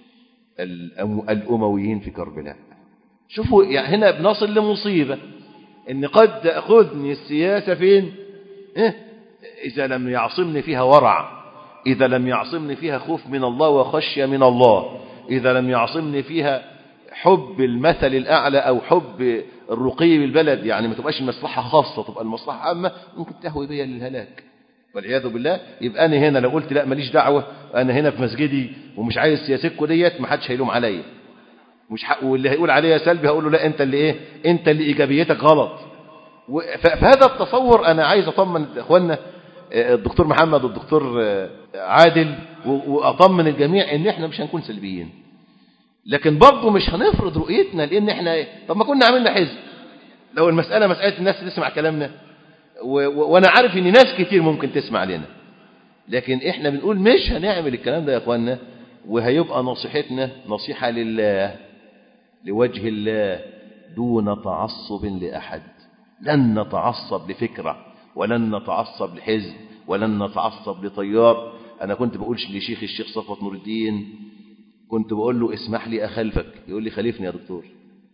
S3: الأمويين في كربلاء شوفوا يعني هنا بنصل لمصيبة إن قد تأخذني السياسة فين إيه؟ إذا لم يعصمني فيها ورع إذا لم يعصمني فيها خوف من الله وخشية من الله إذا لم يعصمني فيها حب المثل الأعلى أو حب الرقي بالبلد يعني ما تبقاش المصلحة خاصة تبقى المصلحة عامة ممكن تهوي بيا للهلاك والعياذ بالله يبقى أنا هنا لو قلت لا ماليش دعوة أنا هنا في مسجدي ومش عايز سياستكم ديت ما حدش هيلوم عليا مش حق واللي هيقول عليا سلبي هقول له لا أنت اللي إيه أنت اللي إيجابيتك غلط فهذا التصور أنا عايز أطمن إخواننا الدكتور محمد والدكتور عادل وأطمن الجميع إن إحنا مش هنكون سلبيين لكن برضه مش هنفرض رؤيتنا لان احنا ايه طب ما كنا عملنا حزب لو المسألة مسألة الناس تسمع كلامنا و... و... وانا عارف ان ناس كتير ممكن تسمع لنا لكن احنا بنقول مش هنعمل الكلام ده يا اخوانا وهيبقى نصيحتنا نصيحة لله لوجه الله دون تعصب لأحد لن نتعصب لفكرة ولن نتعصب لحزب ولن نتعصب لطيار أنا كنت بقولش لشيخ الشيخ صفوت نور الدين كنت بقول له اسمح لي أخلفك يقول لي خليفني يا دكتور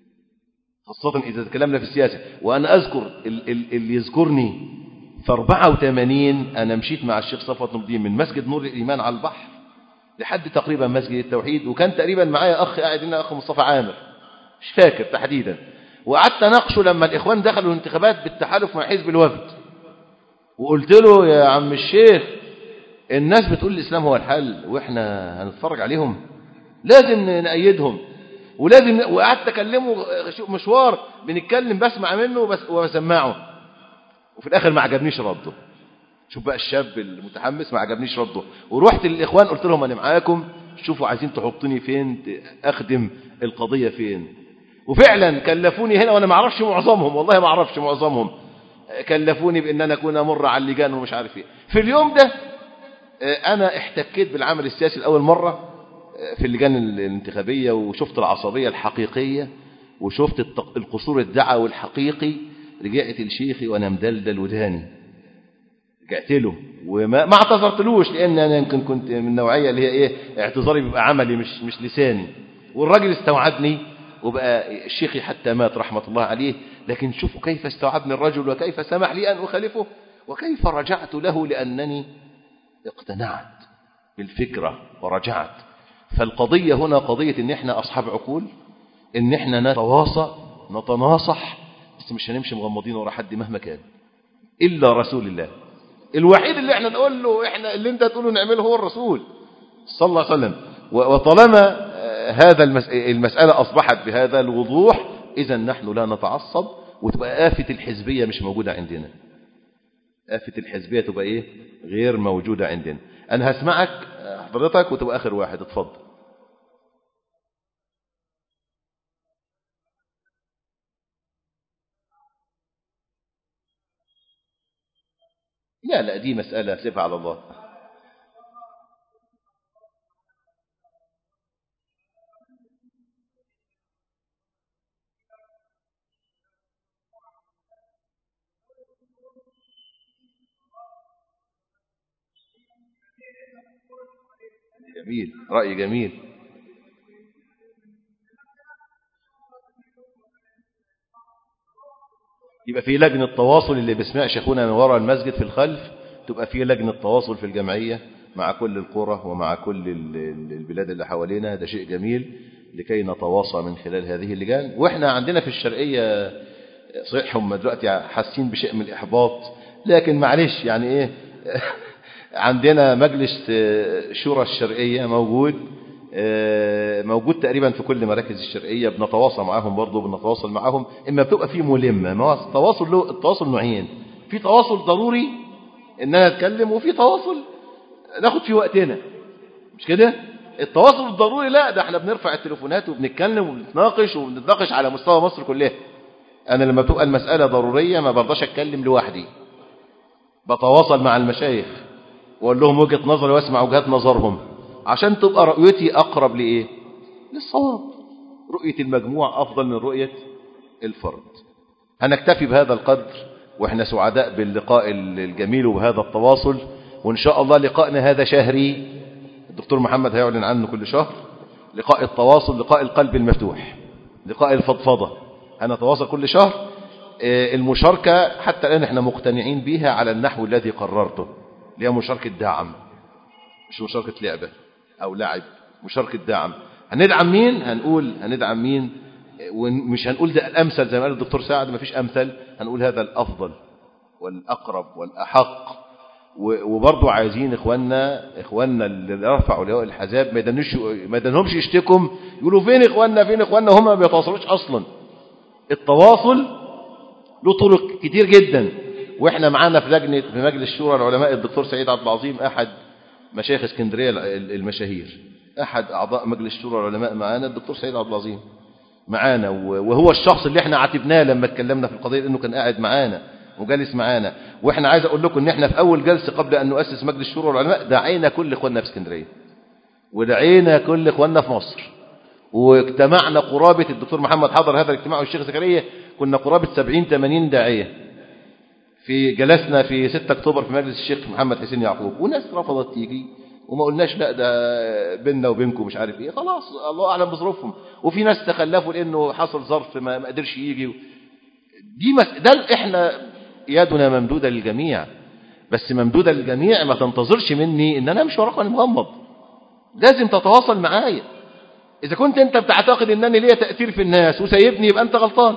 S3: خاصة إذا تكلمنا في السياسة وأنا أذكر اللي يذكرني في 84 أنا مشيت مع الشيخ صفوت نور الدين من مسجد نور الإيمان على البحر لحد تقريبا مسجد التوحيد وكان تقريبا معايا أخ قاعد هنا أخ مصطفى عامر مش فاكر تحديدا وقعدت اناقشه لما الإخوان دخلوا الانتخابات بالتحالف مع حزب الوفد وقلت له يا عم الشيخ الناس بتقول الإسلام هو الحل وإحنا هنتفرج عليهم لازم نأيدهم ولازم وقعدت اكلمه مشوار بنتكلم بسمع منه بس وبسمعه وفي الاخر ما عجبنيش رده شوف بقى الشاب المتحمس ما عجبنيش رده ورحت للاخوان قلت لهم انا معاكم شوفوا عايزين تحطوني فين اخدم القضيه فين وفعلا كلفوني هنا وانا ما اعرفش معظمهم والله ما اعرفش معظمهم كلفوني بان انا اكون امر على اللجان ومش عارف ايه في اليوم ده انا احتكيت بالعمل السياسي لاول مره في اللجان الانتخابية وشفت العصبية الحقيقية وشفت القصور الدعوي الحقيقي رجعت لشيخي وانا مدلدل وداني رجعت له وما ما اعتذرتلوش لان انا يمكن كنت من النوعيه اللي هي ايه اعتذاري بيبقى عملي مش مش لساني والراجل استوعبني وبقى شيخي حتى مات رحمه الله عليه لكن شوفوا كيف استوعبني الرجل وكيف سمح لي ان اخالفه وكيف رجعت له لانني اقتنعت بالفكره ورجعت فالقضية هنا قضية ان احنا اصحاب عقول ان احنا نتواصى نتناصح بس مش هنمشي مغمضين ورا حد مهما كان الا رسول الله الوحيد اللي احنا نقول له احنا اللي انت تقوله نعمله هو الرسول صلى الله عليه وسلم وطالما هذا المسألة اصبحت بهذا الوضوح اذا نحن لا نتعصب وتبقى آفة الحزبية مش موجودة عندنا آفة الحزبية تبقى ايه غير موجودة عندنا انا هسمعك حضرتك وتبقى آخر واحد اتفضل لا لا دي مسألة سيبها على الله جميل رأي جميل يبقى في لجنة تواصل اللي بيسمع شيخونا من وراء المسجد في الخلف تبقى في لجنة تواصل في الجمعية مع كل القرى ومع كل ال- ال- البلاد اللي حوالينا ده شيء جميل لكي نتواصى من خلال هذه اللجان واحنا عندنا في الشرقية صحيح هم دلوقتي حاسين بشيء من الإحباط لكن معلش يعني ايه عندنا مجلس آه، شورى الشرقية موجود آه، موجود تقريبا في كل مراكز الشرقية بنتواصل معاهم برضه بنتواصل معاهم إما بتبقى في ملمة ما هو التواصل له التواصل نوعين في تواصل ضروري إن أنا أتكلم وفي تواصل ناخد فيه وقتنا مش كده التواصل الضروري لا ده احنا بنرفع التليفونات وبنتكلم وبنتناقش وبنتناقش على مستوى مصر كلها أنا لما بتبقى المسألة ضرورية ما برضاش أتكلم لوحدي بتواصل مع المشايخ واقول لهم وجهة نظري واسمع وجهات نظرهم عشان تبقى رؤيتي أقرب لإيه للصواب رؤية المجموع أفضل من رؤية الفرد هنكتفي بهذا القدر وإحنا سعداء باللقاء الجميل وبهذا التواصل وإن شاء الله لقائنا هذا شهري الدكتور محمد هيعلن عنه كل شهر لقاء التواصل لقاء القلب المفتوح لقاء الفضفضة هنتواصل كل شهر آه، المشاركة حتى الآن احنا مقتنعين بها على النحو الذي قررته اللي هي مشاركة دعم مش مشاركة لعبة أو لعب مشاركة دعم هندعم مين هنقول هندعم مين ومش هنقول ده الأمثل زي ما قال الدكتور سعد ما فيش أمثل هنقول هذا الأفضل والأقرب والأحق و- وبرضه عايزين إخواننا إخواننا اللي رفعوا لواء الحزاب ما يدنوش ما يدنهمش يشتكوا يقولوا فين إخواننا فين إخواننا هم ما بيتواصلوش أصلا التواصل له طرق كتير جدا واحنا معانا في لجنه في مجلس شورى العلماء الدكتور سعيد عبد العظيم احد مشايخ اسكندريه المشاهير احد اعضاء مجلس شورى العلماء معانا الدكتور سعيد عبد العظيم معانا و- وهو الشخص اللي احنا عاتبناه لما اتكلمنا في القضيه انه كان قاعد معانا وجالس معانا واحنا عايز اقول لكم ان احنا في اول جلسه قبل ان نؤسس مجلس شورى العلماء دعينا كل اخواننا في اسكندريه ودعينا كل اخواننا في مصر واجتمعنا قرابة الدكتور محمد حضر هذا الاجتماع والشيخ زكريا كنا قرابة 70 80 داعية في جلسنا في 6 اكتوبر في مجلس الشيخ محمد حسين يعقوب وناس رفضت تيجي وما قلناش لا ده بيننا وبينكم مش عارف ايه خلاص الله اعلم بظروفهم وفي ناس تخلفوا لانه حصل ظرف ما ما قدرش يجي دي مس... ده احنا يدنا ممدودة للجميع بس ممدودة للجميع ما تنتظرش مني ان انا امشي وراك وانا مغمض لازم تتواصل معايا إذا كنت أنت بتعتقد أنني ليا تأثير في الناس وسايبني يبقى أنت غلطان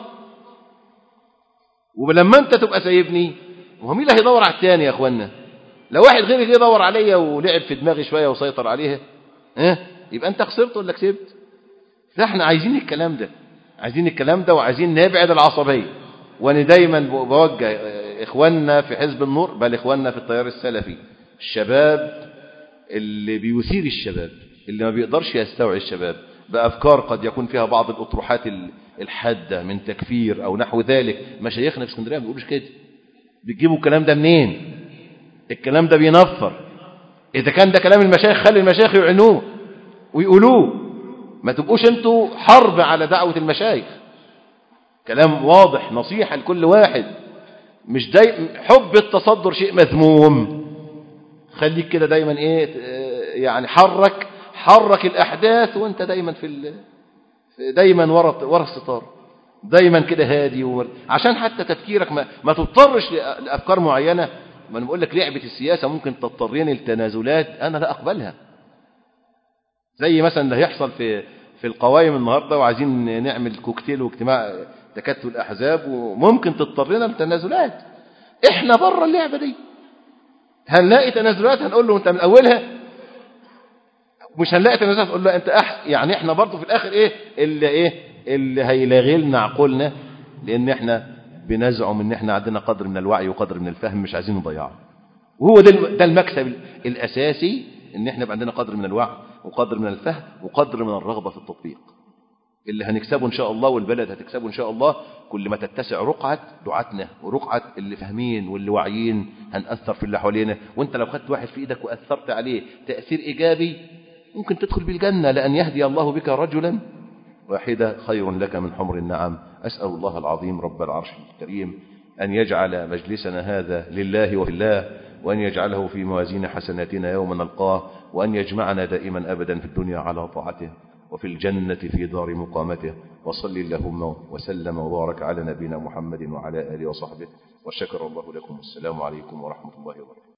S3: ولما أنت تبقى سايبني وهو مين اللي هيدور على التاني يا أخوانا لو واحد غيري جه يدور عليا ولعب في دماغي شوية وسيطر عليها ها يبقى أنت خسرت ولا كسبت فإحنا عايزين الكلام ده عايزين الكلام ده وعايزين نبعد العصبية وأنا دايما بوجه إخواننا في حزب النور بل إخواننا في التيار السلفي الشباب اللي بيثير الشباب اللي ما بيقدرش يستوعي الشباب بأفكار قد يكون فيها بعض الأطروحات الحادة من تكفير أو نحو ذلك مشايخنا في اسكندرية ما بيقولوش كده بتجيبوا الكلام ده منين الكلام ده بينفر إذا كان ده كلام المشايخ خلي المشايخ يعنوه ويقولوه ما تبقوش انتوا حرب على دعوة المشايخ كلام واضح نصيحة لكل واحد مش داي حب التصدر شيء مذموم خليك كده دايما ايه يعني حرك حرك الاحداث وانت دايما في ال... دايما ورا ورا الستار دايما كده هادي ومر... عشان حتى تفكيرك ما, ما تضطرش لافكار معينه ما انا بقول لك لعبه السياسه ممكن تضطرني لتنازلات انا لا اقبلها زي مثلا اللي هيحصل في في القوائم النهارده وعايزين نعمل كوكتيل واجتماع تكتل الاحزاب وممكن تضطرنا لتنازلات احنا بره اللعبه دي هنلاقي تنازلات هنقول له انت من اولها مش هنلاقي تنازلات نقول له انت أح... يعني احنا برضه في الاخر ايه اللي ايه اللي هيلاغي لنا عقولنا لان احنا بنزعم ان احنا عندنا قدر من الوعي وقدر من الفهم مش عايزين نضيعه وهو ده ده المكسب الاساسي ان احنا يبقى عندنا قدر من الوعي وقدر من الفهم وقدر من الرغبه في التطبيق اللي هنكسبه إن شاء الله والبلد هتكسبه إن شاء الله كل ما تتسع رقعة دعاتنا ورقعة اللي فاهمين واللي واعيين هنأثر في اللي حوالينا وانت لو خدت واحد في ايدك وأثرت عليه تأثير إيجابي ممكن تدخل بالجنة لأن يهدي الله بك رجلا واحدة خير لك من حمر النعم أسأل الله العظيم رب العرش الكريم أن يجعل مجلسنا هذا لله وفي الله وأن يجعله في موازين حسناتنا يوم نلقاه وأن يجمعنا دائما أبدا في الدنيا على طاعته وفي الجنة في دار مقامته وصل اللهم وسلم وبارك على نبينا محمد وعلى آله وصحبه وشكر الله لكم والسلام عليكم ورحمة الله وبركاته